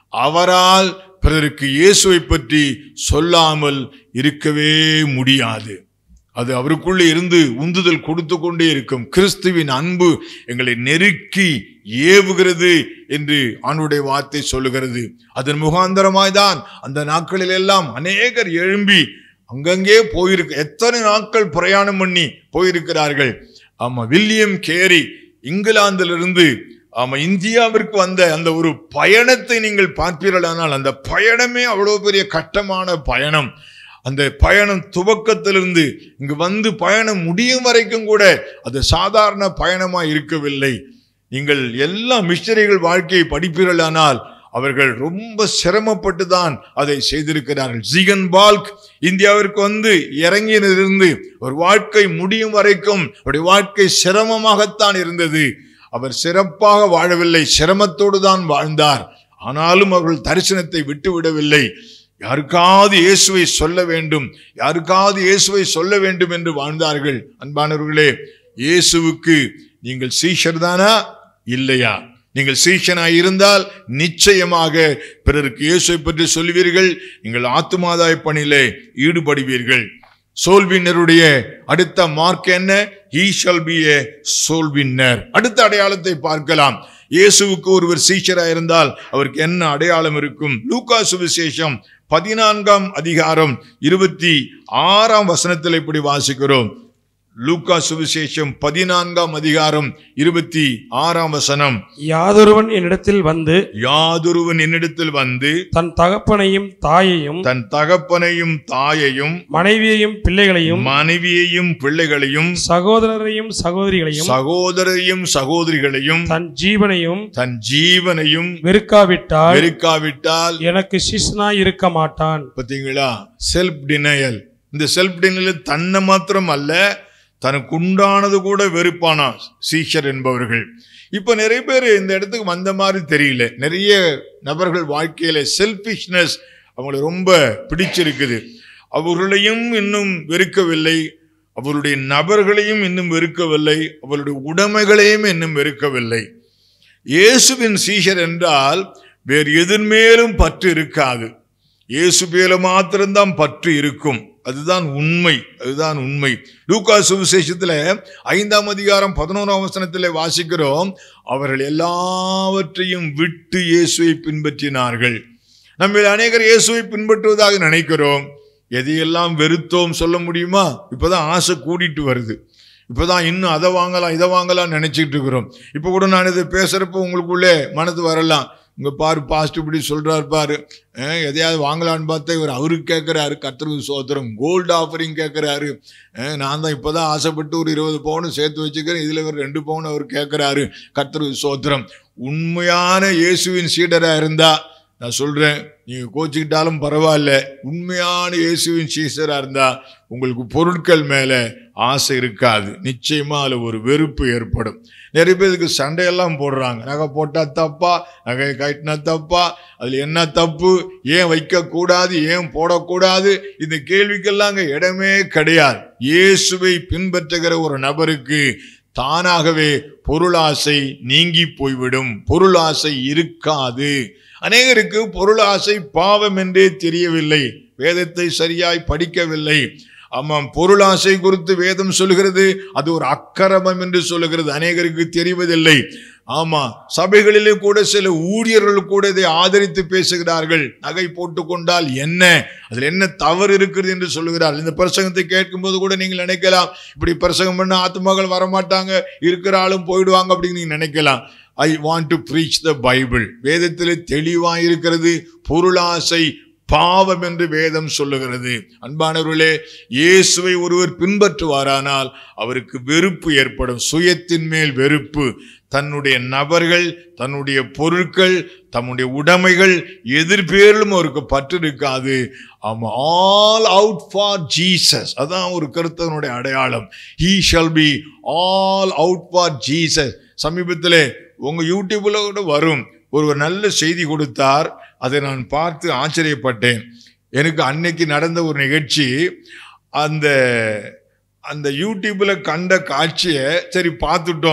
அவரால் பிறருக்கு இயேசுவை பற்றி சொல்லாமல் இருக்கவே முடியாது அது அவருக்குள்ளே இருந்து உந்துதல் கொடுத்து கொண்டே இருக்கும் கிறிஸ்துவின் அன்பு எங்களை நெருக்கி ஏவுகிறது என்று ஆண்டுடைய வார்த்தை சொல்லுகிறது அதன் முகாந்தரமாய்தான் அந்த நாட்களில் எல்லாம் அநேகர் எழும்பி அங்கங்கே போயிருக்கு எத்தனை நாட்கள் பிரயாணம் பண்ணி போயிருக்கிறார்கள் ஆமா வில்லியம் கேரி இங்கிலாந்திலிருந்து ஆமா இந்தியாவிற்கு வந்த அந்த ஒரு பயணத்தை நீங்கள் பார்ப்பீர்களானால் அந்த பயணமே அவ்வளவு பெரிய கட்டமான பயணம் அந்த பயணம் துவக்கத்திலிருந்து இங்கு வந்து பயணம் முடியும் வரைக்கும் கூட அது சாதாரண பயணமா இருக்கவில்லை நீங்கள் எல்லா மிஷனரிகள் வாழ்க்கையை படிப்பீர்களானால் அவர்கள் ரொம்ப சிரமப்பட்டு தான் அதை செய்திருக்கிறார்கள் ஜிகன் பால்க் இந்தியாவிற்கு வந்து இறங்கியதிலிருந்து ஒரு வாழ்க்கை முடியும் வரைக்கும் அவருடைய வாழ்க்கை சிரமமாகத்தான் இருந்தது அவர் சிறப்பாக வாழவில்லை சிரமத்தோடு தான் வாழ்ந்தார் ஆனாலும் அவர்கள் தரிசனத்தை விட்டுவிடவில்லை யாருக்காவது இயேசுவை சொல்ல வேண்டும் யாருக்காவது இயேசுவை சொல்ல வேண்டும் என்று வாழ்ந்தார்கள் அன்பானவர்களே இயேசுவுக்கு நீங்கள் சீஷர் தானா இல்லையா நீங்கள் சீஷனாய் இருந்தால் நிச்சயமாக பிறருக்கு இயேசுவை பற்றி சொல்லுவீர்கள் நீங்கள் ஆத்துமாதாய பணியிலே ஈடுபடுவீர்கள் சோல்வினருடைய அடுத்த மார்க் என்ன he shall be a soul winner அடுத்த அடையாளத்தை பார்க்கலாம் இயேசுவுக்கு ஒருவர் சீஷரா இருந்தால் அவருக்கு என்ன அடையாளம் இருக்கும் லூக்கா சுவிசேஷம் பதினான்காம் அதிகாரம் இருபத்தி ஆறாம் வசனத்தில் இப்படி வாசிக்கிறோம் லூக்கா சுவிசேஷம் பதினான்காம் அதிகாரம் இருபத்தி ஆறாம் வசனம்
யாதொருவன் என்னிடத்தில் வந்து
யாதொருவன் என்னிடத்தில் வந்து
தன் தகப்பனையும் தாயையும்
தன் தகப்பனையும் தாயையும்
மனைவியையும் பிள்ளைகளையும்
மனைவியையும் பிள்ளைகளையும்
சகோதரரையும் சகோதரிகளையும்
சகோதரையும் சகோதரிகளையும்
தன் ஜீவனையும்
தன் ஜீவனையும்
வெறுக்காவிட்டால்
வெறுக்காவிட்டால்
எனக்கு சிஷ்னாய் இருக்க மாட்டான்
பார்த்தீங்களா செல்ஃப் டினையல் இந்த செல்ஃப் டினையல் தன்னை மாத்திரம் அல்ல தனக்கு உண்டானது கூட வெறுப்பானா சீஷர் என்பவர்கள் இப்போ நிறைய பேர் இந்த இடத்துக்கு வந்த மாதிரி தெரியல நிறைய நபர்கள் வாழ்க்கையில செல்ஃபிஷ்னஸ் அவங்களுக்கு ரொம்ப பிடிச்சிருக்குது அவர்களையும் இன்னும் வெறுக்கவில்லை அவருடைய நபர்களையும் இன்னும் வெறுக்கவில்லை அவருடைய உடைமைகளையும் இன்னும் வெறுக்கவில்லை இயேசுவின் சீஷர் என்றால் வேறு எதன் மேலும் பற்று இருக்காது இயேசு பேல மாத்திரம்தான் பற்று இருக்கும் அதுதான் உண்மை அதுதான் உண்மை லூக்கா சுவிசேஷத்துல ஐந்தாம் அதிகாரம் பதினோராம் வசனத்திலே வாசிக்கிறோம் அவர்கள் எல்லாவற்றையும் விட்டு இயேசுவை பின்பற்றினார்கள் நம்ம அநேகர் இயேசுவை பின்பற்றுவதாக நினைக்கிறோம் எதையெல்லாம் வெறுத்தோம் சொல்ல முடியுமா இப்பதான் ஆசை கூடிட்டு வருது இப்போதான் இன்னும் அதை வாங்கலாம் இதை வாங்கலாம் நினைச்சிட்டு இருக்கிறோம் இப்போ கூட நான் இதை பேசுறப்போ உங்களுக்குள்ளே மனது வரலாம் இங்க பாரு பாஸ்ட் இப்படி சொல்றாரு பாரு அஹ் எதையாவது வாங்கலான்னு பார்த்தா இவர் அவருக்கு கேட்கிறாரு கர்த்தருக்கு சோத்திரம் கோல்டு ஆஃபரிங் கேட்கிறாரு அஹ் நான் தான் இப்போதான் ஆசைப்பட்டு ஒரு இருபது பவுன் சேர்த்து வச்சுக்கிறேன் இதுல இவர் ரெண்டு பவுன் அவர் கேட்கிறாரு கர்த்தருக்கு சோத்திரம் உண்மையான இயேசுவின் சீடரா இருந்தா நான் சொல்றேன் நீங்க கோச்சிக்கிட்டாலும் பரவாயில்ல உண்மையான இயேசுவின் சீசரா இருந்தா உங்களுக்கு பொருட்கள் மேல ஆசை இருக்காது நிச்சயமா அதுல ஒரு வெறுப்பு ஏற்படும் நிறைய பேருக்கு சண்டையெல்லாம் போடுறாங்க நகை போட்டா தப்பா நகை கட்டினா தப்பா அதுல என்ன தப்பு ஏன் வைக்க கூடாது ஏன் போடக்கூடாது இந்த கேள்விக்கெல்லாம் அங்க இடமே கிடையாது இயேசுவை பின்பற்றுகிற ஒரு நபருக்கு தானாகவே பொருளாசை நீங்கி போய்விடும் பொருளாசை இருக்காது அநேகருக்கு பொருளாசை பாவம் என்றே தெரியவில்லை வேதத்தை சரியாய் படிக்கவில்லை ஆமாம் பொருளாசை குறித்து வேதம் சொல்லுகிறது அது ஒரு அக்கிரமம் என்று சொல்லுகிறது அநேகருக்கு தெரிவதில்லை ஆமா சபைகளிலே கூட சில ஊழியர்கள் கூட இதை ஆதரித்து பேசுகிறார்கள் நகை போட்டு கொண்டால் என்ன அதுல என்ன தவறு இருக்கிறது என்று சொல்லுகிறார் இந்த பிரசங்கத்தை கேட்கும்போது கூட நீங்கள் நினைக்கலாம் இப்படி பிரசங்கம் பண்ண ஆத்மாக்கள் வரமாட்டாங்க இருக்கிற ஆளும் போயிடுவாங்க அப்படின்னு நீங்க நினைக்கலாம் I want to preach the Bible வேதத்தில் தெளிவாக இருக்கிறது பொருளாசை பாவம் என்று வேதம் சொல்லுகிறது அன்பானவர்களே இயேசுவை ஒருவர் பின்பற்றுவாரானால் அவருக்கு வெறுப்பு ஏற்படும் சுயத்தின் மேல் வெறுப்பு தன்னுடைய நபர்கள் தன்னுடைய பொருட்கள் தன்னுடைய உடைமைகள் எதிர்பேரிலும் அவருக்கு பற்று இருக்காது ஆமா ஆல் அவுட் ஃபார் ஜீசஸ் அதான் ஒரு கருத்தனுடைய அடையாளம் he shall be all out for Jesus சமீபத்திலே உங்க யூடியூப்ல கூட வரும் ஒருவர் நல்ல செய்தி கொடுத்தார் அதை நான் பார்த்து ஆச்சரியப்பட்டேன் எனக்கு அன்னைக்கு நடந்த ஒரு நிகழ்ச்சி அந்த அந்த யூடியூப்ல கண்ட காட்சியை சரி பார்த்துட்டோம்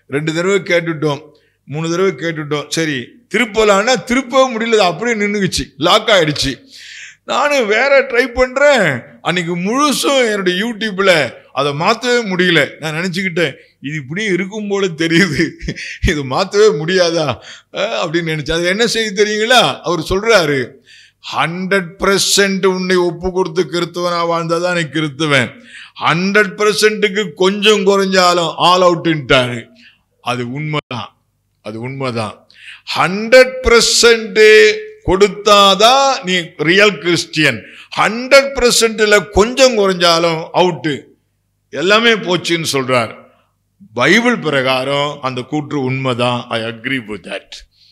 ரெண்டு தடவை கேட்டுட்டோம் மூணு தடவை கேட்டுட்டோம் சரி திருப்பலான்னா திருப்பவும் முடியல அது அப்படியே நின்றுக்குச்சு லாக் ஆயிடுச்சு நானும் வேற ட்ரை பண்றேன் அன்னைக்கு முழுசும் என்னுடைய யூடியூப்ல அதை மாற்றவே முடியல நான் நினச்சிக்கிட்டேன் இது இப்படியே இருக்கும் போல தெரியுது இது மாற்றவே முடியாதா அஹ் அப்படின்னு நினைச்சேன் அது என்ன செய்ய தெரியுங்களா அவர் சொல்றாரு ஹண்ட்ரட் பர்சன்ட் உன்னை ஒப்பு கொடுத்து கிறிஸ்தவனா வாழ்ந்தாதான் நீ கிறிஸ்தவன் ஹண்ட்ரட் பர்சன்ட்டுக்கு கொஞ்சம் குறைஞ்சாலும் ஆல் அவுட்டுன்ட்டாரு அது உண்மைதான் அது உண்மைதான் ஹண்ட்ரட் பர்சன்ட் கொடுத்தாதான் நீ ரியல் கிறிஸ்டியன் ஹண்ட்ரட் பர்சன்ட்ல கொஞ்சம் குறைஞ்சாலும் அவுட்டு எல்லாமே போச்சுன்னு சொல்றார் பைபிள் பிரகாரம் அந்த கூற்று உண்மைதான் I agree with that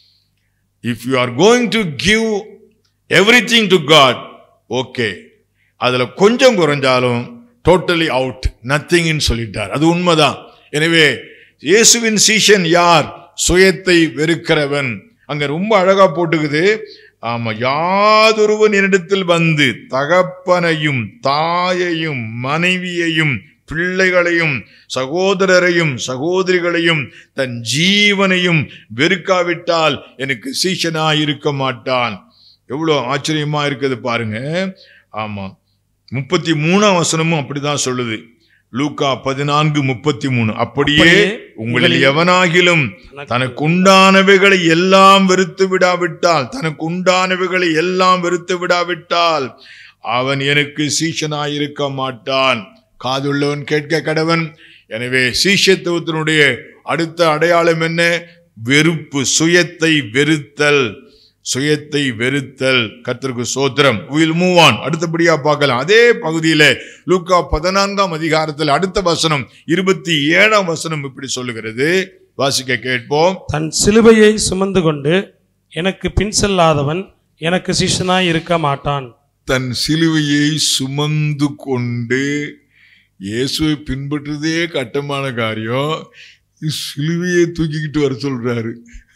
if you are going to give everything to God okay அதுல கொஞ்சம் குறைஞ்சாலும் டோட்டலி அவுட் நத்திங்னு சொல்லிட்டார் அது உண்மைதான் எனவே இயேசுவின் சீஷன் யார் சுயத்தை வெறுக்கிறவன் அங்க ரொம்ப அழகா போட்டுக்குது ஆமா யாதொருவன் என்னிடத்தில் வந்து தகப்பனையும் தாயையும் மனைவியையும் பிள்ளைகளையும் சகோதரரையும் சகோதரிகளையும் தன் ஜீவனையும் வெறுக்காவிட்டால் எனக்கு சீஷனாய் இருக்க மாட்டான் எவ்வளவு ஆச்சரியமா இருக்குது பாருங்க ஆமா முப்பத்தி மூணாம் வசனமும் அப்படிதான் சொல்லுது லூக்கா பதினான்கு முப்பத்தி மூணு அப்படியே
அப்படியே
உங்களில்
உங்களில்
எவனாகிலும் தனக்கு உண்டானவைகளை எல்லாம் வெறுத்து விடாவிட்டால் தனக்கு உண்டானவைகளை எல்லாம் வெறுத்து விடாவிட்டால் அவன் எனக்கு சீஷனாயிருக்க மாட்டான் காதுள்ளவன் கேட்க கடவன் எனவே சீஷத்துவத்தினுடைய அடுத்த அடையாளம் என்ன வெறுப்பு சுயத்தை வெறுத்தல் சுயத்தை வெறுத்தல் கர்த்தருக்கு சோத்திரம் வில் மூவ் ஆன் அடுத்தபடியா பார்க்கலாம் அதே பகுதியில லூக்கா பதினான்காம் அதிகாரத்தில் அடுத்த வசனம் இருபத்தி ஏழாம் வசனம் இப்படி சொல்லுகிறது வாசிக்க கேட்போம்
தன் சிலுவையை சுமந்து கொண்டு எனக்கு பின் செல்லாதவன் எனக்கு சிஷ்யனாய் இருக்க மாட்டான்
தன் சிலுவையை சுமந்து கொண்டு இயேசுவை பின்பற்றுறதே கட்டமான காரியம் சிலுவையை தூக்கிக்கிட்டு வர சொல்றாரு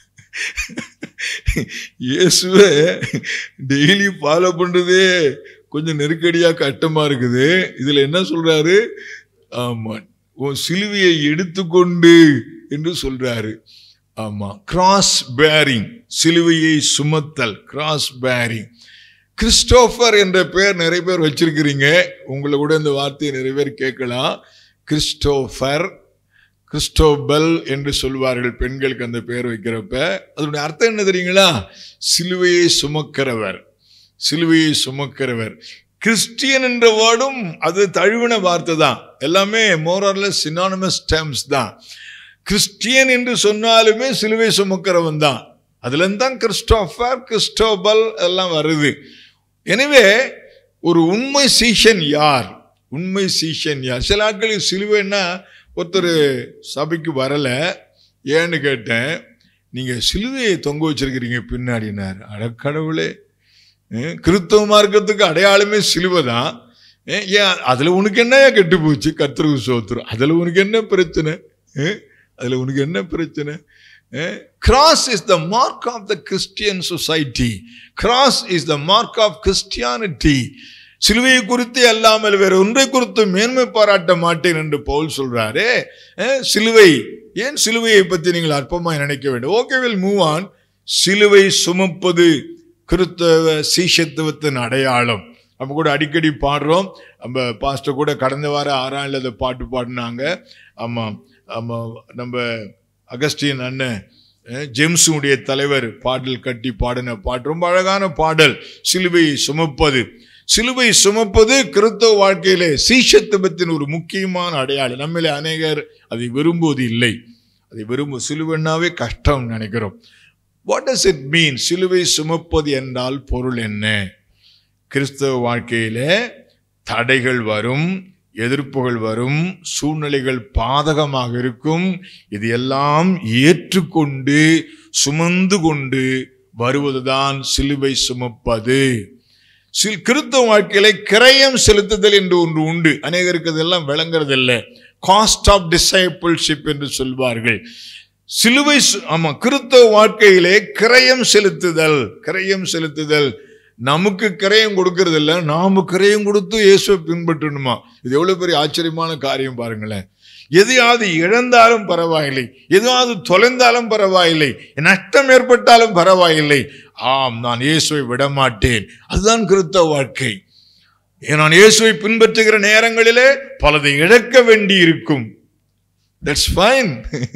இயேசுவை டெய்லி ஃபாலோ பண்றதே கொஞ்சம் நெருக்கடியா கட்டமா இருக்குது இதுல என்ன சொல்றாரு ஆமா உன் சிலுவையை எடுத்துக்கொண்டு என்று சொல்றாரு ஆமா கிராஸ் பேரிங் சிலுவையை சுமத்தல் கிராஸ் பேரிங் கிறிஸ்டோபர் என்ற பெயர் நிறைய பேர் வச்சிருக்கிறீங்க உங்களை கூட இந்த வார்த்தையை நிறைய பேர் கேட்கலாம் கிறிஸ்டோபர் கிறிஸ்டோபல் என்று சொல்வார்கள் பெண்களுக்கு அந்த பெயர் வைக்கிறப்ப அதனுடைய அர்த்தம் என்ன தெரியுங்களா சிலுவையை சுமக்கிறவர் சிலுவையை சுமக்கிறவர் கிறிஸ்டியன் என்ற வேர்டும் அது தழுவின வார்த்தை தான் எல்லாமே மோரர்லெஸ் சினானமஸ் டேர்ம்ஸ் தான் கிறிஸ்டியன் என்று சொன்னாலுமே சிலுவை சுமக்கிறவன் தான் அதுல இருந்து தான் கிறிஸ்டோபர் கிறிஸ்டோபல் எல்லாம் வருது எனவே ஒரு உண்மை சீஷன் யார் உண்மை சீஷன் யார் சில ஆட்களுக்கு சிலுவைன்னா ஒருத்தர் சபைக்கு வரல ஏன்னு கேட்டேன் நீங்க சிலுவையை தொங்க வச்சிருக்கிறீங்க பின்னாடினார் அடக்கடவுளே அஹ், கிறிஸ்தவ மார்க்கத்துக்கு அடையாளமே சிலுவை தான் அஹ், ஏன் அதுல உனக்கு என்ன கெட்டு போச்சு கர்த்தருக்கு சோத்துரும் அதுல உனக்கு என்ன பிரச்சனை அஹ், அதுல உனக்கு என்ன பிரச்சனை cross is the mark of the Christian society cross is the mark of Christianity சிலுவையை குறித்து அல்லாமல் வேற ஒன்றை குறித்து மேன்மை பாராட்ட மாட்டேன் என்று பவுல் சொல்றாரு அஹ், சிலுவை ஏன் சிலுவையை பற்றி நீங்கள் அற்பமாய் நினைக்க வேண்டும் ஓகே வில் மூவ் ஆன் சிலுவை சுமப்பது கிறிஸ்தவ சீஷத்துவத்தின் அடையாளம் நம்ம கூட அடிக்கடி பாடுறோம் நம்ம பாஸ்டர் கூட கடந்த வாரம் ஆறாம் இல்லாத பாட்டு பாடினாங்க ஆமாம் ஆமாம் நம்ம அகஸ்டின் அண்ணன் அஹ், ஜேம்ஸுடைய தலைவர் பாடல் கட்டி பாடின பாட்டு ரொம்ப அழகான பாடல் சிலுவையை சுமப்பது சிலுவை சுமப்பது கிறிஸ்தவ வாழ்க்கையிலே சீஷத்துவத்தின் ஒரு முக்கியமான அடையாளம் நம்மளே அநேகர் அதை விரும்புவது இல்லை அதை விரும்ப சிலுவைன்னாவே கஷ்டம் நினைக்கிறோம் வாட் does இட் மீன் சிலுவை சுமப்பது என்றால் பொருள் என்ன கிறிஸ்தவ வாழ்க்கையிலே தடைகள் வரும் எதிர்ப்புகள் வரும் சூழ்நிலைகள் பாதகமாக இருக்கும் இது எல்லாம் ஏற்றுக்கொண்டு சுமந்து கொண்டு வருவதுதான் சிலுவை சுமப்பது சில் கிறிஸ்தவ வாழ்க்கையில கிரயம் செலுத்துதல் என்று ஒன்று உண்டு அநேகருக்கு இதெல்லாம் விளங்குறதில்லை காஸ்ட் ஆஃப் டிசைபிள்ஷிப் என்று சொல்வார்கள் சிலுவை சு- ஆமா கிறிஸ்தவ வாழ்க்கையிலே கிரயம் செலுத்துதல் கிரயம் செலுத்துதல் நமக்கு கிரயம் கொடுக்கறது இல்ல நாம கிரயம் கொடுத்து இயேசுவை பின்பற்றணுமா இது எவ்வளவு பெரிய ஆச்சரியமான காரியம் பாருங்களேன் எதையாவது இழந்தாலும் பரவாயில்லை எதையாவது தொலைந்தாலும் பரவாயில்லை நஷ்டம் ஏற்பட்டாலும் பரவாயில்லை ஆம் நான் இயேசுவை விடமாட்டேன் அதுதான் கிறிஸ்தவ வாழ்க்கை நான் இயேசுவை பின்பற்றுகிற நேரங்களிலே பலதை இழக்க வேண்டி இருக்கும் தட்ஸ் ஃபைன்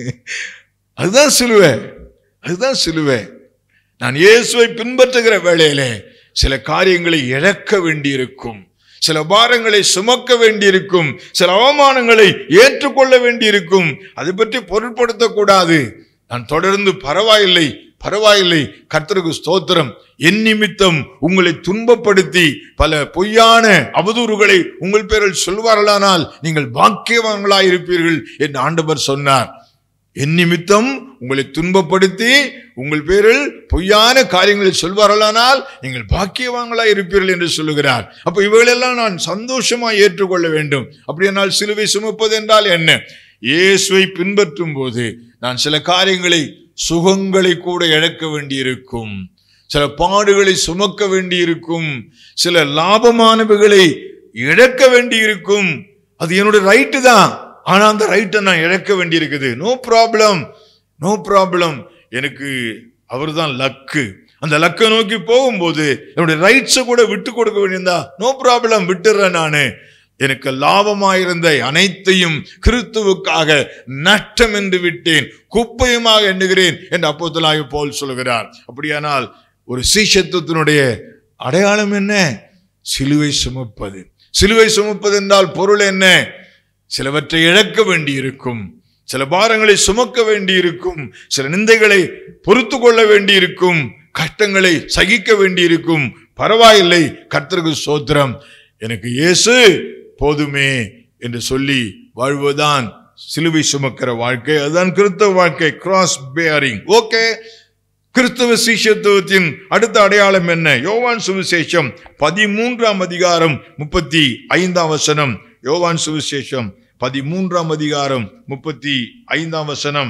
அதுதான் சிலுவை அதுதான் சிலுவை நான் இயேசுவை பின்பற்றுகிற வேளையிலே சில காரியங்களை இழக்க வேண்டியிருக்கும் சில பாரங்களை சுமக்க வேண்டியிருக்கும் சில அவமானங்களை ஏற்றுக்கொள்ள வேண்டியிருக்கும் அதை பற்றி பொருட்படுத்தக்கூடாது நான் தொடர்ந்து பரவாயில்லை பரவாயில்லை கர்த்தருக்கு ஸ்தோத்திரம் என் நிமித்தம் உங்களை துன்பப்படுத்தி பல பொய்யான அவதூறுகளை உங்கள் பேரில் சொல்வார்களானால் நீங்கள் பாக்கியவான்களாய் இருப்பீர்கள் என்று ஆண்டவர் சொன்னார் என் நிமித்தம் உங்களை துன்பப்படுத்தி உங்கள் பேரில் பொய்யான காரியங்களை சொல்வார்களானால் நீங்கள் பாக்கியவான்களாய் இருப்பீர்கள் என்று சொல்லுகிறார் அப்ப இவைகளெல்லாம் நான் சந்தோஷமா ஏற்றுக்கொள்ள வேண்டும் அப்படியானால் சிலுவை சுமப்பது என்றால் என்ன இயேசுவை பின்பற்றும் போது நான் சில காரியங்களை சுகங்களை கூட இழக்க வேண்டியிருக்கும் சில பாடுகளை சுமக்க வேண்டியிருக்கும் சில லாபமானவைகளை இழக்க வேண்டியிருக்கும் அது என்னுடைய ரைட்டு தான் ஆனா அந்த ரைட்டை நான் இழக்க வேண்டியிருக்குது நோ ப்ராப்ளம் நோ ப்ராப்ளம் எனக்கு அவர்தான் லக்கு அந்த லக்கை நோக்கி போகும்போது என்னுடைய ரைட்ஸை கூட விட்டு கொடுக்க வேண்டியிருந்தா நோ ப்ராப்ளம் விட்டுறேன் நானு எனக்கு லாபமாயிருந்த அனைத்தையும் கிறிஸ்துவுக்காக நஷ்டம் என்று விட்டேன் குப்பையுமாக எண்ணுகிறேன் என்று அப்போத்தலாக போல் சொல்கிறார் அப்படியானால் ஒரு சீஷத்துவத்தினுடைய அடையாளம் என்ன சிலுவை சுமப்பது சிலுவை சுமப்பது என்றால் பொருள் என்ன சிலவற்றை இழக்க வேண்டியிருக்கும் சில பாரங்களை சுமக்க வேண்டியிருக்கும் சில நிந்தைகளை பொறுத்து கொள்ள வேண்டியிருக்கும் கஷ்டங்களை சகிக்க வேண்டியிருக்கும் பரவாயில்லை கர்த்தருக்கு சோத்திரம் எனக்கு இயேசு போதுமே என்று சொல்லி வாழ்வதுதான் சிலுவை சுமக்கிற வாழ்க்கை அதுதான் கிறிஸ்தவ வாழ்க்கை கிராஸ் பேரிங் ஓகே கிறிஸ்தவ சீஷத்துவத்தின் அடுத்த அடையாளம் என்ன யோவான் சுவிசேஷம் பதிமூன்றாம் அதிகாரம் முப்பத்தி ஐந்தாம் வசனம் யோவான் சுவிசேஷம் பதிமூன்றாம் அதிகாரம் முப்பத்தி ஐந்தாம் வசனம்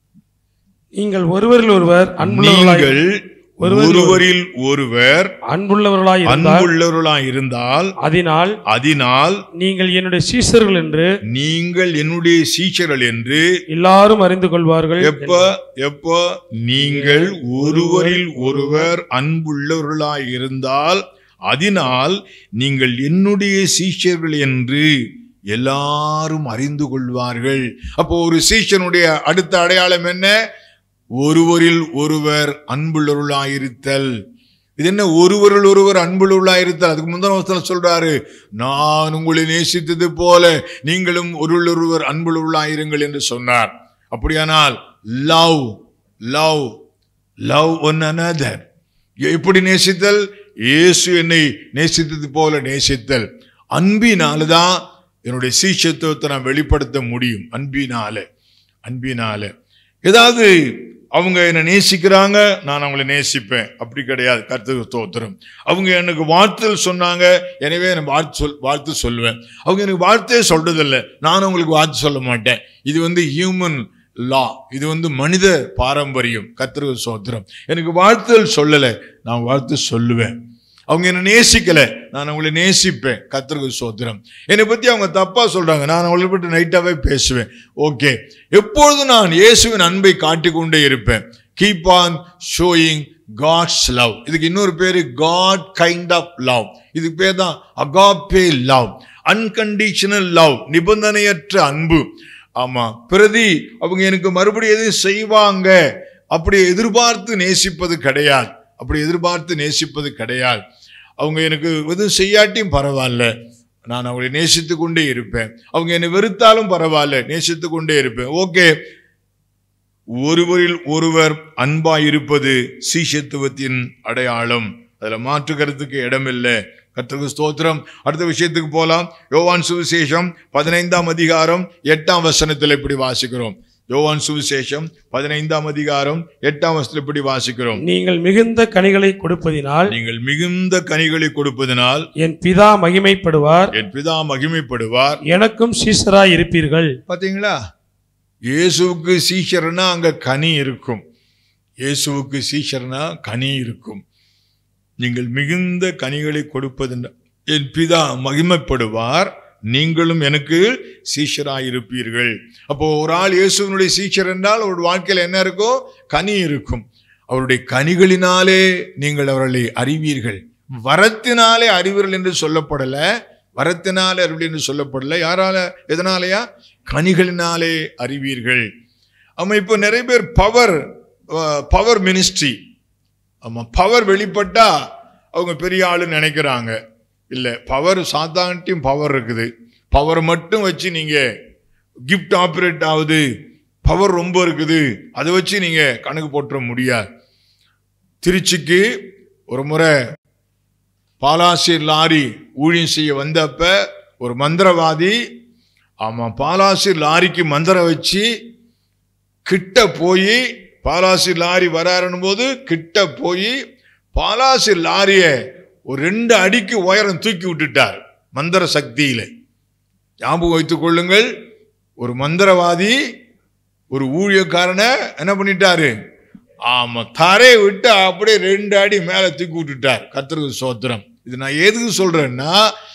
நீங்கள் ஒருவரில் ஒருவர் அன்புள்ளவர்களாய்
நீங்கள்
ஒருவரில்
ஒருவரில் ஒருவர்
அன்புள்ளவர்களாய் இருந்தால்
அன்புள்ளவர்களாய் இருந்தால்
அதனால்
அதனால்
நீங்கள் என்னுடைய சீசர்கள் என்று
நீங்கள் என்னுடைய சீஷர்கள் என்று
எல்லாரும் அறிந்து கொள்வார்கள்
எப்ப எப்ப நீங்கள் ஒருவரில் ஒருவர் அன்புள்ளவர்களாய் இருந்தால் அதனால் நீங்கள் என்னுடைய சீஷர்கள் என்று எல்லாரும் அறிந்து கொள்வார்கள் அப்போ ஒரு சீஷனுடைய அடுத்த அடையாளம் என்ன ஒருவரில் ஒருவர் அன்புள்ளவர்களாயிருத்தல் இது என்ன ஒருவரில் ஒருவர் அன்புள்ளவர்களாயிருத்தல் அதுக்கு முந்தின வருஷத்துல சொல்றாரு நான் உங்களை நேசித்தது போல நீங்களும் ஒருவர் ஒருவர் அன்புள்ளவர்களாயிருங்கள் என்று சொன்னார் அப்படியானால் love love love one another எப்படி நேசித்தல் இயேசு என்னை நேசித்தது போல நேசித்தல் அன்பினால தான் என்னுடைய சீஷத்துவத்தை நான் வெளிப்படுத்த முடியும் அன்பினால அன்பினால ஏதாவது அவங்க என்னை நேசிக்கிறாங்க நான் அவங்கள நேசிப்பேன் அப்படி கிடையாது கருத்து தோத்திரம் அவங்க எனக்கு வாழ்த்துதல் சொன்னாங்க எனவே நான் வாழ்த்து சொல் வாழ்த்து சொல்லுவேன் அவங்க எனக்கு வார்த்தையே சொல்றதில்லை நான் அவங்களுக்கு வாழ்த்து சொல்ல மாட்டேன் இது வந்து ஹியூமன் லா இது வந்து மனித பாரம்பரியம் கத்திர சோத்திரம் எனக்கு வாழ்த்துதல் சொல்லலை நான் வாழ்த்து சொல்லுவேன் அவங்க என்ன நேசிக்கல நான் அவங்களை நேசிப்பேன் கத்திரகு சோத்திரம் என்னை பத்தி அவங்க தப்பா சொல்றாங்க நான் அவங்களை பற்றி நைட்டாவே பேசுவேன் ஓகே எப்பொழுதும் நான் இயேசுவின் அன்பை காட்டிக்கொண்டே இருப்பேன் keep on showing God's love இதுக்கு இன்னொரு பேரு காட் கைண்ட் ஆஃப் லவ் இதுக்கு பேர் தான் அகாபே லவ் அன்கண்டிஷனல் லவ் நிபந்தனையற்ற அன்பு ஆமா பிரதி அவங்க எனக்கு மறுபடியும் எதுவும் செய்வாங்க அப்படி எதிர்பார்த்து நேசிப்பது கிடையாது அப்படி எதிர்பார்த்து நேசிப்பது கிடையாது அவங்க எனக்கு எதுவும் செய்யாட்டியும் பரவாயில்ல நான் அவங்களை நேசித்து கொண்டே இருப்பேன் அவங்க என்னை வெறுத்தாலும் பரவாயில்ல நேசித்து கொண்டே இருப்பேன் ஓகே ஒருவரில் ஒருவர் அன்பாய் இருப்பது சீஷத்துவத்தின் அடையாளம் அதுல மாற்று கருத்துக்கு இடமில்லை கர்த்தருக்கு ஸ்தோத்திரம் அடுத்த விஷயத்துக்கு போலாம் யோவான் சுவிசேஷம் பதினைந்தாம் அதிகாரம் எட்டாம் வசனத்தில் இப்படி வாசிக்கிறோம் யோவான் சுவிசேஷம் பதினைந்தாம் அதிகாரம் எட்டாம் வசனத்தில் இப்படி வாசிக்கிறோம்
நீங்கள் மிகுந்த கனிகளை கொடுப்பதினால்
நீங்கள் மிகுந்த கனிகளை கொடுப்பதனால்
என் பிதா மகிமைப்படுவார்
என் பிதா மகிமைப்படுவார்
எனக்கும் சீசராய் இருப்பீர்கள்
பாத்தீங்களா இயேசுவுக்கு சீஷர்னா அங்க கனி இருக்கும் இயேசுவுக்கு சீஷர்னா கனி இருக்கும் நீங்கள் மிகுந்த கனிகளை கொடுப்பதென்ற என் பிதா மகிமைப்படுவார் நீங்களும் எனக்கு சீஷராய் இருப்பீர்கள் அப்போ ஒரு ஆள் இயேசுவினுடைய சீஷர் என்றால் அவருடைய வாழ்க்கையில் என்ன இருக்கும் கனி இருக்கும் அவருடைய கனிகளினாலே நீங்கள் அவர்களை அறிவீர்கள் வரத்தினாலே அறிவீர்கள் என்று சொல்லப்படல வரத்தினாலே அறிவீர்கள் என்று சொல்லப்படல யாரால எதனாலயா கனிகளினாலே அறிவீர்கள் ஆமா இப்போ நிறைய பேர் பவர் பவர் மினிஸ்ட்ரி ஆமா பவர் வெளிப்பட்டா அவங்க பெரிய ஆளுன்னு நினைக்கிறாங்க இல்லை பவர் சாத்தான்ட்டையும் பவர் இருக்குது பவர் மட்டும் வச்சு நீங்க கிஃப்ட் ஆப்ரேட் ஆகுது பவர் ரொம்ப இருக்குது அதை வச்சு நீங்க கணக்கு போட்டுற முடியாது திருச்சிக்கு ஒரு முறை பாலாசிர் லாரி ஊழியம் செய்ய வந்தப்ப ஒரு மந்திரவாதி ஆமாம் பாலாசிர் லாரிக்கு மந்திரம் வச்சு கிட்ட போய் பாலாசிர் லாரி வராருன்னு போது கிட்ட போய் பாலாசிர் லாரியை ஒரு ரெண்டு அடிக்கு உயரம் தூக்கி விட்டுட்டார் மந்திர சக்தியில ஞாபகம் வைத்துக் கொள்ளுங்கள் ஒரு மந்திரவாதி ஒரு ஊழியக்காரனை என்ன பண்ணிட்டாரு ஆமா தரையை விட்டு அப்படியே ரெண்டு அடி மேல தூக்கி விட்டுட்டார் கர்த்தருக்கு சோத்திரம் இது நான் எதுக்கு சொல்றேன்னா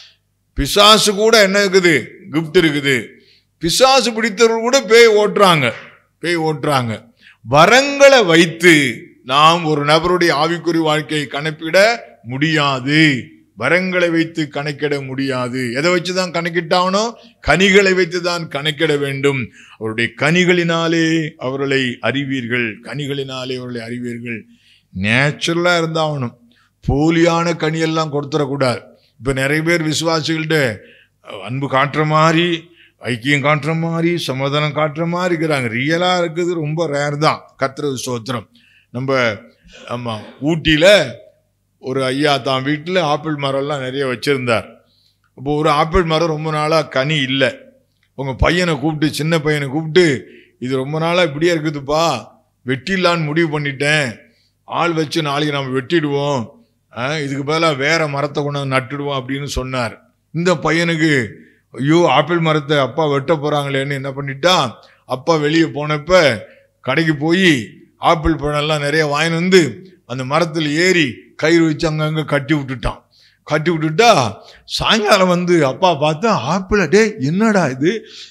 பிசாசு கூட என்ன இருக்குது கிஃப்ட் இருக்குது பிசாசு பிடித்தவர்கள் கூட பேய் ஓட்டுறாங்க பேய் ஓட்டுறாங்க வரங்களை வைத்து நாம் ஒரு நபருடைய ஆவிக்குறி வாழ்க்கையை கணக்கிட முடியாது வரங்களை வைத்து கணக்கிட முடியாது எதை வச்சு தான் கணக்கிட்டாவனோ கனிகளை வைத்து தான் கணக்கிட வேண்டும் அவருடைய கனிகளினாலே அவர்களை அறிவீர்கள் கனிகளினாலே அவர்களை அறிவீர்கள் நேச்சுரலாக இருந்தாகணும் போலியான கனியெல்லாம் கொடுத்துடக்கூடாது இப்போ நிறைய பேர் விசுவாசிகள்கிட்ட அன்பு காட்டுற மாதிரி ஐக்கியம் காட்டுற மாதிரி சமாதானம் காட்டுற மாதிரி இருக்கிறாங்க ரியலாக இருக்குது ரொம்ப ரேர் தான் கத்துறது சோத்திரம் நம்ம ஆமாம் ஊட்டியில் ஒரு ஐயா தான் வீட்டில் ஆப்பிள் மரம்லாம் நிறைய வச்சுருந்தார் அப்போ ஒரு ஆப்பிள் மரம் ரொம்ப நாளாக கனி இல்லை உங்கள் பையனை கூப்பிட்டு சின்ன பையனை கூப்பிட்டு இது ரொம்ப நாளாக இப்படியே இருக்குதுப்பா வெட்டிடலான்னு முடிவு பண்ணிட்டேன் ஆள் வச்சு நாளைக்கு நம்ம வெட்டிடுவோம் ஆ, இதுக்கு பதிலாக வேற மரத்தை கொண்டு வந்து நட்டுடுவோம் அப்படின்னு சொன்னார் இந்த பையனுக்கு ஐயோ ஆப்பிள் மரத்தை அப்பா வெட்ட போகிறாங்களேன்னு என்ன பண்ணிட்டான் அப்பா வெளியே போனப்ப கடைக்கு போய் ஆப்பிள் பழம்லாம் நிறைய வாங்கிட்டு வந்து அந்த மரத்தில் ஏறி கயிறு வச்சு அங்கங்கே கட்டி விட்டுட்டான் கட்டி விட்டுட்டா சாயங்காலம் வந்து அப்பா பார்த்தா ஆப்பிளை டே என்னடா இது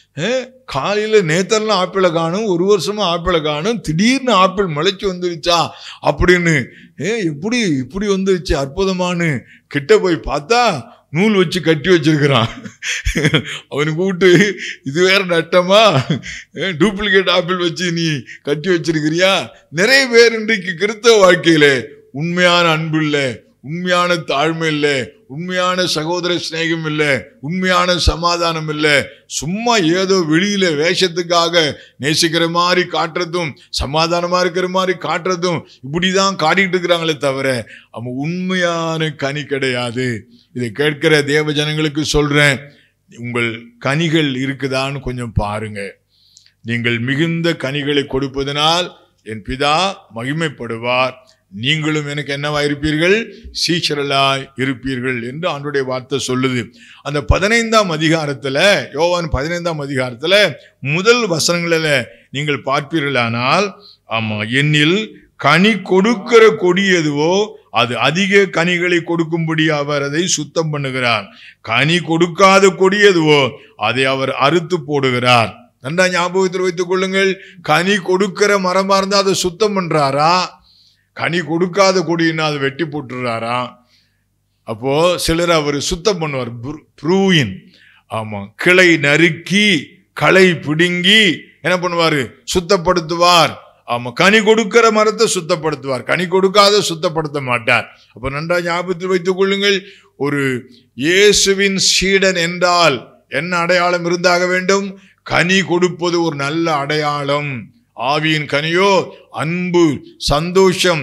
காலையில் நேத்தெல்லாம் ஆப்பிளை காணும் ஒரு வருஷமா ஆப்பிளை காணும் திடீர்னு ஆப்பிள் முளைச்சி வந்துருச்சா அப்படின்னு ஏ எப்படி இப்படி வந்துருச்சு அற்புதமானு கிட்ட போய் பார்த்தா நூல் வச்சு கட்டி வச்சிருக்கிறான் அவனுக்கு கூப்பிட்டு இது வேற நட்டமா டூப்ளிகேட் ஆப்பிள் வச்சு நீ கட்டி வச்சிருக்கிறியா நிறைய பேர் இன்றைக்கு கிறிஸ்தவ வாழ்க்கையில உண்மையான அன்பு இல்லை உண்மையான தாழ்மை இல்லை உண்மையான சகோதர சிநேகம் இல்லை உண்மையான சமாதானம் இல்லை சும்மா ஏதோ வெளியில வேஷத்துக்காக நேசிக்கிற மாதிரி காட்டுறதும் சமாதானமா இருக்கிற மாதிரி காட்டுறதும் இப்படிதான் காட்டிட்டு இருக்கிறாங்களே தவிர அவங்க உண்மையான கனி கிடையாது இதை கேட்கிற தேவ ஜனங்களுக்கு சொல்றேன் உங்கள் கனிகள் இருக்குதான்னு கொஞ்சம் பாருங்க நீங்கள் மிகுந்த கனிகளை கொடுப்பதனால் என் பிதா மகிமைப்படுவார் நீங்களும் எனக்கு என்னவா இருப்பீர்கள் சீச்சரலாய் இருப்பீர்கள் என்று ஆண்டுடைய வார்த்தை சொல்லுது அந்த பதினைந்தாம் அதிகாரத்துல யோவான் பதினைந்தாம் அதிகாரத்துல முதல் வசனங்களில் நீங்கள் பார்ப்பீர்களானால் ஆமா என்னில் கனி கொடுக்கிற கொடி எதுவோ அது அதிக கனிகளை கொடுக்கும்படி அவர் அதை சுத்தம் பண்ணுகிறார் கனி கொடுக்காத கொடி எதுவோ அதை அவர் அறுத்து போடுகிறார் நன்றா ஞாபகத்தில் வைத்துக் கொள்ளுங்கள் கனி கொடுக்கிற மரமா இருந்தா அதை சுத்தம் பண்றாரா கனி கொடுக்காத கொடின்னா அதை வெட்டி போட்டுறாரா அப்போ சிலர் அவர் சுத்தம் பண்ணுவார் ப்ரூயின் ஆமா கிளை நறுக்கி களை பிடுங்கி என்ன பண்ணுவாரு சுத்தப்படுத்துவார் ஆமா கனி கொடுக்கிற மரத்தை சுத்தப்படுத்துவார் கனி கொடுக்காத சுத்தப்படுத்த மாட்டார் அப்ப நன்றா ஞாபகத்தில் வைத்துக் கொள்ளுங்கள் ஒரு இயேசுவின் சீடன் என்றால் என்ன அடையாளம் இருந்தாக வேண்டும் கனி கொடுப்பது ஒரு நல்ல அடையாளம் ஆவியின் கனியோ அன்பு சந்தோஷம்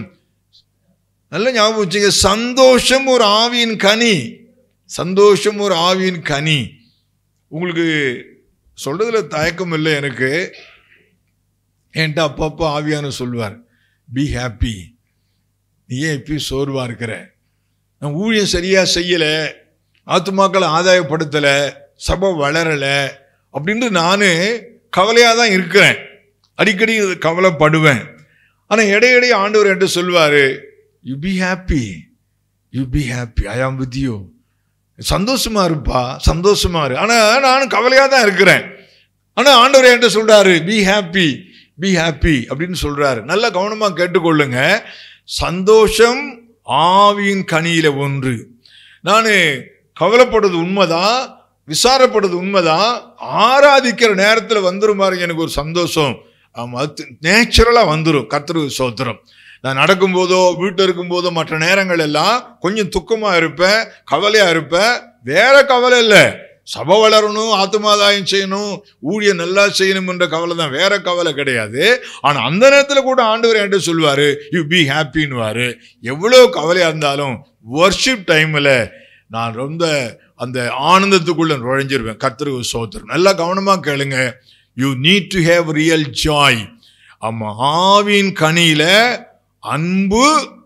நல்ல ஞாபகம் வச்சுங்க சந்தோஷம் ஒரு ஆவியின் கனி சந்தோஷம் ஒரு ஆவியின் கனி உங்களுக்கு சொல்றதுல தயக்கம் இல்லை எனக்கு என்கிட்ட அப்பப்போ ஆவியான சொல்வார் பி ஹாப்பி நீ ஏன் இப்பயும் சோர்வா இருக்கிற நான் ஊழியம் சரியா செய்யல ஆத்துமாக்களை ஆதாயப்படுத்தலை சபை வளரலை அப்படின்ட்டு நான் கவலையாக தான் இருக்கிறேன் அடிக்கடி கவலைப்படுவேன் ஆனால் இடையிடையே ஆண்டவர் என்று சொல்வார் you be happy you be happy I am with you சந்தோஷமா இருப்பா சந்தோஷமா இரு ஆனா நானும் கவலையா தான் இருக்கிறேன் ஆனா ஆண்டவர் என்கிட்ட சொல்றாரு பி ஹாப்பி பி ஹாப்பி அப்படின்னு சொல்றாரு நல்லா கவனமா கேட்டுக்கொள்ளுங்க சந்தோஷம் ஆவியின் கனியில ஒன்று நான் கவலைப்படுறது உண்மைதான் விசாரப்படுறது உண்மைதான் ஆராதிக்கிற நேரத்தில் வந்துரும் பாருங்க எனக்கு ஒரு சந்தோஷம் ஆமா அது நேச்சுரலாக வந்துடும் கர்த்தருக்கு சோத்திரம் நான் நடக்கும்போதோ வீட்டில் இருக்கும்போதோ மற்ற நேரங்கள் எல்லாம் கொஞ்சம் துக்கமாக இருப்பேன் கவலையாக இருப்பேன் வேற கவலை இல்லை சபை வளரணும் ஆத்மாதாயம் செய்யணும் ஊழியம் நல்லா செய்யணும் என்ற கவலை தான் வேற கவலை கிடையாது ஆனால் அந்த நேரத்தில் கூட ஆண்டவர் என்கிட்ட சொல்லுவார் யூ பி ஹாப்பின்னுவார் எவ்வளோ கவலையாக இருந்தாலும் வர்ஷிப் டைமில் நான் ரொம்ப அந்த ஆனந்தத்துக்குள்ள நுழைஞ்சிருவேன் கர்த்தருக்கு சோத்திரம் நல்லா கவனமாக கேளுங்க you need to have real joy ஆமா ஆவியின் கனியில அன்பு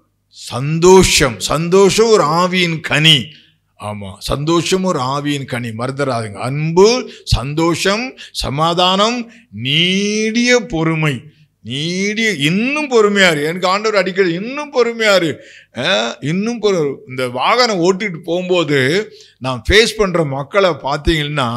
சந்தோஷம் சந்தோஷம் ஒரு ஆவியின் கனி ஆமா சந்தோஷம் ஒரு ஆவியின் கனி மறந்துடாதுங்க அன்பு சந்தோஷம் சமாதானம் நீடிய பொறுமை நீடிய இன்னும் பொறுமையாரு எனக்கு ஆண்டவர் அடிக்கடி இன்னும் பொறுமையாரு அஹ், இன்னும் பொறு இந்த வாகனம் ஓட்டிட்டு போகும்போது நான் ஃபேஸ் பண்ற மக்களை பார்த்தீங்கன்னா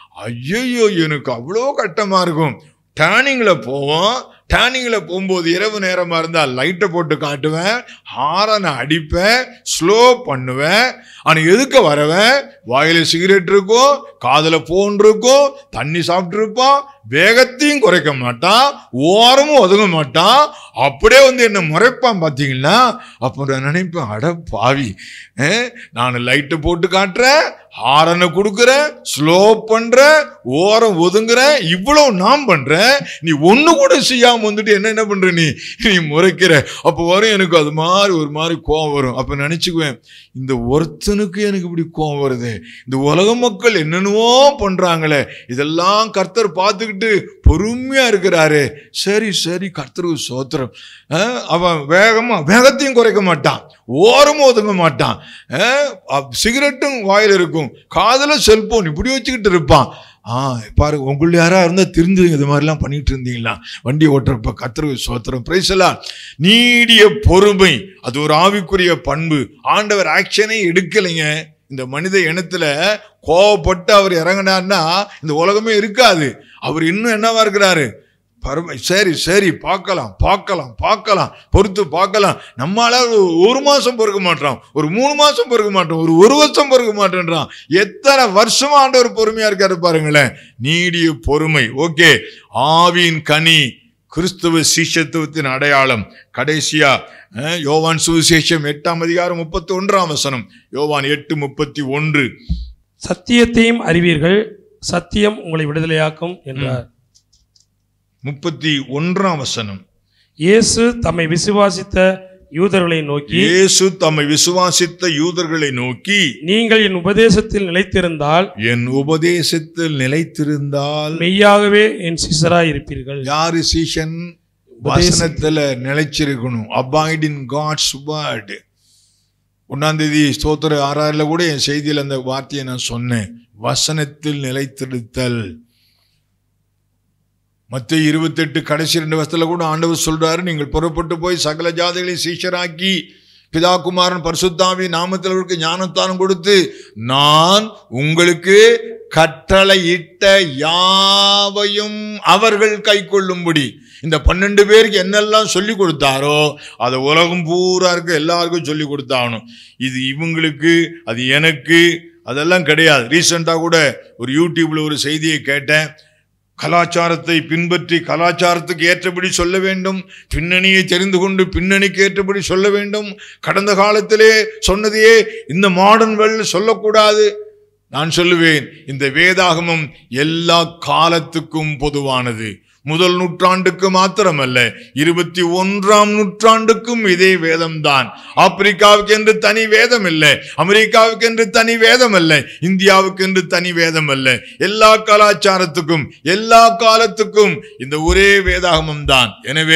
ஐயோ எனக்கு அவ்வளோ கட்டமா இருக்கும் டேர்னிங்கில் போவோம் டேர்னிங்கில் போகும்போது இரவு நேரமாக இருந்தால் லைட்டை போட்டு காட்டுவேன் ஹாரனை அடிப்பேன் ஸ்லோ பண்ணுவேன் ஆனால் எதுக்கு வரவேன் வாயில் சிகரெட் இருக்கும் காதில் ஃபோன் இருக்கும் தண்ணி சாப்பிட்ருப்பான் வேகத்தையும் குறைக்க மாட்டான் ஓரமும் ஒதுங்க மாட்டான் அப்படியே வந்து என்ன முறைப்பான் பார்த்தீங்கன்னா அப்போ நான் நினைப்பேன் அட பாவி அஹ், நான் லைட்டை போட்டு காட்டுறேன் ஹாரனை கொடுக்குறேன் ஸ்லோ பண்றேன் ஓரம் ஒதுங்குறேன் இவ்வளவு நான் பண்றேன் நீ ஒண்ணு கூட செய்யாம வந்துட்டு என்ன என்ன பண்ற நீ நீ முறைக்கிற அப்போ வரும் எனக்கு அது மாதிரி ஒரு மாதிரி கோவம் வரும் அப்ப நினைச்சுக்குவேன் இந்த ஒருத்தனுக்கு எனக்கு இப்படி கோவம் வருது இந்த உலக மக்கள் என்னென்னவோ பண்றாங்களே இதெல்லாம் கர்த்தர் பார்த்துக்கிட்டு பொறுமையா இருக்கிறாரு சரி சரி கர்த்தருக்கு சோத்திரம் அஹ், அவன் வேகமா வேகத்தையும் குறைக்க மாட்டான் ஓரமும் ஒதுங்க மாட்டான் அஹ், அப்- சிகரெட்டும் வாயில் இருக்கும் காதுல செல்போன் இப்படி வச்சுக்கிட்டு இருப்பான் ஆ பாரு உங்கள யாரா இருந்தா தெரிஞ்சுங்க இது மாதிரிலாம் பண்ணிட்டு இருந்தீங்களா வண்டி ஓட்டுறப்ப கத்துறது சோத்திரம் பிரைசலாம் நீடிய பொறுமை அது ஒரு ஆவிக்குரிய பண்பு ஆண்டவர் ஆக்ஷனே எடுக்கலைங்க இந்த மனித இனத்துல கோவப்பட்டு அவர் இறங்கினார்னா இந்த உலகமே இருக்காது அவர் இன்னும் என்னவா இருக்கிறாரு பரம சரி சரி பார்க்கலாம் பார்க்கலாம் பார்க்கலாம் பொறுத்து பார்க்கலாம் நம்மளால ஒரு- ஒரு மாசம் பொறுக்க மாட்டோம் ஒரு மூணு மாசம் பொறுக்க மாட்டோம் ஒரு ஒரு வருஷம் பொறுக்க மாட்டேன்றான் எத்தனை வருஷமா ஆண்டவர் பொறுமையா இருக்காரு பாருங்களேன் நீடிய பொறுமை ஓகே ஆவியின் கனி கிறிஸ்துவ சீஷத்துவத்தின் அடையாளம் கடைசியா அஹ், யோவான் சுவிசேஷம் எட்டாம் அதிகாரம் முப்பத்தி ஒன்றாம் வசனம் யோவான் எட்டு முப்பத்தி ஒன்று
சத்தியத்தையும் அறிவீர்கள் சத்தியம் உங்களை விடுதலையாக்கும் என்றார்
முப்பத்தி ஒன்றாம் வசனம்
இயேசு தம்மை விசுவாசித்த யூதர்களை நோக்கி
இயேசு தம்மை விசுவாசித்த யூதர்களை நோக்கி
நீங்கள் என் உபதேசத்தில் நிலைத்திருந்தால்
என் உபதேசத்தில் நிலைத்திருந்தால்
மெய்யாகவே என் சிசராய் இருப்பீர்கள்
யாரு சீஷன் வசனத்துல நிலைச்சிருக்கணும் அபாய்ட் இன் காட்ஸ் வேர்டு ஒன்னாம் தேதி ஸ்தோத்திர ஆறாறுல கூட என் செய்தியில் அந்த வார்த்தையை நான் சொன்னேன் வசனத்தில் நிலைத்திருத்தல் மத்திய இருபத்தெட்டு கடைசி ரெண்டு வருஷத்துல கூட ஆண்டவர் சொல்றாரு நீங்கள் புறப்பட்டு போய் சகல ஜாதிகளையும் சீஷராக்கி பிதா குமாரன் பரிசுத்தாவி நாமத்தில் அவருக்கு ஞானத்தானம் கொடுத்து நான் உங்களுக்கு கட்டளையிட்ட யாவையும் அவர்கள் கை கொள்ளும்படி இந்த பன்னெண்டு பேருக்கு என்னெல்லாம் சொல்லி கொடுத்தாரோ அதை உலகம் பூரா இருக்க எல்லாருக்கும் சொல்லி கொடுத்தாகணும் இது இவங்களுக்கு அது எனக்கு அதெல்லாம் கிடையாது ரீசெண்டாக கூட ஒரு யூடியூப்ல ஒரு செய்தியை கேட்டேன் கலாச்சாரத்தை பின்பற்றி கலாச்சாரத்துக்கு ஏற்றபடி சொல்ல வேண்டும் பின்னணியை தெரிந்து கொண்டு பின்னணிக்கு ஏற்றபடி சொல்ல வேண்டும் கடந்த காலத்திலே சொன்னதையே இந்த மாடர்ன் வேர்ல்டு சொல்லக்கூடாது நான் சொல்லுவேன் இந்த வேதாகமம் எல்லா காலத்துக்கும் பொதுவானது முதல் நூற்றாண்டுக்கு மாத்திரமல்ல இருபத்தி ஒன்றாம் நூற்றாண்டுக்கும் இதே வேதம்தான் ஆப்பிரிக்காவுக்கு என்று தனி வேதம் இல்லை அமெரிக்காவுக்கு என்று தனி வேதம் அல்ல இந்தியாவுக்கு என்று தனி வேதம் அல்ல எல்லா கலாச்சாரத்துக்கும் எல்லா காலத்துக்கும் இந்த ஒரே வேதாகமம் தான் எனவே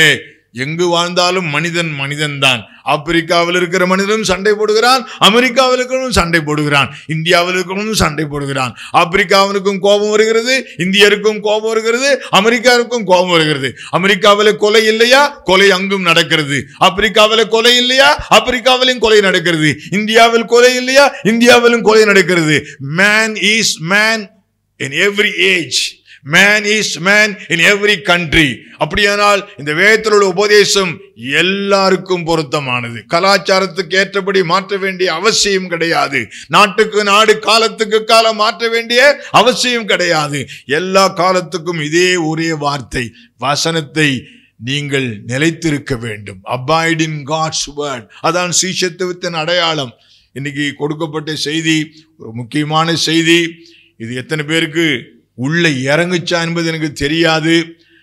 எங்கு வாழ்ந்தாலும் மனிதன் மனிதன் தான் ஆப்பிரிக்காவில் இருக்கிற மனிதனும் சண்டை போடுகிறான் அமெரிக்காவில் இருக்கிறவனும் சண்டை போடுகிறான் இந்தியாவில் இருக்கிறவனும் சண்டை போடுகிறான் ஆப்பிரிக்காவினுக்கும் கோபம் வருகிறது இந்தியருக்கும் கோபம் வருகிறது அமெரிக்காவுக்கும் கோபம் வருகிறது அமெரிக்காவில் கொலை இல்லையா கொலை அங்கும் நடக்கிறது ஆப்பிரிக்காவில் கொலை இல்லையா ஆப்பிரிக்காவிலும் கொலை நடக்கிறது இந்தியாவில் கொலை இல்லையா இந்தியாவிலும் கொலை நடக்கிறது man is man in every age man is man in every country அப்படியானால் இந்த வேதத்தில் உள்ள உபதேசம் எல்லாருக்கும் பொருத்தமானது கலாச்சாரத்துக்கு ஏற்றபடி மாற்ற வேண்டிய அவசியம் கிடையாது நாட்டுக்கு நாடு காலத்துக்கு காலம் மாற்ற வேண்டிய அவசியம் கிடையாது எல்லா காலத்துக்கும் இதே ஒரே வார்த்தை வசனத்தை நீங்கள் நிலைத்திருக்க வேண்டும் அபாய்ட் இன் காட்ஸ் வேர்ட் அதான் சீஷத்துவத்தின் அடையாளம் இன்னைக்கு கொடுக்கப்பட்ட செய்தி ஒரு முக்கியமான செய்தி இது எத்தனை பேருக்கு உள்ள இறங்குச்சா என்பது எனக்கு தெரியாது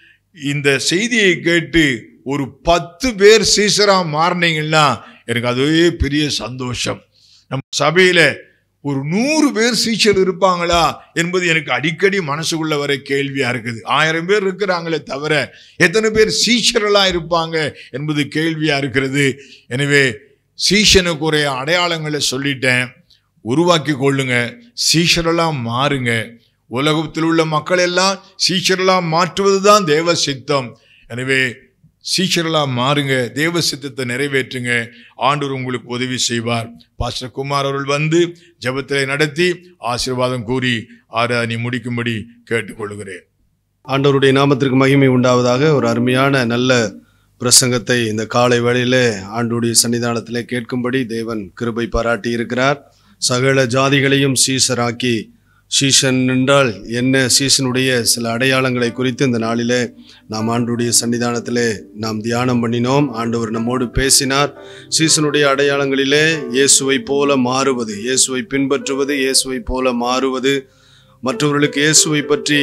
இந்த செய்தியை கேட்டு ஒரு பத்து பேர் சீசரா மாறினீங்கன்னா எனக்கு அதுவே பெரிய சந்தோஷம் நம்ம சபையில ஒரு நூறு பேர் சீச்சர் இருப்பாங்களா என்பது எனக்கு அடிக்கடி மனசுக்குள்ள வர கேள்வியா இருக்குது ஆயிரம் பேர் இருக்கிறாங்களே தவிர எத்தனை பேர் சீச்சர்களா இருப்பாங்க என்பது கேள்வியா இருக்கிறது எனவே சீஷனுக்குரிய அடையாளங்களை சொல்லிட்டேன் உருவாக்கி கொள்ளுங்க சீஷரெல்லாம் மாறுங்க உலகத்தில் உள்ள மக்கள் எல்லாம் சீஷரெல்லாம் மாற்றுவது தான் தேவ சித்தம் எனவே சீஷரெல்லாம் மாறுங்க தேவ சித்தத்தை நிறைவேற்றுங்க ஆண்டவர் உங்களுக்கு உதவி செய்வார் பாஸ்டர் குமார் அவர்கள் வந்து ஜெபத்திலே நடத்தி ஆசீர்வாதம் கூறி ஆராதனை முடிக்கும்படி கேட்டுக்கொள்கிறேன்
ஆண்டவருடைய நாமத்திற்கு மகிமை உண்டாவதாக ஒரு அருமையான நல்ல பிரசங்கத்தை இந்த காலை வேளையிலே ஆண்டுடைய சன்னிதானத்திலே கேட்கும்படி தேவன் கிருபை பாராட்டி இருக்கிறார் சகல ஜாதிகளையும் சீசராக்கி சீசன் என்றால் என்ன சீசனுடைய சில அடையாளங்களை குறித்து இந்த நாளிலே நாம் ஆண்டுடைய சன்னிதானத்திலே நாம் தியானம் பண்ணினோம் ஆண்டவர் நம்மோடு பேசினார் சீசனுடைய அடையாளங்களிலே இயேசுவை போல மாறுவது இயேசுவை பின்பற்றுவது இயேசுவை போல மாறுவது மற்றவர்களுக்கு இயேசுவை பற்றி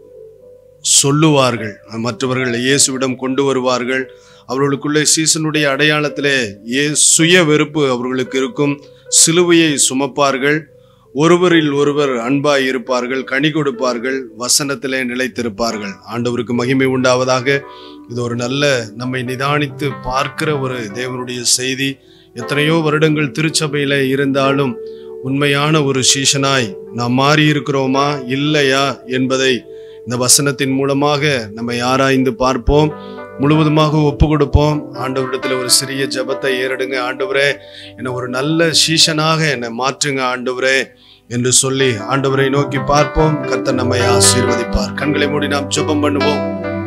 சொல்லுவார்கள் மற்றவர்கள் இயேசுவிடம் கொண்டு வருவார்கள் அவர்களுக்குள்ளே சீசனுடைய அடையாளத்திலே ஏ சுய வெறுப்பு அவர்களுக்கு இருக்கும் சிலுவையை சுமப்பார்கள் ஒருவரில் ஒருவர் அன்பாய் இருப்பார்கள் கனி கொடுப்பார்கள் வசனத்திலே நிலைத்திருப்பார்கள் ஆண்டவருக்கு மகிமை உண்டாவதாக இது ஒரு நல்ல நம்மை நிதானித்து பார்க்கிற ஒரு தேவனுடைய செய்தி எத்தனையோ வருடங்கள் திருச்சபையில இருந்தாலும் உண்மையான ஒரு சீஷனாய் நாம் மாறி இருக்கிறோமா இல்லையா என்பதை இந்த வசனத்தின் மூலமாக நம்மை ஆராய்ந்து பார்ப்போம் முழுவதுமாக ஒப்பு கொடுப்போம் ஆண்டவரிடத்தில் ஒரு சிறிய ஜெபத்தை ஏறெடுங்க ஆண்டவரே என்னை ஒரு நல்ல சீஷனாக என்னை மாற்றுங்க ஆண்டவரே என்று சொல்லி ஆண்டவரை நோக்கி பார்ப்போம் கர்த்தர் நம்மை ஆசீர்வதிப்பார் கண்களை மூடி நாம் ஜெபம் பண்ணுவோம்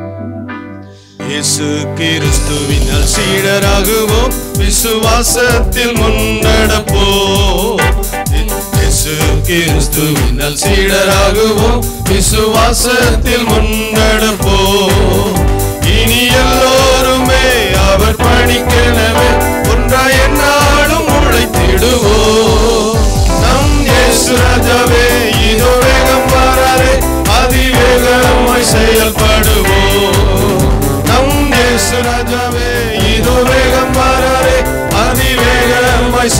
இயேசு கிறிஸ்துவினால் சீடராகுவோம் விசுவாசத்தில் முன்னடப்போம் இயேசு கிறிஸ்துவினால் சீடராகுவோம் விசுவாசத்தில் முன்னடப்போம் இனி எல்லோருமே அவர் பணிக்கெனவே ஒன்றாய் என்னாலும் உழைத்திடுவோம் நம் இயேசு ராஜாவே இதோ வேகம் வராரே அதிவேகமாய் செயல்படுவோம் நம் இயேசு ராஜாவே இதோ வேகம் வராரே அதிவேகமாய்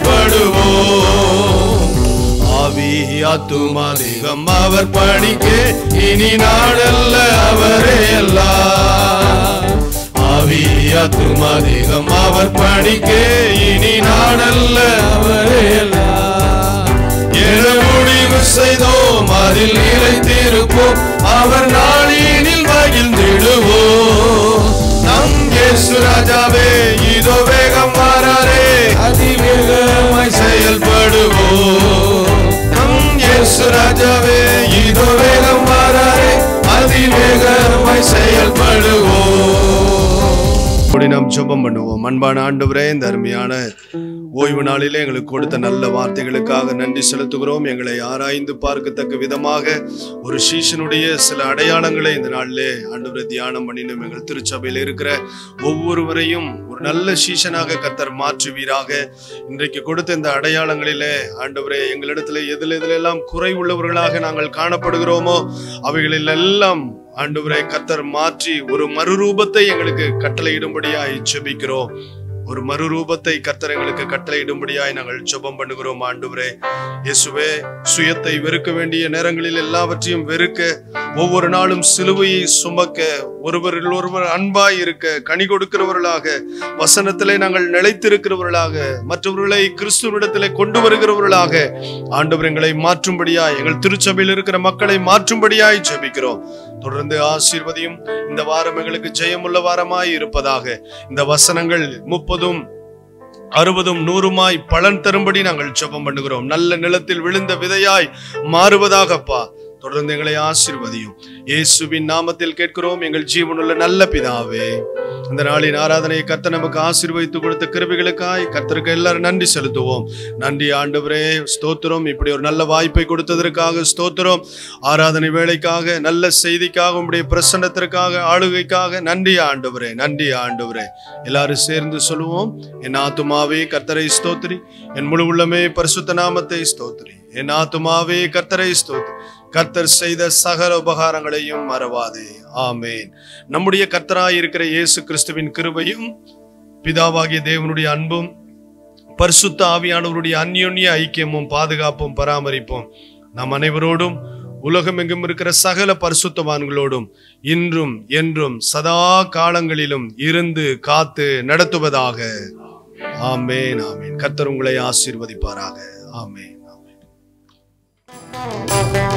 செயல்படுவோம் ஆவி ஆத்துமா தேகம் அவர் பணிக்கு இனி நாடல்ல அவரே எல்லாம் ஆவி ஆத்துமா தேகம் அவர் பணிக்கு இனி நாடல்ல அவரே எல்லாம் என முடிவு செய்தோம் அதில் நிலைத்திருப்போம் அவர் நாளினில் மகிழ்ந்திடுவோம் நம் இயேசு ராஜாவே இதோ வேகம் வராரே அதிவேகமாய் செயல்படுவோம் நம் இயேசு ராஜாவே இதோ வேகம் வராரே அதிவேகமாய் செயல்படுவோம் கூடி நாம் ஜெபம் பண்ணுவோம் அன்பான ஆண்டவரே இந்த அருமையான ஓய்வு நாளிலே எங்களுக்கு கொடுத்த நல்ல வார்த்தைகளுக்காக நன்றி செலுத்துகிறோம் எங்களை ஆராய்ந்து பார்க்கத்தக்க விதமாக ஒரு சீஷனுடைய சில அடையாளங்களை இந்த நாளிலே ஆண்டவரை தியானம் பண்ணினோம் எங்கள் திருச்சபையில் இருக்கிற ஒவ்வொருவரையும் ஒரு நல்ல சீஷனாக கத்தர் மாற்றுவீராக இன்றைக்கு கொடுத்த இந்த அடையாளங்களிலே ஆண்டவரே எங்களிடத்துல எதில் எதிலெல்லாம் குறை உள்ளவர்களாக நாங்கள் காணப்படுகிறோமோ அவைகளில் எல்லாம் ஆண்டவரை கத்தர் மாற்றி ஒரு மறுரூபத்தை எங்களுக்கு கட்டளையிடும்படியாய் ஜெபிக்கிறோம் ஒரு மறுரூபத்தை கர்த்தர் எங்களுக்கு கட்டளையிடும்படியாய் நாங்கள் ஜெபம் பண்ணுகிறோம் ஆண்டவரே இயேசுவே சுயத்தை வெறுக்க வேண்டிய நேரங்களில் எல்லாவற்றையும் வெறுக்க ஒவ்வொரு நாளும் சிலுவையை சுமக்க ஒருவரில் ஒருவர் அன்பாய் இருக்க கனி கொடுக்கிறவர்களாக வசனத்திலே நாங்கள் நிலைத்திருக்கிறவர்களாக மற்றவர்களை கிறிஸ்துவனிடத்திலே கொண்டு வருகிறவர்களாக ஆண்டவர் எங்களை மாற்றும்படியாய் எங்கள் திருச்சபையில் இருக்கிற மக்களை மாற்றும்படியாய் ஜெபிக்கிறோம் தொடர்ந்து ஆசீர்வதியும் இந்த வாரம் எங்களுக்கு ஜெயமுள்ள வாரமாய் இருப்பதாக இந்த வசனங்கள் முப்பதும் அறுபதும் நூறுமாய் பலன் தரும்படி நாங்கள் ஜெபம் பண்ணுகிறோம் நல்ல நிலத்தில் விழுந்த விதையாய் மாறுவதாகப்பா தொடர்ந்து எங்களை ஆசீர்வதியும் இயேசுவின் நாமத்தில் கேட்கிறோம் எங்கள் ஜீவனுள்ள நல்ல பிதாவே இந்த நாளின் ஆராதனையை கர்த்தர் நமக்கு ஆசீர்வதித்து கொடுத்த கிருபிகளுக்காய் கர்த்தருக்கு எல்லாரும் நன்றி செலுத்துவோம் நன்றி ஆண்டவரே ஸ்தோத்திரம் இப்படி ஒரு நல்ல வாய்ப்பை கொடுத்ததற்காக ஸ்தோத்திரம் ஆராதனை வேலைக்காக நல்ல செய்திக்காக உங்களுடைய பிரசன்னத்திற்காக ஆளுகைக்காக நன்றி ஆண்டவரே நன்றி ஆண்டவரே எல்லாரும் சேர்ந்து சொல்லுவோம் என் ஆத்துமாவே கர்த்தரை ஸ்தோத்திரி என் முழு உள்ளமே பரிசுத்த நாமத்தை ஸ்தோத்திரி என் ஆத்துமாவே கர்த்தரை ஸ்தோத்திரி கர்த்தர் செய்த சகல உபகாரங்களையும் மறவாதே ஆமேன் நம்முடைய கர்த்தராய் இருக்கிற இயேசு கிறிஸ்துவின் கிருபையும் பிதாவாகிய தேவனுடைய அன்பும் பரிசுத்த ஆவியானவருடைய அந்யோன்ய ஐக்கியமும் பாதுகாப்பும் பராமரிப்பும் நம் அனைவரோடும் உலகமெங்கும் இருக்கிற சகல பரிசுத்தவான்களோடும் இன்றும் என்றும் சதா காலங்களிலும் இருந்து காத்து நடத்துவதாக ஆமேன் ஆமேன் கர்த்தர் உங்களை ஆசீர்வதிப்பாராக ஆமேன் ஆமேன்